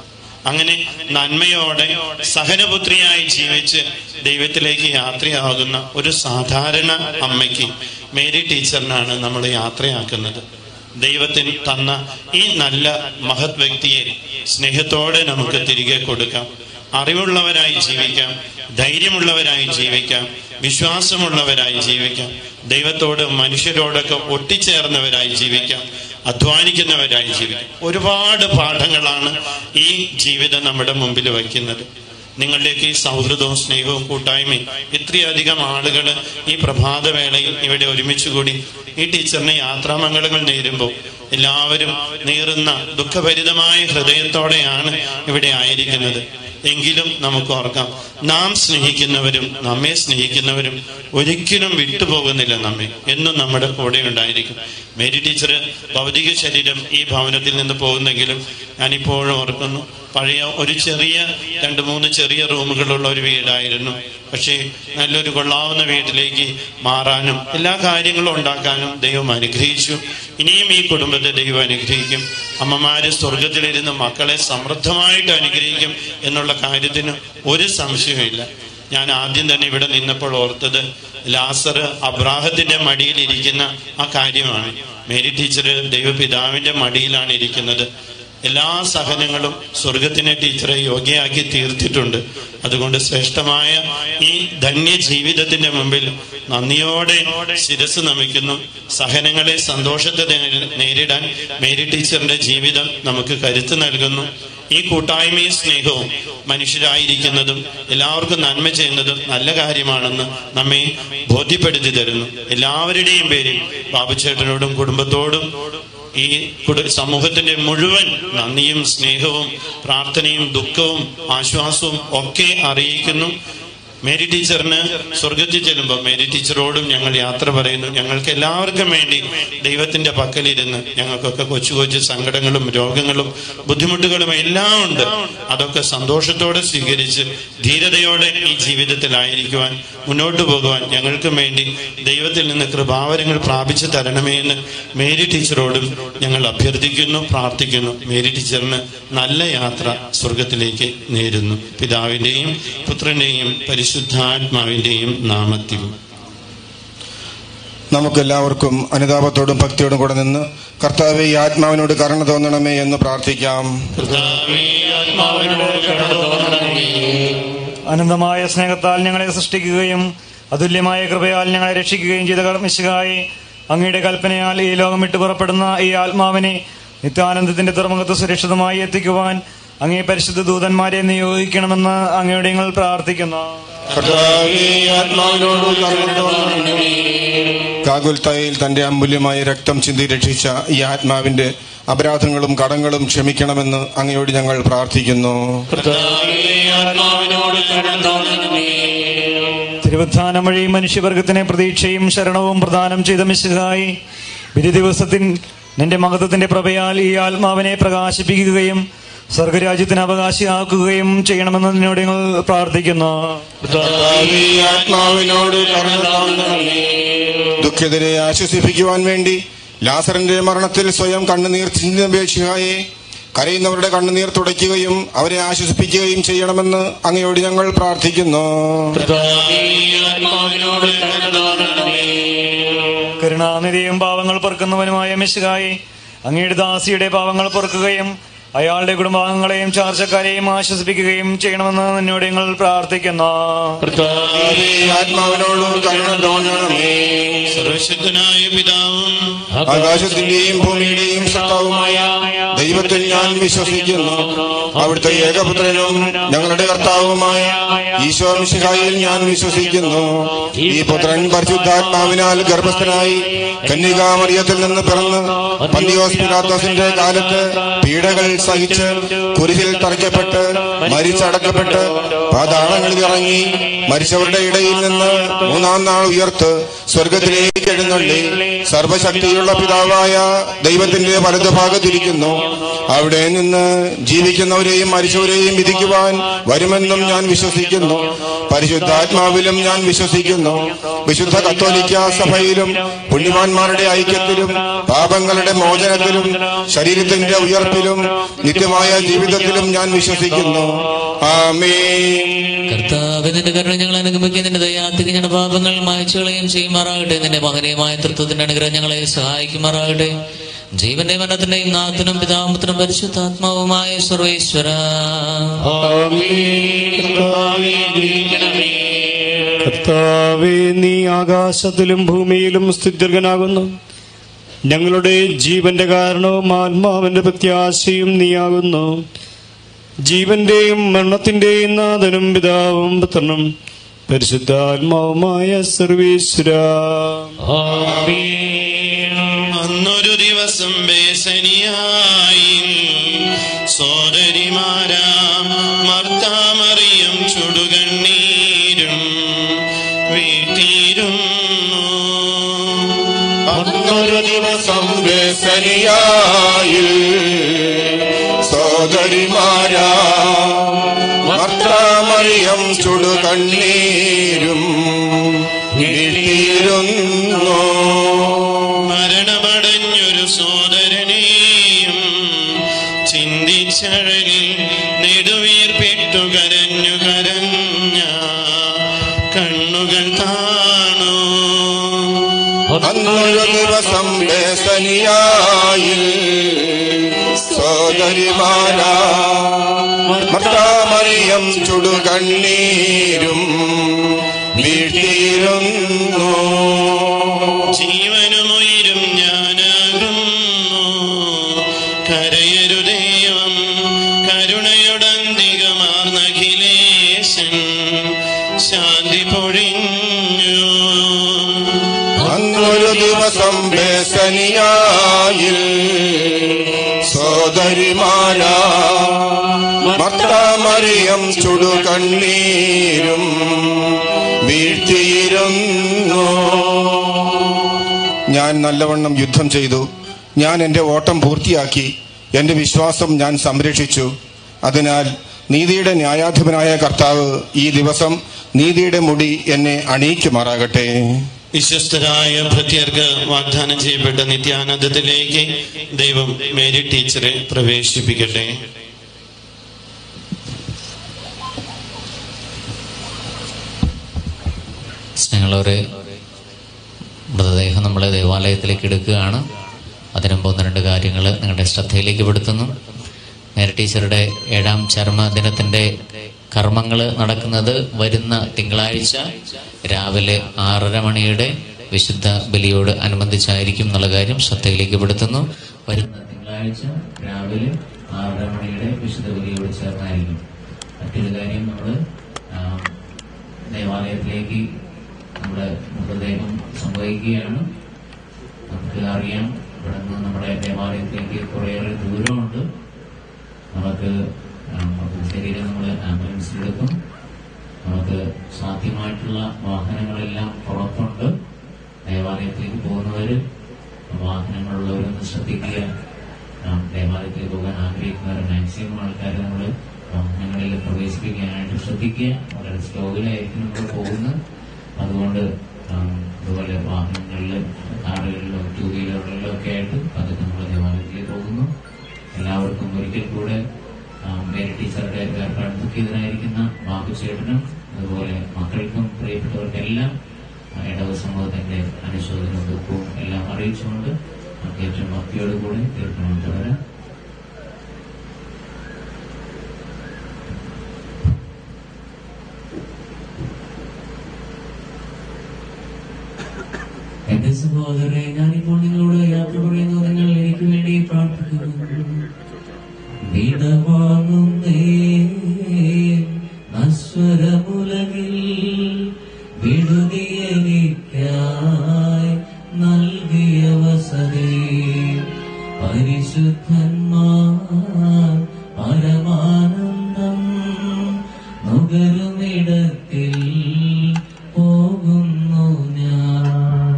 അങ്ങനെ നന്മയോടെ സഹനപുത്രിയായി ജീവിച്ച് ദൈവത്തിലേക്ക് യാത്രയാകുന്ന ഒരു സാധാരണ അമ്മയ്ക്ക് മേരി ടീച്ചറിനാണ് നമ്മൾ യാത്രയാക്കുന്നത് ദൈവത്തിന് തന്ന ഈ നല്ല മഹത് വ്യക്തിയെ സ്നേഹത്തോടെ നമുക്ക് തിരികെ കൊടുക്കാം അറിവുള്ളവരായി ജീവിക്കാം ധൈര്യമുള്ളവരായി ജീവിക്കാം വിശ്വാസമുള്ളവരായി ജീവിക്കാം ദൈവത്തോട് മനുഷ്യരോടൊക്കെ ഒട്ടിച്ചേർന്നവരായി ജീവിക്കാം അധ്വാനിക്കുന്നവരായി ജീവിക്കാം ഒരുപാട് പാഠങ്ങളാണ് ഈ ജീവിതം നമ്മുടെ മുമ്പിൽ വയ്ക്കുന്നത് നിങ്ങളിലേക്ക് ഈ സൗഹൃദവും സ്നേഹവും കൂട്ടായ്മയും ഇത്രയധികം ആളുകൾ ഈ പ്രഭാതവേളയിൽ ഇവിടെ ഒരുമിച്ച് കൂടി ഈ ടീച്ചറിന് യാത്രാമംഗളങ്ങൾ നേരുമ്പോൾ എല്ലാവരും നേറുന്ന ദുഃഖഭരിതമായ ഹൃദയത്തോടെയാണ് ഇവിടെ ആയിരിക്കുന്നത് എങ്കിലും നമുക്ക് ഓർക്കാം നാം സ്നേഹിക്കുന്നവരും നമ്മെ സ്നേഹിക്കുന്നവരും ഒരിക്കലും വിട്ടുപോകുന്നില്ല നമ്മെ എന്നും നമ്മുടെ കൂടെ ഉണ്ടായിരിക്കും മേരി ടീച്ചർ ഭൗതിക ശരീരം ഈ ഭവനത്തിൽ നിന്ന് പോകുന്നെങ്കിലും ഞാനിപ്പോഴും ഓർക്കുന്നു പഴയ ഒരു ചെറിയ രണ്ട് മൂന്ന് ചെറിയ റൂമുകളുള്ള ഒരു വീടായിരുന്നു പക്ഷേ നല്ലൊരു കൊള്ളാവുന്ന വീട്ടിലേക്ക് മാറാനും എല്ലാ കാര്യങ്ങളും ഉണ്ടാക്കാനും ദൈവം അനുഗ്രഹിച്ചു ഇനിയും ഈ കുടുംബത്തെ ദൈവം അനുഗ്രഹിക്കും അമ്മമാര് സ്വർഗത്തിലിരുന്ന് മക്കളെ സമൃദ്ധമായിട്ട് അനുഗ്രഹിക്കും എന്നുള്ള കാര്യത്തിന് ഒരു സംശയമില്ല ഞാൻ ആദ്യം തന്നെ ഇവിടെ നിന്നപ്പോൾ ഓർത്തത് ലാസർ അബ്രാഹത്തിന്റെ മടിയിൽ ഇരിക്കുന്ന ആ കാര്യമാണ് മേരി ടീച്ചർ ദൈവപിതാവിന്റെ മടിയിലാണ് ഇരിക്കുന്നത് എല്ലാ സഹനങ്ങളും സ്വർഗത്തിനെ ടീച്ചറെ യോഗ്യയാക്കി തീർത്തിട്ടുണ്ട് അതുകൊണ്ട് ശ്രേഷ്ഠമായ ഈ ധന്യ ജീവിതത്തിന്റെ മുമ്പിൽ നന്ദിയോടെ ശിരസ് നമിക്കുന്നു സഹനങ്ങളെ സന്തോഷത്തെ നേ- നേരിടാൻ മേരി ടീച്ചറിന്റെ ജീവിതം നമുക്ക് കരുത്ത് നൽകുന്നു ഈ കൂട്ടായ്മയും സ്നേഹവും മനുഷ്യരായിരിക്കുന്നതും എല്ലാവർക്കും നന്മ ചെയ്യുന്നതും നല്ല കാര്യമാണെന്ന് നമ്മെ ബോധ്യപ്പെടുത്തി തരുന്നു എല്ലാവരുടെയും പേരിൽ ബാബുചേട്ടനോടും കുടുംബത്തോടും ഈ കുട- സമൂഹത്തിന്റെ മുഴുവൻ നന്ദിയും സ്നേഹവും പ്രാർത്ഥനയും ദുഃഖവും ആശ്വാസവും ഒക്കെ അറിയിക്കുന്നു മേരി ടീച്ചറിന് സ്വർഗത്തിൽ ചെല്ലുമ്പോൾ മേരി ടീച്ചറോടും ഞങ്ങൾ യാത്ര പറയുന്നു ഞങ്ങൾക്ക് എല്ലാവർക്കും വേണ്ടി ദൈവത്തിന്റെ പക്കലിരുന്ന് ഞങ്ങൾക്കൊക്കെ കൊച്ചു കൊച്ചു സങ്കടങ്ങളും രോഗങ്ങളും ബുദ്ധിമുട്ടുകളും എല്ലാം ഉണ്ട് അതൊക്കെ സന്തോഷത്തോടെ സ്വീകരിച്ച് ധീരതയോടെ ഈ ജീവിതത്തിലായിരിക്കുവാൻ മുന്നോട്ട് പോകുവാൻ ഞങ്ങൾക്കും വേണ്ടി ദൈവത്തിൽ നിന്ന് കൃപാവരങ്ങൾ പ്രാപിച്ചു തരണമേ എന്ന് മേരി ടീച്ചറോടും ഞങ്ങൾ അഭ്യർത്ഥിക്കുന്നു പ്രാർത്ഥിക്കുന്നു മേരി ടീച്ചറിന് നല്ല യാത്ര സ്വർഗത്തിലേക്ക് നേരുന്നു പിതാവിന്റെയും പുത്രന്റെയും പരിശുദ്ധാത്മാവിന്റെയും നാമത്തിൽ നമുക്കെല്ലാവർക്കും അനുതാപത്തോടും ഭക്തിയോടും കൂടെ നിന്ന് കർത്താവെ ഈ ആത്മാവിനോട് കരുണ തോന്നണമേ എന്ന് പ്രാർത്ഥിക്കാം അനന്തമായ സ്നേഹത്താൽ ഞങ്ങളെ സൃഷ്ടിക്കുകയും അതുല്യമായ കൃപയാൽ ഞങ്ങളെ രക്ഷിക്കുകയും ചെയ്ത കർമ്മിശുകായി അങ്ങയുടെ കൽപ്പനയാൽ ഈ ലോകം വിട്ടു പുറപ്പെടുന്ന ഈ ആത്മാവിനെ നിത്യാനന്ദത്തിന്റെ തുറമുഖത്ത് സുരക്ഷിതമായി എത്തിക്കുവാൻ അങ്ങേ പരിശുദ്ധ ദൂതന്മാരെ നിയോഗിക്കണമെന്ന് അങ്ങയോട് ഞങ്ങൾ പ്രാർത്ഥിക്കുന്നു കർത്താവേ, ഈ ആത്മാവിനോട് കരുണ തോന്നണമേ. കാകുൽത്തയിൽ തന്റെ അമൂല്യമായ രക്തം ചിന്തി രക്ഷിച്ച ഈ ആത്മാവിന്റെ അപരാധങ്ങളും കടങ്ങളും ക്ഷമിക്കണമെന്ന് അങ്ങയോട് ഞങ്ങൾ പ്രാർത്ഥിക്കുന്നു തിരുവത്ഥാനം വഴി മനുഷ്യവർഗത്തിന് പ്രതീക്ഷയും ശരണവും പ്രദാനം ചെയ്ത മിശുഹായി വിധി ദിവസത്തിൽ നിന്റെ മഹത്വത്തിന്റെ പ്രഭയാൽ ഈ ആത്മാവിനെ പ്രകാശിപ്പിക്കുകയും സ്വർഗരാജ്യത്തിന് അവകാശിയാക്കുകയും ചെയ്യണമെന്ന് നിന്നോട് ഞങ്ങൾ പ്രാർത്ഥിക്കുന്നു കർത്താവേ, ഈ ആത്മാവിനോട് കരുണ തോന്നണമേ. ദുഃഖിതരെ ആശ്വസിപ്പിക്കുവാൻ വേണ്ടി ലാസറിന്റെ മരണത്തിൽ സ്വയം കണ്ണുനീർ ചിന്തപേക്ഷിയായെ കരയുന്നവരുടെ കണ്ണുനീർ തുടയ്ക്കുകയും അവരെ ആശ്വസിപ്പിക്കുകയും ചെയ്യണമെന്ന് അങ്ങയോട് ഞങ്ങൾ പ്രാർത്ഥിക്കുന്നു കരുണാനിധിയും പാവങ്ങൾ പൊറുക്കുന്നവനുമായ മിശുഹായി അങ്ങയുടെ ദാസിയുടെ പാവങ്ങൾ പൊറുക്കുകയും അയാളുടെ കുടുംബാംഗങ്ങളെയും ചാർച്ചക്കാരെയും ആശ്വസിപ്പിക്കുകയും ചെയ്യണമെന്ന് നിന്നോട് ഞങ്ങൾ പ്രാർത്ഥിക്കുന്നു ആത്മാവിനോട് കരുണ തോന്നണമേ സർവശക്തനായ പിതാവും ആകാശത്തിന്റെയും ഭൂമിയുടെയും സത്താവുമായ ദൈവത്തിൽ ഞാൻ വിശ്വസിക്കുന്നു അവിടുത്തെ ഏകപുത്രനും ഞങ്ങളുടെ കർത്താവുമായ ഈശോ മിശിഹായിൽ ഞാൻ വിശ്വസിക്കുന്നു ഈ പുത്രൻ പരിശുദ്ധാത്മാവിനാൽ ഗർഭസ്ഥനായി കന്യകാമറിയത്തിൽ നിന്ന് പിറന്ന് പന്തിയോസ് പിലാത്തോസിന്റെ കാലത്ത് പീഡകൾ സഹിച്ച് കുരിശിൽ തറയ്ക്കപ്പെട്ട് മരിച്ചടക്കപ്പെട്ട് പാതാളങ്ങളിൽ ഇറങ്ങി മരിച്ചവരുടെ ഇടയിൽ നിന്ന് മൂന്നാം നാൾ ഉയർത്ത് സ്വർഗത്തിലേക്ക് എഴുന്നള്ളി സർവശക്തിയുള്ള പിതാവായ ദൈവത്തിന്റെ വലതുഭാഗത്തിരിക്കുന്നു അവിടെ നിന്ന് ജീവിക്കുന്നവരെയും മരിച്ചവരെയും വിധിക്കുവാൻ വരുമെന്നും ഞാൻ വിശ്വസിക്കുന്നു പരിശുദ്ധാത്മാവിലും ഞാൻ വിശ്വസിക്കുന്നു വിശുദ്ധ കത്തോലിക്ക സഭയിലും പുണ്യവാന്മാരുടെ ഐക്യത്തിലും പാപങ്ങളുടെ മോചനത്തിലും ശരീരത്തിന്റെ ഉയർപ്പിലും നിത്യമായ ജീവിതത്തിലും ഞാൻ വിശ്വസിക്കുന്നു ആമേൻ കർത്താവ് നിന്റെ കരുണ ഞങ്ങൾ അനുഗമിക്കുക നിന്റെ ദയാത്തിക്ക് ഞങ്ങളുടെ പാപങ്ങൾ മായച്ചുകളയും ചെയ്യുമാറാകട്ടെ നിന്റെ മകനീയമായ തൃത്വത്തിന്റെ അനുഗ്രഹം ഞങ്ങളെ സഹായിക്കുമാറാകട്ടെ ജീവന്റെ മരണത്തിന്റെയും നാഥനും പിതാമത്തിനും പരിശുദ്ധാത്മാവുമായ സർവേശ്വര കർത്താവേ നീ ആകാശത്തിലും ഭൂമിയിലും സ്ഥിതർഗനാകുന്നു ഞങ്ങളുടെ ജീവന്റെ കാരണവും ആത്മാവിന്റെ പ്രത്യാശയും നീയാകുന്നു ജീവന്റെയും മരണത്തിന്റെയും നാഥനും പിതാവും പുത്രനും പരിശുദ്ധാത്മാവുമായ സർവീശ്വര അന്നൊരു ദിവസം ബേസനിയായി സോദരിമാരാം മർത്താമറിയും ചുടുകണ്ണീരും വീട്ടിയിരുന്നു അന്നൊരു ദിവസം വേസനിയായിൽ സോദരിമാരാ മർത്താമറിയം ചുടുകണ്ണീരും വീട്ടിയിരുന്നു മരണമടഞ്ഞൊരു സോദരനെയും ചിന്തിച്ചഴലിൽ നെടുവീർപ്പിട്ടു കരഞ്ഞു കരഞ്ഞ കണ്ണുകൾ താണു അന്നൊരു ദിവസം വേസനിയായിൽ സോദരിമാരാ മർത്താമറിയം ചുടുകണ്ണീരും വീട്ടിയിരുന്നു ജീവനുമുയരും ഞാനാകുന്നു കരയരുദേവം കരുണയുടന്തികമാർന്നഖിലേശൻ ശാന്തി പൊഴിഞ്ഞു അന്നൊരു ദിവസം ബേസനിയായിൽ സോദരിമാരാ മർത്താമറിയം ചുടുകണ്ണീരും വീഴ്ത്തിയിരുന്നു ഞാൻ നല്ലവണ്ണം യുദ്ധം ചെയ്തു ഞാൻ എൻ്റെ ഓട്ടം പൂർത്തിയാക്കി എൻ്റെ വിശ്വാസം ഞാൻ സംരക്ഷിച്ചു അതിനാൽ നീതിയുടെ ന്യായാധിപനായ കർത്താവ് ഈ ദിവസം നീതിയുടെ മുടി എന്നെ അണിയിക്കുമാറാകട്ടെ വിശ്വസ്തരായ ഭൃത്യർക്ക് വാഗ്ദാനം ചെയ്യപ്പെട്ട നിത്യാനന്ദത്തിലേക്ക് ദൈവം മേരി ടീച്ചറെ പ്രവേശിപ്പിക്കട്ടെ സ്നേഹമുള്ളവരെ മൃതദേഹം നമ്മൾ ദേവാലയത്തിലേക്ക് എടുക്കുകയാണ് അതിനുമ്പോൾ ഒന്ന് രണ്ട് കാര്യങ്ങൾ നിങ്ങളുടെ ശ്രദ്ധയിലേക്ക് പെടുത്തുന്നു മേരി ടീച്ചറുടെ ഏഴാം ചർമ്മ ദിനത്തിൻ്റെ കർമ്മങ്ങൾ നടക്കുന്നത് വരുന്ന തിങ്കളാഴ്ച രാവിലെ ആറര മണിയുടെ വിശുദ്ധ ബലിയോട് അനുബന്ധിച്ചായിരിക്കും എന്നുള്ള കാര്യം ശ്രദ്ധയിലേക്ക് പെടുത്തുന്നു വരുന്ന തിങ്കളാഴ്ച രാവിലെ ആറര മണിയുടെ വിശുദ്ധ ബലിയോട് ചേർന്നായിരിക്കും മറ്റൊരു കാര്യം നമ്മൾ ദേവാലയത്തിലേക്ക് നമ്മുടെ മൃതദേഹം സംഭവിക്കുകയാണ് നമുക്ക് അറിയാം ഇവിടെ നിന്ന് നമ്മുടെ ദേവാലയത്തിലേക്ക് കുറേയേറെ ദൂരമുണ്ട് നമുക്ക് ആ, നമുക്ക് ശരീരം നമ്മൾ ആംബുലൻസിലെടുക്കും നമുക്ക് സാധ്യമായിട്ടുള്ള വാഹനങ്ങളെല്ലാം പുറത്തുണ്ട് ദേവാലയത്തിലേക്ക് പോകുന്നവർ വാഹനങ്ങളുള്ളവരൊന്ന് ശ്രദ്ധിക്കുക ആ, ദേവാലയത്തിലേക്ക് പോകാൻ ആഗ്രഹിക്കുന്നവർ മാക്സിമം ആൾക്കാർ നമ്മൾ വാഹനങ്ങളിൽ പ്രവേശിപ്പിക്കാനായിട്ട് ശ്രദ്ധിക്കുക വളരെ സ്ലോവിലായിരിക്കും നമ്മൾ പോകുന്നത് അതുകൊണ്ട് ആം, അതുപോലെ വാഹനങ്ങളിൽ കാറുകളിലോ ടൂ വീലറുകളിലോ ഒക്കെ ആയിട്ട് പതുക്കെ നമ്മൾ ദേവാലയത്തിലേക്ക് പോകുന്നു എല്ലാവർക്കും ഒരിക്കൽ കൂടെ ആം, മേരി ടീച്ചറുടെ വേർപാട് ദുഃഖിതനായിരിക്കുന്ന ബാബുചേട്ടനും അതുപോലെ മക്കൾക്കും പ്രിയപ്പെട്ടവർക്കെല്ലാം ആ, ഇടവ സമൂഹത്തിന്റെ അനുശോചനവും ദുഃഖവും എല്ലാം അറിയിച്ചുകൊണ്ട് നമുക്ക് ഏറ്റവും ഭക്തിയോടുകൂടി തീർക്കണമെന്ന് വരാം എന്റെ സഹോദരനെ ഞാനിപ്പോൾ നിങ്ങളോട് യാത്ര പറയുന്നു നിങ്ങൾ എനിക്ക് വേണ്ടി പ്രാർത്ഥിക്കുന്നു വിടവാങ്ങുന്നേ നശ്വരമുലകിൽ വിടുതിയെനിക്കായി നൽകിയ വസതി പരിശുദ്ധന്മാർ പരമാനന്ദം നുകരുമിടത്തിൽ പോകുന്നു ഞാൻ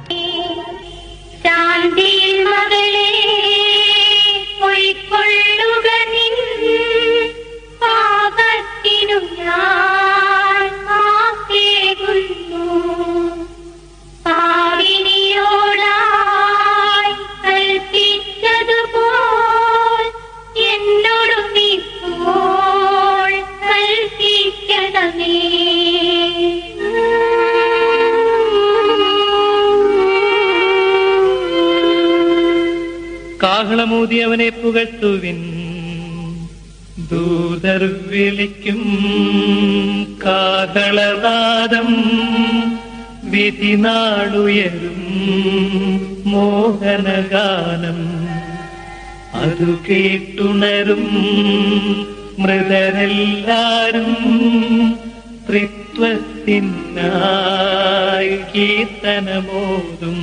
ശാന്തിയിൽ മകളെ പൊയ്ക്കൊള്ളുക നിൻ പാപത്തിനു ഞാൻ മാപ്പേകുന്നു പാവിനിയോടായി കൽപ്പിച്ചതുപോൽ എൻ സ്വീകരിക്കണമേ കാഹളമൂതി അവനെ പുകഴ്ത്തുവിൻ ദൂതർ വിളിക്കും കാഹളനാദം വിധി നാടുയരും മോഹനഗാനം അതു കേട്ടുണരും മൃതരെല്ലാരും ത്രിത്വത്തിനായി കീർത്തനമോതും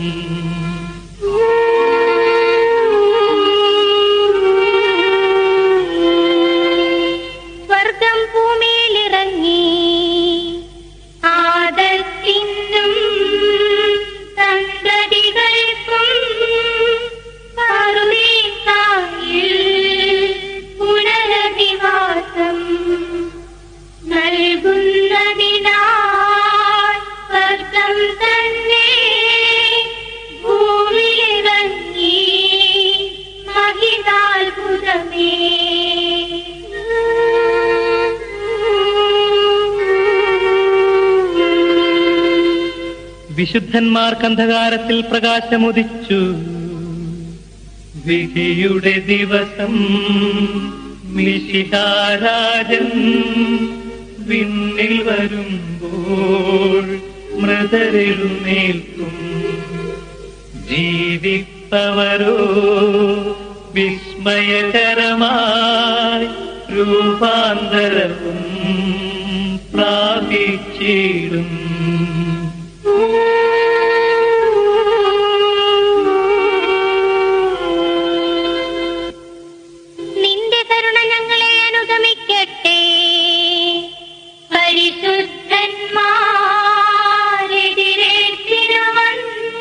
സ്വർഗം ഭൂമിയിലിറങ്ങി ആദത്തിനും സന്തതികൾക്കും പറുദീസായിൽ പുനരധിവാസം നൽകുന്നതിനാൽ സ്വർഗം തന്നെ ഭൂമിയിലിറങ്ങി മഹിതാത്ഭുതമേ വിശുദ്ധന്മാർക്ക് അന്ധകാരത്തിൽ പ്രകാശമുദിച്ചു വിധിയുടെ ദിവസം മിശിഹാരാജൻ വിണ്ണിൽ വരുമ്പോൾ മൃതരെഴുന്നേൽക്കും ജീവിപ്പവരോ വിസ്മയകരമായി രൂപാന്തരവും പ്രാപിച്ചിടും നിന്റെ കരുണ ഞങ്ങളെ അനുഗമിക്കട്ടെ പരിശുദ്ധന്മാരെതിരേറ്റിനവൻ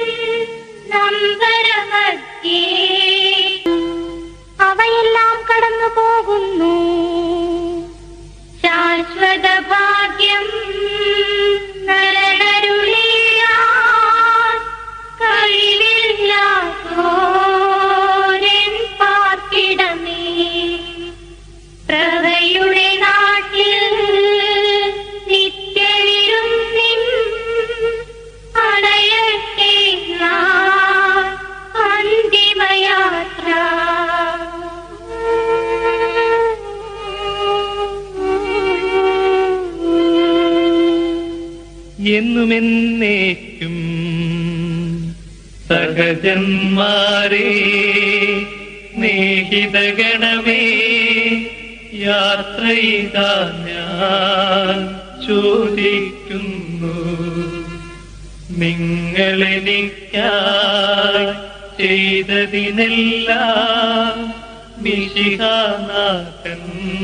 നമ്പരമധ്യേ അവയെല്ലാം കടന്നു പോകുന്നു ശാശ്വത ഭാഗ്യം നരനരുളിയാൻ കഴിവില്ലാത്തോരൻ പാർക്കിടമേ പ്രഭയുടെ നാട്ടിൽ നിത്യവിരുന്നിൻ അണയട്ടെ ഞാൻ അന്തിമയാത്ര എന്നുമെന്നേക്കും സഹജന്മാരെ സ്നേഹിതഗണമേ യാത്ര ചെയ്താ ഞാൻ ചോദിക്കുന്നു നിങ്ങളെനിക്കായി ചെയ്തതിനെല്ലാം മിശിഹാനാഥൻ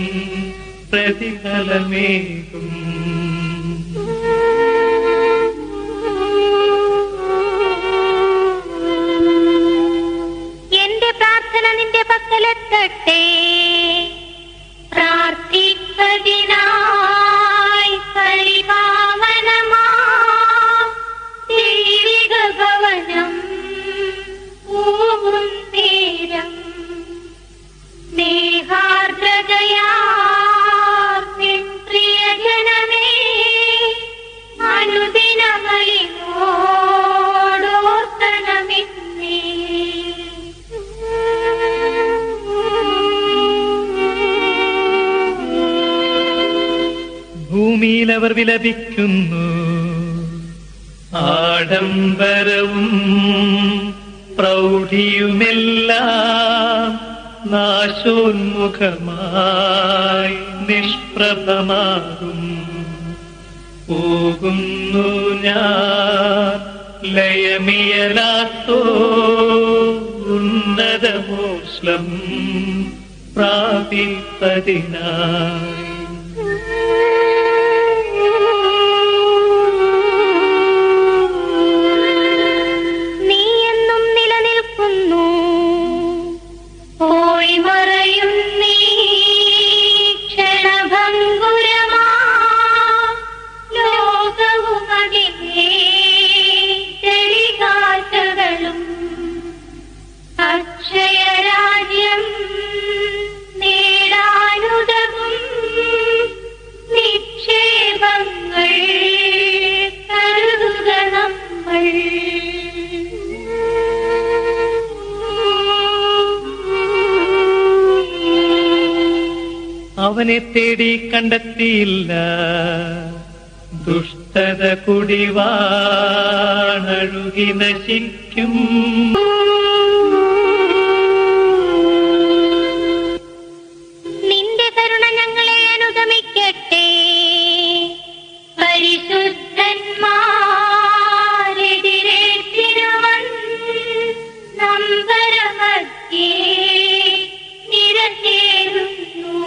പ്രതിഫലമേകും എന്റെ പ്രാർത്ഥന നിന്റെ പക്കലെത്തട്ടെ പ്രാർത്ഥിപ്പതിനായി പരിപാവനമാ ദൈവിക ഭവനം പൂവും തീരം സ്നേഹാർദ്രതയാ നിൻ പ്രിയജനമേ അനുദിനമലിനോടോർത്തനമിന്നേ ഭൂമിയിൽ അവർ വിലപിക്കുന്നു ആഡംബരവും പ്രൗഢിയുമെല്ലാം നാശോന്മുഖമായി നിഷ്പ്രഭമാകും പോകുന്നു ഞാൻ ലയമിയലാത്തോ ഉന്നതമോസ്ലം പ്രാപിപ്പതിനായി നീ എന്നും നിലനിൽക്കുന്നു പോയി മറയും നീ ക്ഷണഭംഗുരമാ ലോകവും അതിലെ ചെളികാറ്റകളും അക്ഷയരാജ്യം നേടാനുതകും ഞങ്ങൾ കരുതുക നമ്മൾ അവനെ തേടി കണ്ടെത്തിയില്ല ദുഷ്ടത കുടിവാണഴുകി നശിക്കും നിന്റെ കരുണ ഞങ്ങളെ അനുഗമിക്കട്ടെ പരിശുദ്ധന്മാരെതിരേറ്റിനവൻ നമ്പരമധ്യേ നിരത്തേറുന്നു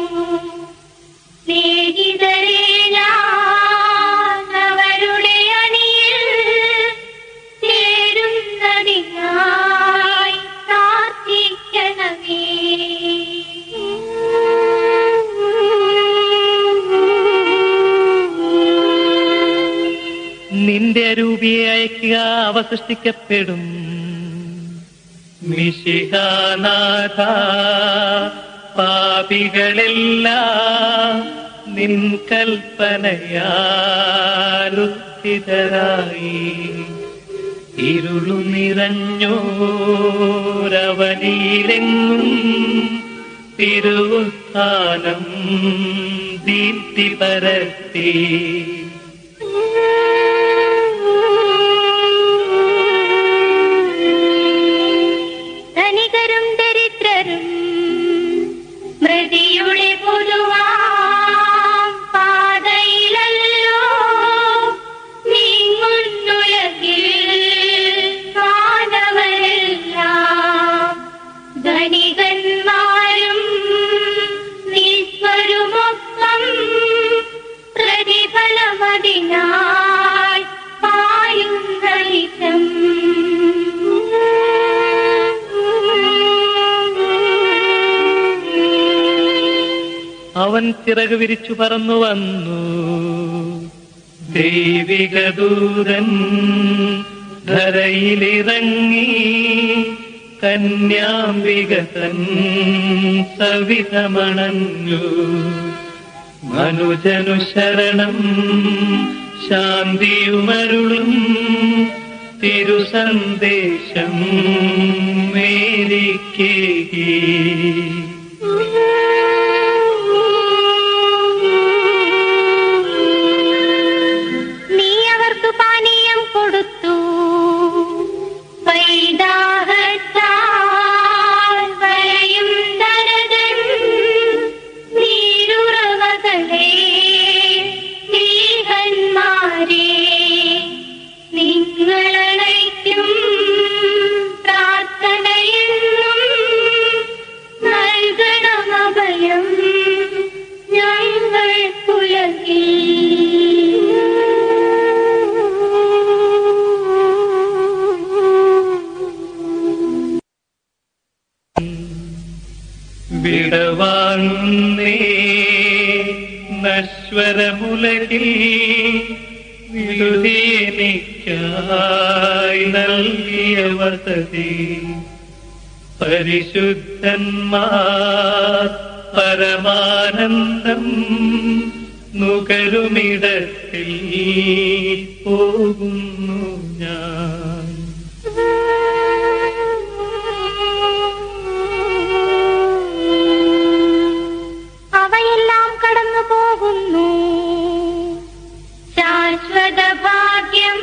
സ്നേഹിതരെ ഞാൻ അവരുടെ അണിയിൽ ചേരുന്നതിനായി പ്രാർത്ഥിക്കണമേ നിന്റെ അരൂപിയെ അയക്കുക അവ സൃഷ്ടിക്കപ്പെടും മിശിഹാനാഥ പാപികളെല്ലാം നിൻ കൽപ്പനയാലുദ്ധിതരായി ഇരുളു നിറഞ്ഞോരവനിയിലെങ്ങും തിരുസ്ഥാനം ദീപ്തി പരത്തി ധനികരും ദരിദ്രരും മൃതിയുടെ പൊതുവാം പാതയിലല്ലോ നീങ്ങുന്നുലകിൽ മാനവരെല്ലാം ധനികന്മാരും നിസ്വരുമൊപ്പം പ്രതിഫലമതിനായി പായുന്നളിതം അവൻ ചിറക് വിരിച്ചു പറന്നു വന്നു ദൈവിക ദൂതൻ ധരയിലിറങ്ങി കന്യാംബിക തൻ സവിതമണഞ്ഞു മനുജനു ശരണം ശാന്തിയുമരുളും തിരുസന്ദേശം മേരിക്കേകി നീ അവർക്ക് പാനീയം കൊടുത്തു വൈദാഹത്താൽ വരയും തരകൻ നീരുറവകളെ സ്നേഹന്മാരെ നിങ്ങളണയ്ക്കും പ്രാർത്ഥനയെന്നും നൽകണമഭയം ഞങ്ങൾ വിടവാങ്ങുന്നേ നശ്വരമുലകിൽ വിടുതീനിക്കായി നൽകിയ വസതി പരിശുദ്ധന്മാർ പരമാനന്ദം നുകരുമിടത്തിൽ പോകുന്നു ഞാൻ അവയെല്ലാം കടന്നു പോകുന്നു ശാശ്വത ഭാഗ്യം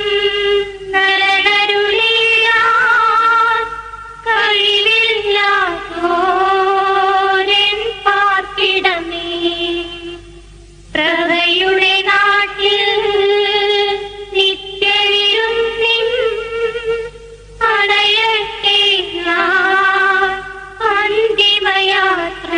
നരനരുളിയാൻ കഴിവില്ലാത്തോരൻ പാർപ്പിടമേ പ്രഭയുടെ നാട്ടിൽ നിത്യവിരുന്നിൻ അടയട്ടെ ഞാൻ അന്തിമയാത്ര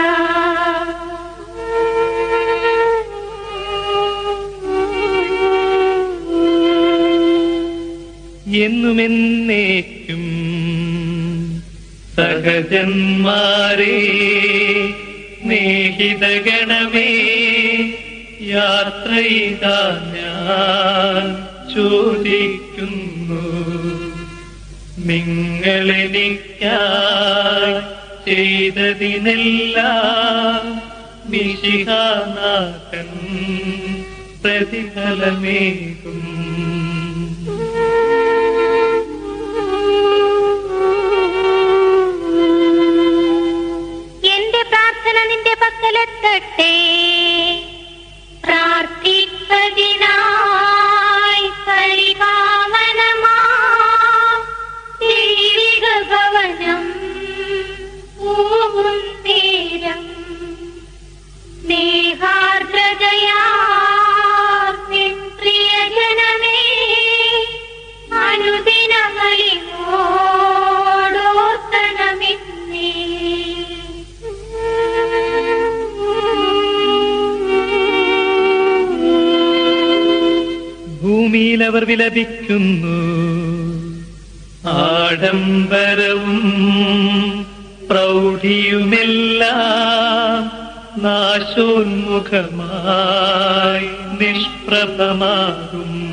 എന്നുമെന്നേക്കും സഹജന്മാരെ സ്നേഹിതഗണമേ യാത്ര ചെയ്താ ഞാൻ ചോദിക്കുന്നു നിങ്ങളെനിക്കായി ചെയ്തതിനെല്ലാം മിശിഹാനാഥൻ പ്രതിഫലമേകും എന്റെ പ്രാർത്ഥന നിന്റെ പക്കലെത്തട്ടെ പ്രാർത്ഥിപ്പതിനായി പരിപാവനമാ ദൈവിക ഭവനം പൂവും തീരം സ്നേഹാർദ്രതയാ നിൻ പ്രിയജനമേ അനുദിനങ്ങളിലോടോർത്തണമിന്നേ ഭൂമിയിൽ അവർ വിലപിക്കുന്നു ആഡംബരവും പ്രൗഢിയുമെല്ലാം നാശോന്മുഖമായി നിഷ്പ്രഭമാകും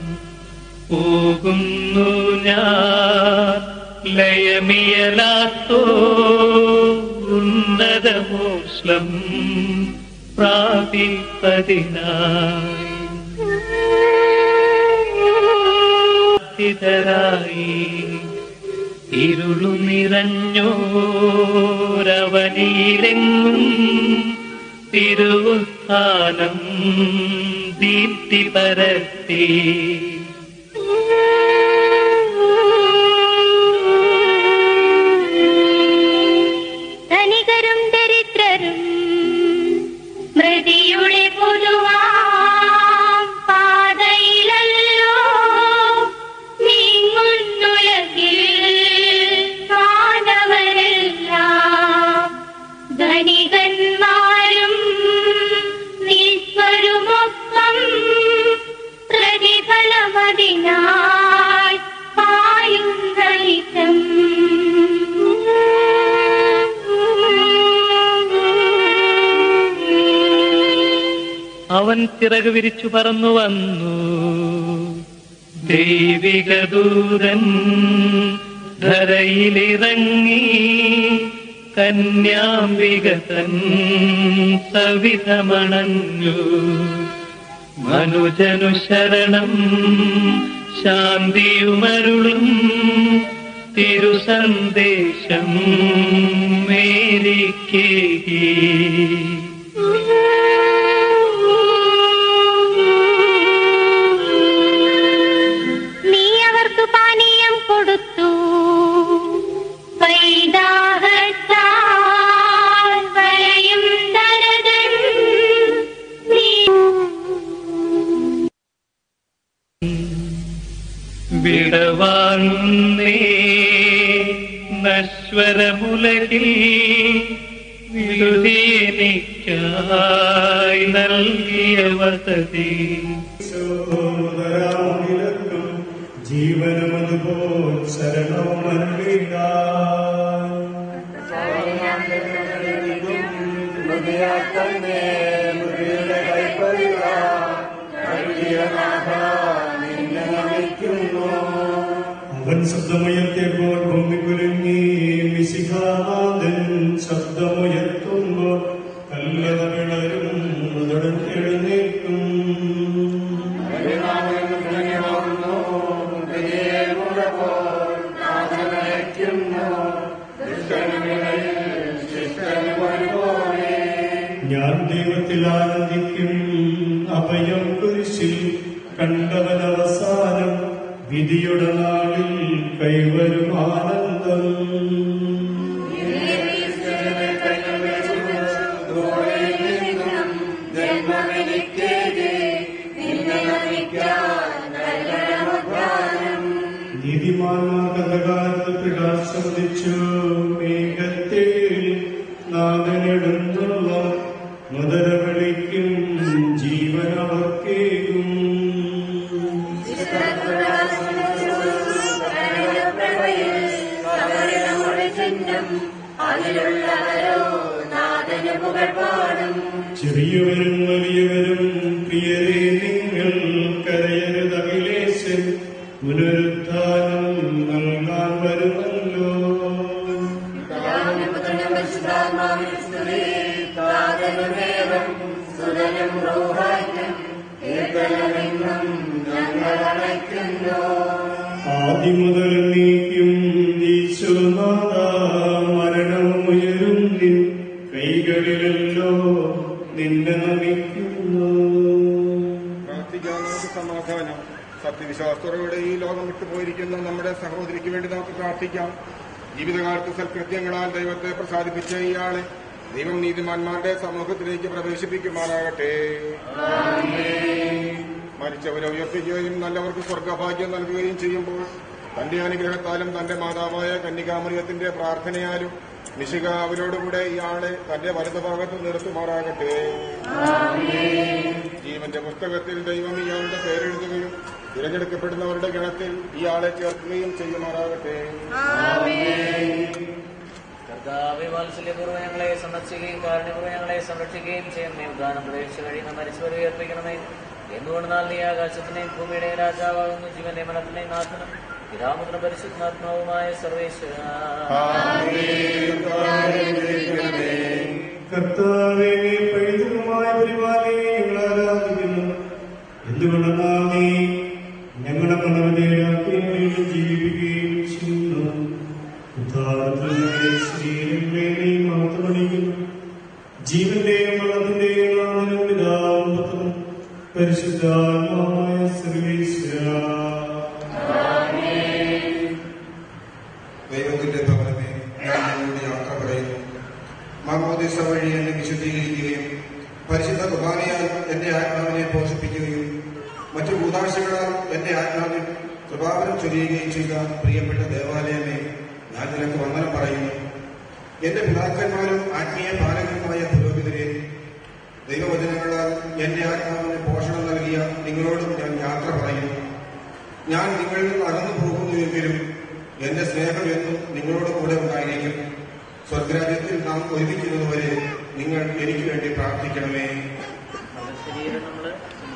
പോകുന്നു ഞാൻ ലയമിയലാത്തോ ഉന്നതമോഷ്ലം പ്രാപിപ്പതിനായി ായി ഇരുളു നിറഞ്ഞോരവനിയിലെങ്ങും തിരുവുസ്ഥാനം ദീപ്തി പരത്തി ധനികരും ദരിദ്രരും മൃതിയുടെ പൊതുവാം പാതയിലല്ലോ നീങ്ങുന്നുലകിൽ മാനവരെല്ലാം ധനികന്മാരും നിസ്വരുമൊപ്പം പ്രതിഫലമതിനായി പായുന്നലിതം അവൻ ചിറക് വിരിച്ചു പറന്നു വന്നു ദൈവിക ദൂതൻ ധരയിലിറങ്ങി കന്യാംബിക തൻ സവിധമണഞ്ഞു മനുജനു ശരണം ശാന്തിയുമരുളും തിരുസന്ദേശം മേരിക്കേകി നീ അവർക്ക് പാനീയം കൊടുത്തു വൈദാഹത്താൽ വലയും തരകൻ നീ വിടവാങ്ങുന്നേ നശ്വരമുലകിൽ വിടുതിയെനിക്കായി നൽകിയ വസതി ജീവനമതുപോൽ ശരണവും അവൻ ശബ്ദമുയർത്തിയപ്പോൾ ഭൂമി കുലുങ്ങി മിശിഹാനാഥൻ ശബ്ദമുയർത്തുമ്പോൾ കല്ലറ വിളരും മുതടൻ എഴുന്നേൽക്കും ഞാൻ ദൈവത്തിൽ ആനന്ദിക്കും അഭയം കുരിശിൽ കണ്ടവൻ അവസാനം വിധിയുടെ നാളിൽ കൈവരും ആനന്ദം നീതിമാന്മാർ കഥകാലത്ത് പ്രകാശോദിച്ചു മേഘത്തിൽ നാഗനെടുന്നുള്ള മുതല വിളിക്കും ജീവനവർക്കേകും ചെറിയവരും വലിയവരും പ്രിയരെ നിങ്ങൾ കരയരുതകിലേശൻ പുനരുദ്ധാനം നൽകാൻ വരുമല്ലോ സുതനും ആദ്യം മുതൽ നീക്കും ഈശോനാഥ മരണമുയരും നിൻ കൈകളിലല്ലോ നിന്നെ നമിക്കുന്നു പ്രാർത്ഥിക്കാൻ നമുക്ക് സമാധാനം സത്യവിശ്വാസത്തോടെ ഈ ലോകം വിട്ടുപോയിരിക്കുന്ന നമ്മുടെ സഹോദരിക്ക് വേണ്ടി നമുക്ക് പ്രാർത്ഥിക്കാം ജീവിതകാലത്ത് സൽകൃത്യങ്ങളാൽ ദൈവത്തെ പ്രസാദിപ്പിച്ച ഇയാളെ ദൈവം നീതിമാന്മാരുടെ സമൂഹത്തിലേക്ക് പ്രവേശിപ്പിക്കുമാറാകട്ടെ മരിച്ചവരെ ഉയർപ്പിക്കുകയും നല്ലവർക്ക് സ്വർഗഭാഗ്യം നൽകുകയും ചെയ്യുമ്പോൾ തന്റെ അനുഗ്രഹത്താലും തന്റെ മാതാവായ കന്യകാമറിയത്തിന്റെ പ്രാർത്ഥനയാലും മിശിക അവരോടുകൂടെ ഇയാളെ തന്റെ വലതുഭാഗത്ത് നിർത്തുമാറാകട്ടെ ജീവന്റെ പുസ്തകത്തിൽ ദൈവം ഇയാളുടെ പേരെഴുതുകയും തിരഞ്ഞെടുക്കപ്പെടുന്നവരുടെ ഗണത്തിൽ ഇയാളെ ചേർക്കുകയും ചെയ്യുമാറാകട്ടെ കർത്താവെ വാത്സല്യപൂർവ്വം ഞങ്ങളെ സന്ദർശിക്കുകയും കാരുണ്യപൂർവ്വം ഞങ്ങളെ സംരക്ഷിക്കുകയും ചെയ്യുന്നേ ഉദ്ധാനം പ്രവേശിച്ചു കഴിയുന്ന മരിച്ചവരെ ഉയർപ്പിക്കണമേ എന്തുകൊണ്ടെന്നാൽ നീ ആകാശത്തിന്റെയും ഭൂമിയുടെയും രാജാവാകുന്നു ജീവന്റെ മരണത്തിന്റെയും നാഥനും പിതാമുദ്ര പരിശുദ്ധാത്മാവുമായ സർവേശ്വര കർത്താവേ പൈതൃകമായ പരിപാലനെ ഞങ്ങൾ ആരാധിക്കുന്നു എന്തുകൊണ്ടെന്നാൽ നീ ഞങ്ങളെ മനോദയാക്കി ജീവിപ്പിക്കുകയും ചെയ്യുന്നു ഉദ്ധാരത്തിലെ ശരീരങ്ങളെ നീ മാത്രമണിക്കുന്നു ജീവന്റെയും മരണത്തിന്റെയും നാമനും പിതാവും പുത്രനും പരിശുദ്ധാത്മാവായ സർവേശ്വര ദൈവത്തിന്റെ ഭവനമേ ഞാൻ നിങ്ങളോട് യാത്ര പറയുന്നു മാമോദിസ വഴി എന്നെ വിശുദ്ധീകരിക്കുകയും പരിശുദ്ധ കുർബാനയാൽ എന്റെ ആത്മാവിനെ പോഷിപ്പിക്കുകയും മറ്റു ഭൂതാശകളാൽ എന്റെ ആത്മാവിൽ കൃപാവനം ചൊരിയുകയും ചെയ്ത പ്രിയപ്പെട്ട ദേവാലയമേ ഞാൻ നിനക്ക് വന്ദനം പറയുന്നു എന്റെ പിതാക്കന്മാരും ആത്മീയ പാലകരുമായ പുരോഹിതരെ ദൈവവചനങ്ങളാൽ എന്റെ ആത്മാവിന് പോഷണം നൽകിയ നിങ്ങളോടും ഞാൻ യാത്ര പറയുന്നു ഞാൻ നിങ്ങളിൽ നിന്ന് അകന്നു പോകുന്നുവെങ്കിലും എന്റെ സ്നേഹം എന്നും നിങ്ങളോട് കൂടെ ഉണ്ടായിരിക്കും സ്വർഗരാജ്യത്തിൽ നാം ഒരുമിക്കുന്നതുവരെ നിങ്ങൾ എനിക്ക് വേണ്ടി പ്രാർത്ഥിക്കണമേ ശരീരം നമ്മള്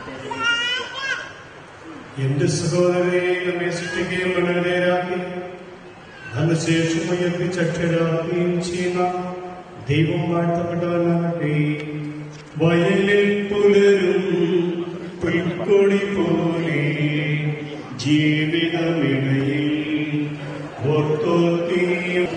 എന്റെ സഹോദരനെ നമ്മെ സൃഷ്ടിക്കുകയും മനോദയരാക്കി ധനശേഷം ഉയർപ്പിച്ചക്ഷരാക്കുകയും ചെയ്യുന്ന ദൈവം വാഴ്ത്തപ്പെട്ടവനാകട്ടെ വയലിൽ പുലരും പുൽക്കൊടി പോലെ ജീവിതമിടയിൽ ഓർത്തോത്തിയും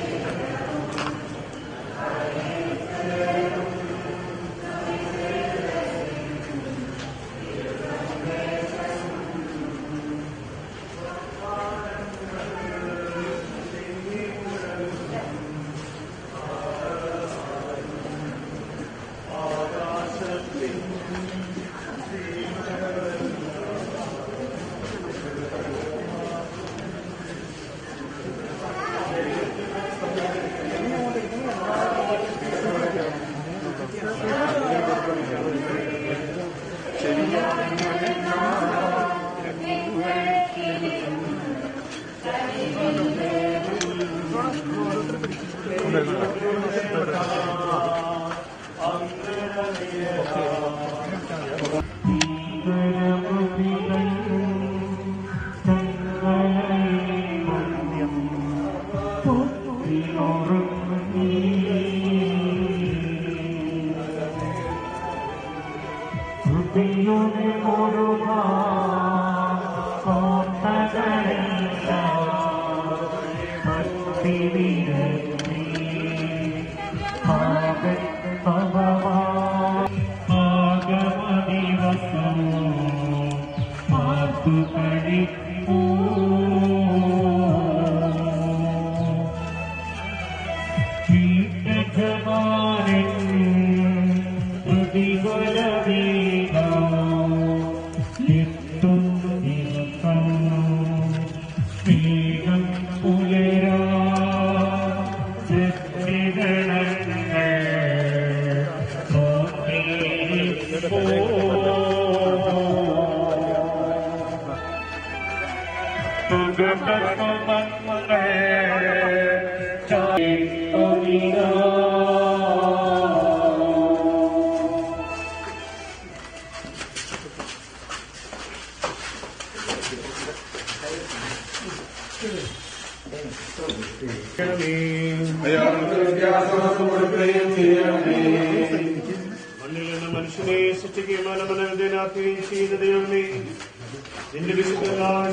മണ്ണിൽ നിന്ന് മനുഷ്യനെ സൃഷ്ടിക്കുകയും മനമനോദയനാക്കുകയും ചെയ്യുന്ന ദൈവമേ നിന്റെ വിശുദ്ധനായ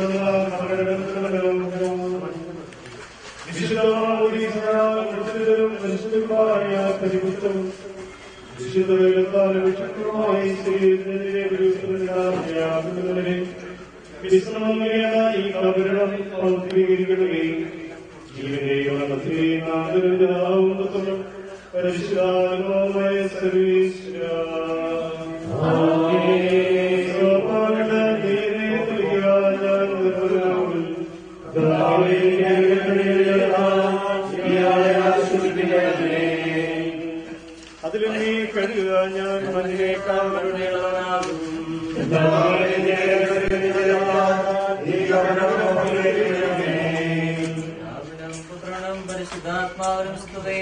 വിശ്രമങ്ങളായി കബരണം പൗത്രീകരിക്കണമേ ജീവനെയുള്ള മധ്യനാദരവിതാവുന്നതും പരിശുദ്ധാത്മാവായ സർവീശ്വര അതിലും നീ കഴുകുക ഞാൻ മഞ്ഞേക്കാൾ കരുണയുള്ളവനാകും പുത്രണം പരിശുദ്ധാത്മാവിനും സ്തുതേ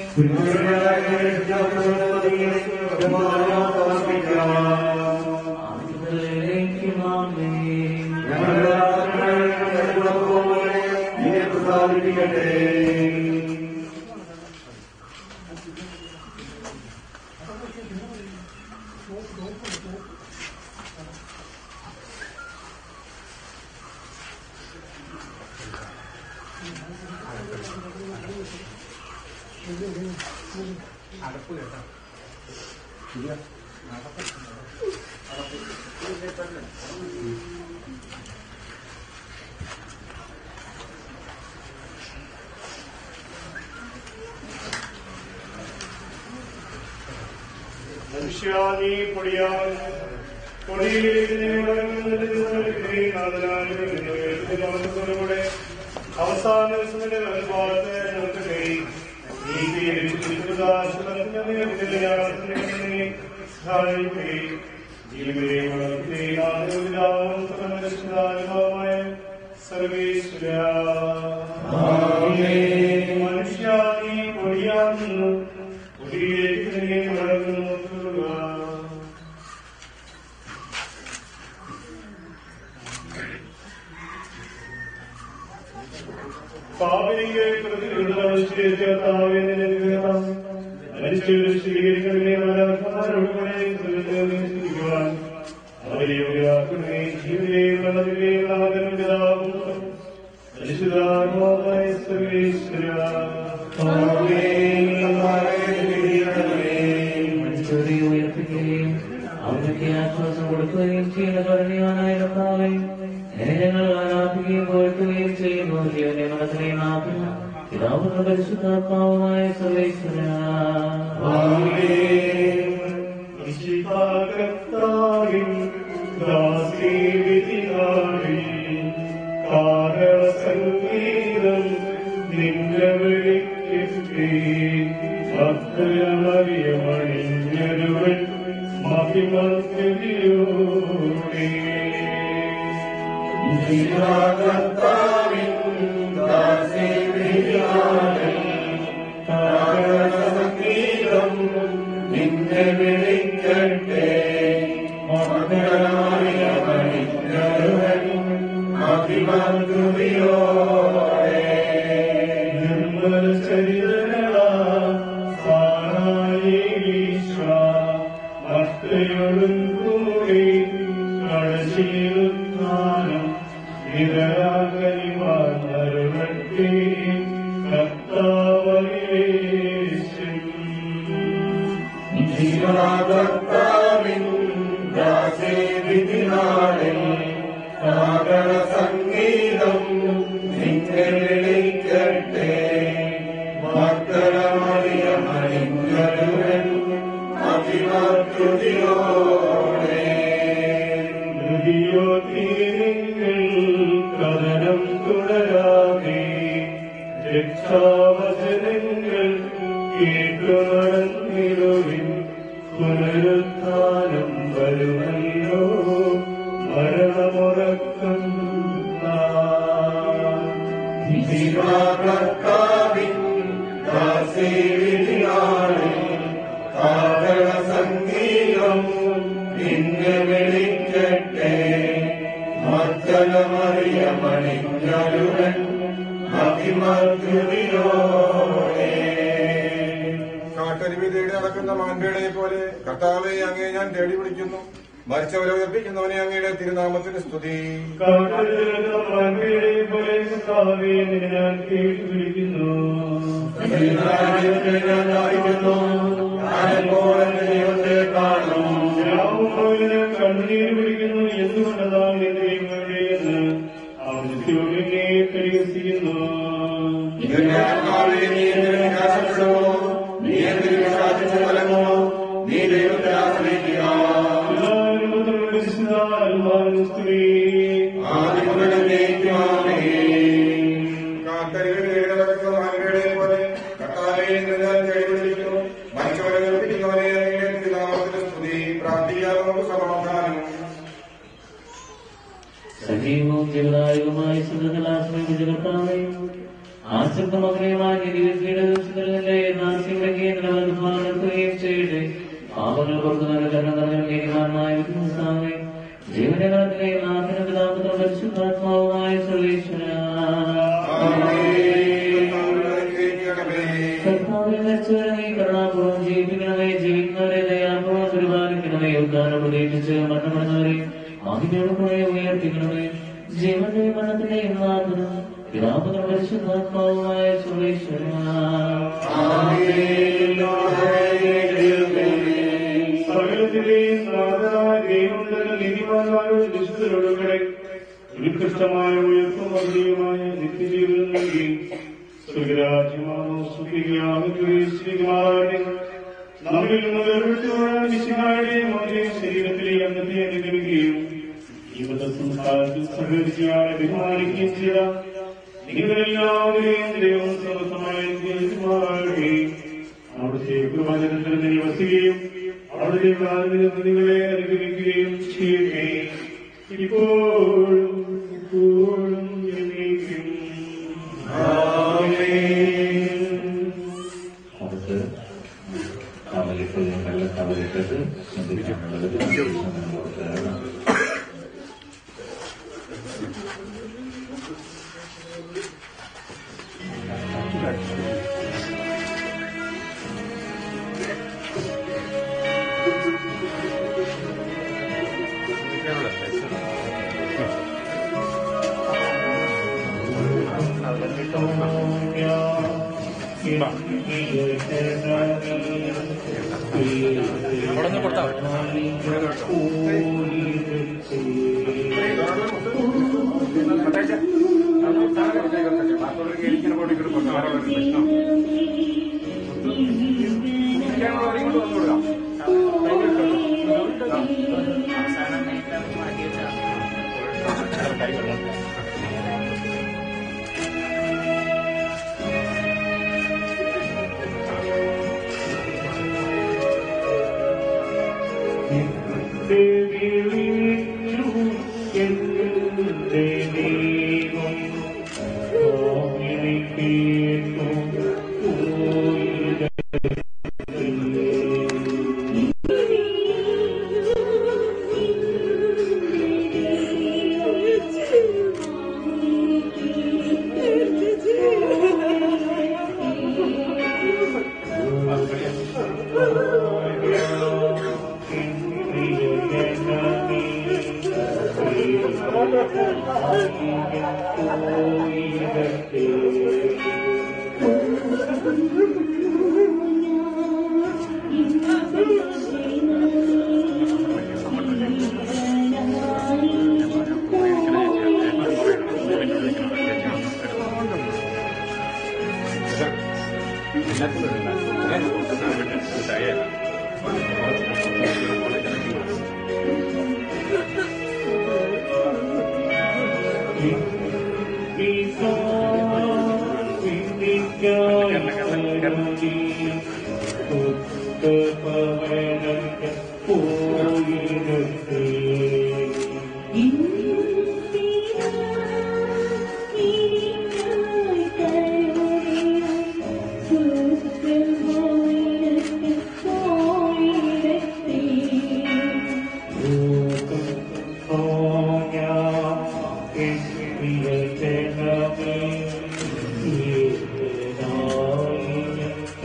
മനുഷ്യാനീ പൊടിയാൻ പൊടിയിലൂടെ അവസാന ദിവസത്തിന്റെ വലഭാഗത്ത് നമുക്ക് കൈ സർവേശ്വര മനുഷ്യാനീ പൊടിയാകുന്നു പൊടിയിലേക്ക് തന്നെ വളർന്നു പാപിനിക്ക് പ്രതികളുടെ മരിച്ചവരെ സ്വീകരിക്കണമേ മാലാഖമാരോടുകൂടെ സ്വർഗ്ഗത്തിൽ സ്വീകരിക്കുവാൻ അവരെ യോഗ്യരാക്കണമേ ജീവനെയും വളരുകയും ആദരം പിതാവും പരിശുദ്ധാത്മാവായ സർവേശ്വര മനുഷ്യരെ ഉയർത്തുകയും അവർക്ക് ആശ്വാസം കൊടുക്കുകയും ചെയ്യുന്ന കരുണയാനായ കർത്താവേ നിന്നെ ഞങ്ങൾ ആരാധിക്കുകയും പുകഴ്ത്തുകയും ചെയ്യുന്നു ജീവന്റെ മനസ്സിനെ നാഥന പിതാവുന്ന പരിശുദ്ധാത്മാവുമായ സർവേശ്വര കർത്താവിൻ ദാസീവിധിനാളി കാരണസംഗീതം നിന്നെ വിളിക്കട്ടെ ഭക്തമറിയമണിഞ്ഞൊരുവൻ മഹിമത്തിലൂടെ കർത്താവിൻ ദാസീവിധിനാളി കാരണസംഗീതം നിന്നെ വിളിക്കട്ടെ നിർമ്മല ചരിതങ്ങളാ സാറായേലീശ ഭക്തയോടും കൂടി കടശീലുന്നാനും നിരരാകരിമാരുമട്ടെ കർത്താവലേശൻ ജീവനാകർത്താവിൻ ദാസേവിധിനാളിൽ കാകര സംഗീതം നിന്നെ വിളിക്കട്ടെ മക്കളമറിയമണിഞ്ഞരുവൻ അഭിമാകൃതിയോടെ ഹൃദയോതീരങ്ങൾ കഥനം തുടരാതെ രക്ഷാവചനങ്ങൾ കേട്ടു നടന്നിരുവിൻ പുനരുത്ഥാനം വരുമല്ലോ മരണമുറക്കം ജീവനാകർത്താവിൻ ദാസേവിധിനാളിൽ കാകര സംഗീതം നിന്നെ വിളിക്കട്ടെ മക്കളമറിയമണിഞ്ഞരുവൻ അഭിമകൃതിയോടെ കാട്ടരുവി തേടി നടക്കുന്ന മാൻപേടയെ പോലെ കർത്താവെ അങ്ങേ ഞാൻ തേടി വിളിക്കുന്നു മരിച്ചവരെ ഉയർപ്പിക്കുന്നവനെ അങ്ങയുടെ തിരുനാമത്തിന് സ്തുതി ഞാൻ കേട്ടു വിളിക്കുന്നു കണ്ണുനീര് വിളിക്കുന്നു എന്തുകൊണ്ടതാണ് എന്റെ ദൈവങ്ങളുടെ എന്ന് അവൻ നിത്യയോടെ പരിഹസിക്കുന്നു മരിച്ചവരെ ഉയർപ്പിക്കുന്നവനെ അങ്ങയുടെ തിരുനാമത്തിന് സ്തുതി പ്രാർത്ഥിക്കാൻ നമുക്ക് സമാധാനം സജീവവും ജീവദായകവുമായ സുഖകലാശ്രമിച്ച കർത്താവേ ആശ്രിതമകരയുമായ നിരീക്ഷയുടെ ദിവസങ്ങളിലെ നാസികളെ നിലനിർത്തുകയും ചെയ്യട്ടെ പാപങ്ങൾ പുറത്തുനിന്ന് കരുണകരണം നീതിമാനായ വിഘ്നസ്ഥാവേ ജീവനകളത്തിലെ നാഥന പിതാപുത്ര പരിശുദ്ധാത്മാവുമായ സർവേശ്വര കർത്താവെ മരിച്ചവരെ കരുണാപൂർവ്വം ജീവിപ്പിക്കണമേ ജീവിക്കുന്നവരെ ദയാപൂർവ്വം പരിപാലിക്കണമേ ഉദ്ധാനം പ്രതീക്ഷിച്ച് മരണപ്പെടുന്നവരെ മഹിമയോടെ ഉയർത്തിക്കണമേ ജീവന്റെ മരണത്തിന്റെയും നാഥനും പിതാപുത്ര പരിശുദ്ധാത്മാവുമായ സർവേശ്വര സകലത്തിലെയും നാഥനായ ദൈവം തന്നെ നീതിമാന്മാരോട് ദുഷിതരോടുകളെ ഉത്കൃഷ്ടമായ ഉയർപ്പും വർദ്ധീയമായ നിത്യജീവിതം നൽകി സ്വർഗരാജ്യമാണോ സുഖിക്കുമാറാകട്ടെ നമ്മിൽ നിന്ന് വേർപെട്ടുപോയ വിശുകാരുടെയും അവരുടെയും ശരീരത്തിലെ അന്നത്തെ അനുഗമിക്കുകയും ജീവിത സംസ്കാരത്തിൽ സഹകരിക്കുകയാണ് ബഹുമാനിക്കുകയും ചെയ്ത നിങ്ങളെല്ലാവരെയും ദൈവം സമർത്ഥമായി അനുഗ്രഹിക്കുമാറാകട്ടെ അവിടുത്തെ കൃപാചരത്തിൽ നീ വസിക്കുകയും അവിടുത്തെ പ്രാതിനിധ്യം നിങ്ങളെ അനുഗ്രഹിക്കുകയും ചെയ്യട്ടെ ഇപ്പോഴും ഇപ്പോഴും എന്നേക്കും. ആമേൻ. അവർക്ക് കവലിട്ട് വെള്ള കവലിട്ടത് ചിന്തിക്കാനുള്ളത്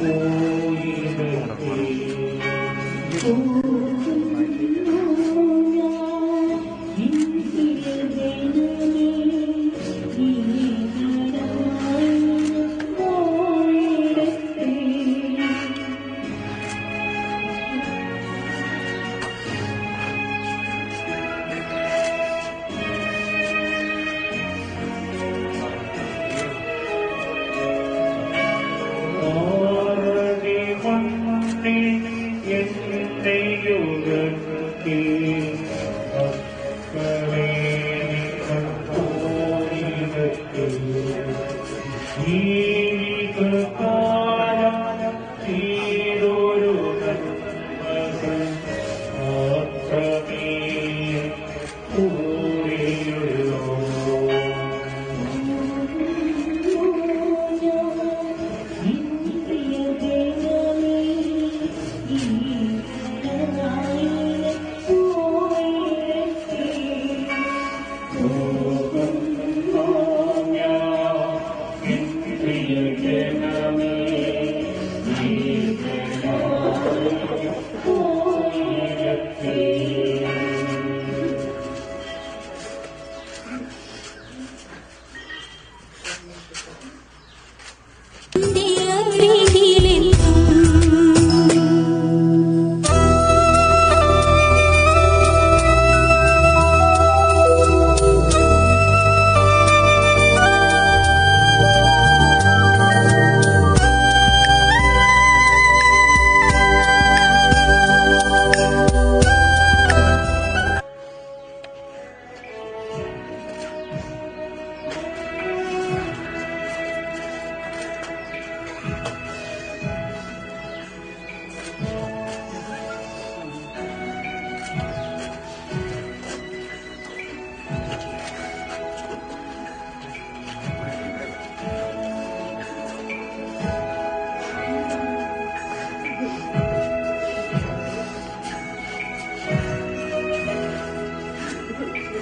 Oh,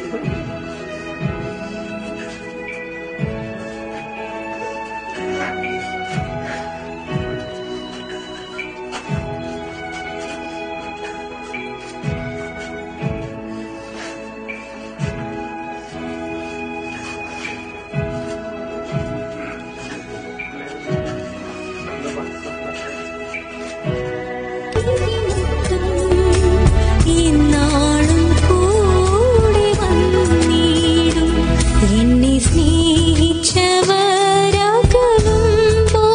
ഇന്നാളും കൂടെ വന്നിടും എന്നെ സ്നേഹിച്ചവരകലുമ്പോ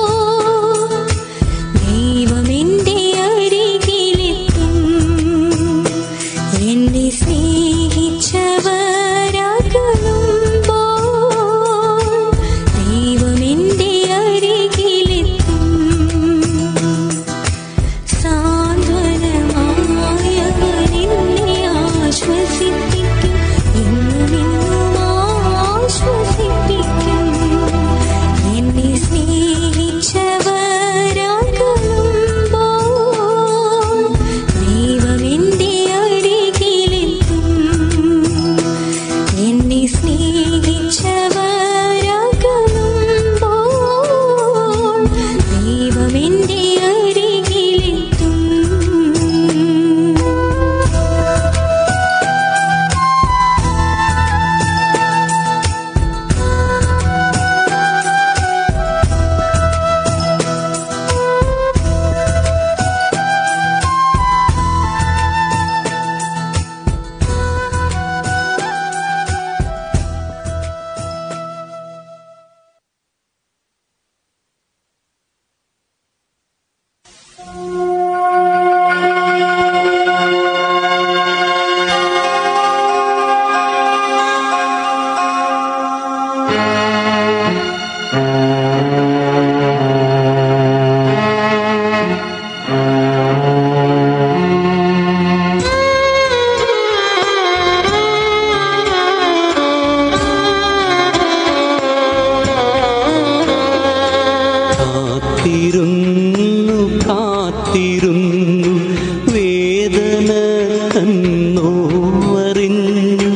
ദൈവമെന്റെ അരികിലെത്തും എന്നെ സ്നേഹിച്ചവരകലുമ്പോ ദൈവമെന്റെ അരികിലെത്തും സാന്ത്വനമായവനെന്നെ ആശ്വസിപ്പിക്കും എന്നുമെന്നും ആശ്വസിപ്പിക്കും എന്നെ സ്നേഹിച്ചവരാകുമ്പോൾ ദൈവമെന്റെ അരികിലെത്തും എന്നെ സ്നേഹിച്ചവരാകുമ്പോൾ ദൈവമെന്റെ അരികിലെത്തും കാത്തിരുന്നു കാത്തിരുന്നു വേദന തന്നോവറിഞ്ഞു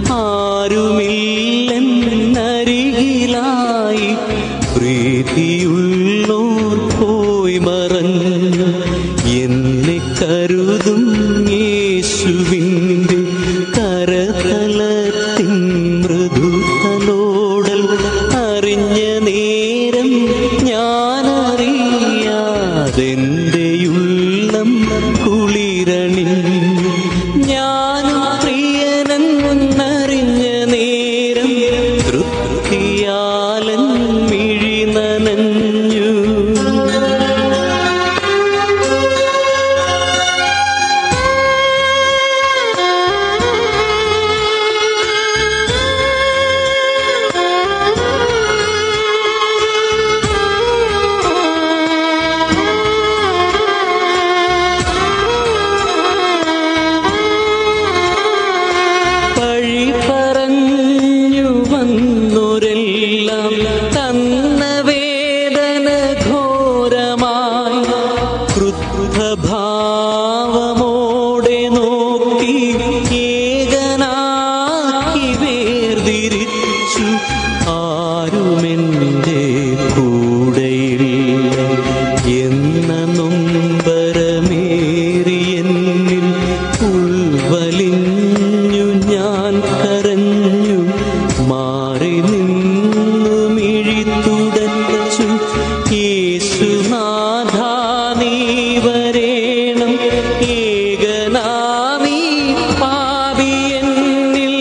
ആരുമില്ലെന്നരികിലായി പ്രീതിയുള്ളോർ പോയി മറഞ്ഞു എന്നെ കരുതും യേശുവിൻ്റെ കരതലത്തിൻ മൃദുതലോടൽ അറിഞ്ഞ നേരം ഞാനറിയാതെന്റെ ഉള്ളം കുളിരണിഞ്ഞു ഞാനും പ്രിയനെന്നറിഞ്ഞ നേരം തൃപ്തിയാലൻ മിഴി നനഞ്ഞു പഴി പറഞ്ഞു വന്നോരെല്ലാം തന്ന വേദന ഘോരമായി ക്രുദ്ധഭാവമോടെ നോക്കി ഏകനാക്കി വേർതിരിച്ചു ആരുമെന്റെ കൂടെയില്ല എന്ന നൊമ്പരമേറിയെന്നിൽ ഉൾവലിഞ്ഞു ഞാൻ കരഞ്ഞു മാറി നിന്നു മിഴിത്തുടച്ചു യേശുനാഥ നീ വരേണം ഏകനാമീ പാപിയെന്നിൽ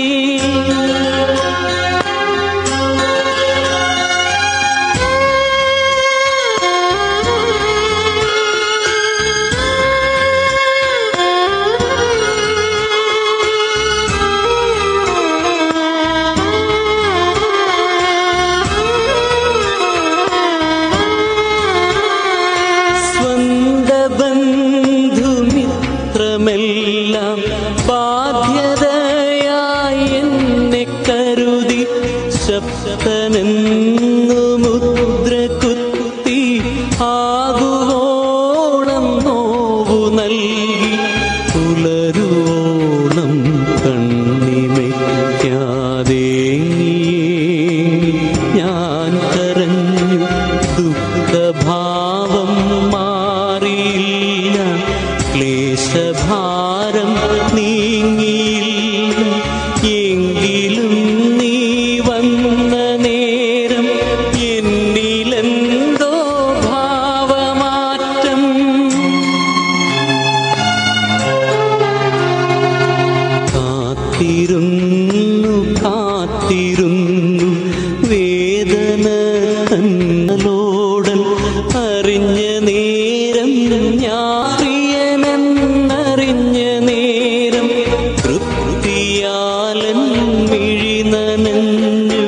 സ്വന്ത ബന്ധുമിത്രമെല്ലാം ബാധ്യതയായി എന്നെ കരുതി ശബ്ദനെന്നു മുദ്ര കുത്തി ആകുവോളം നോവു നൽകി പുലരുവോളം കണ്ണിമയ്ക്ക കാത്തിരുന്നു വേദന തന്നലോടൽ അറിഞ്ഞ നേരം ഞാറിയനെന്നറിഞ്ഞ നേരം തൃപ്തിയാലൻ മിഴി നനഞ്ഞു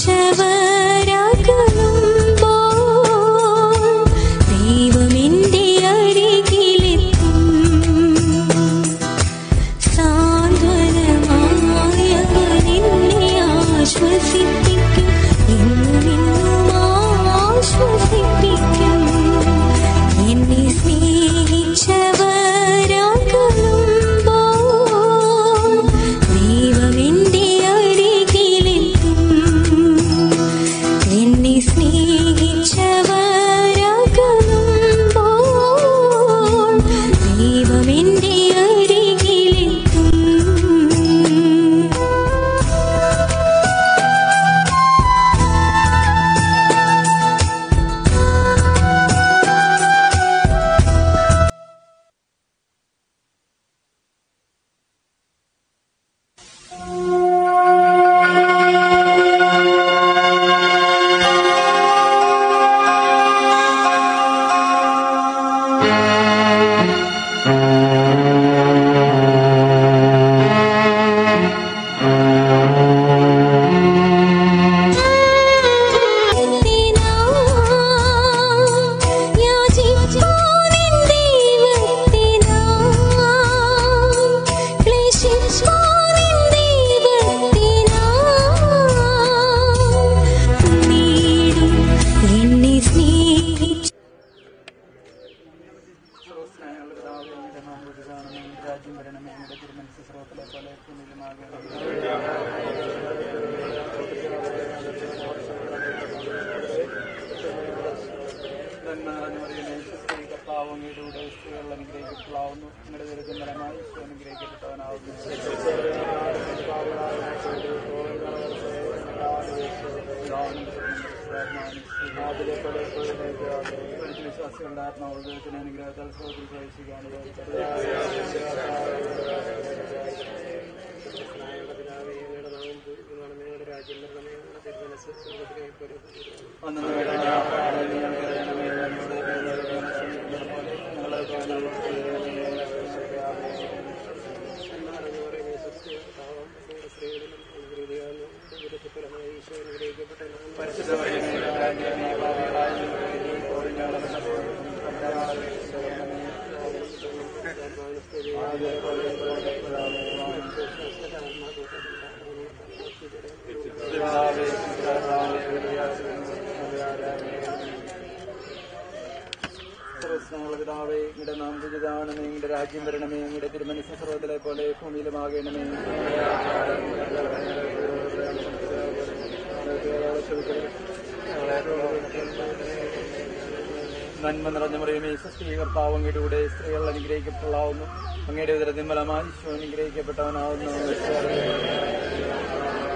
ദൈവമെന്റെ അരികിലെത്തും സാന്ത്വനമായവനെന്നെ ആശ്വസിപ്പിക്കും എന്നുമെന്നും ആശ്വസിപ്പിക്കും എന്നെ സ്നേഹിച്ചവരാകുമ്പോൾ ദൈവമെന്റെ അരികിലെത്തും എന്നെ സ്നേഹിച്ചവരാകുമ്പോൾ ദൈവമെന്റെ അരികിലെത്തും എന്നെ സ്നേഹിച്ചു വിശ്വാസികളുടെ ആത്മാവുദ്ദേശത്തിന് അനുഗ്രഹത്താൽ സ്രോതത്തിൽ സർവസ്നേഹമുള്ള പിതാവേ ഇങ്ങയുടെ നാം ദുരിതാണമേ ഇങ്ങയുടെ രാജ്യം വരണമേ ഇങ്ങയുടെ തിരുമനസ് സർവ്വത്തിലെ പോലെ ഭൂമിയിലുമാകണമേ നന്മ നിറഞ്ഞ മറിയമേ സ്വസ്തീകർത്താവ് അങ്ങയുടെ കൂടെ സ്ത്രീകൾ അനുഗ്രഹിക്കപ്പെടാവുന്നു അങ്ങയുടെ ഉദരത്തിൻ ഫലമായി ഈശോ അനുഗ്രഹിക്കപ്പെട്ടവനാവുന്നു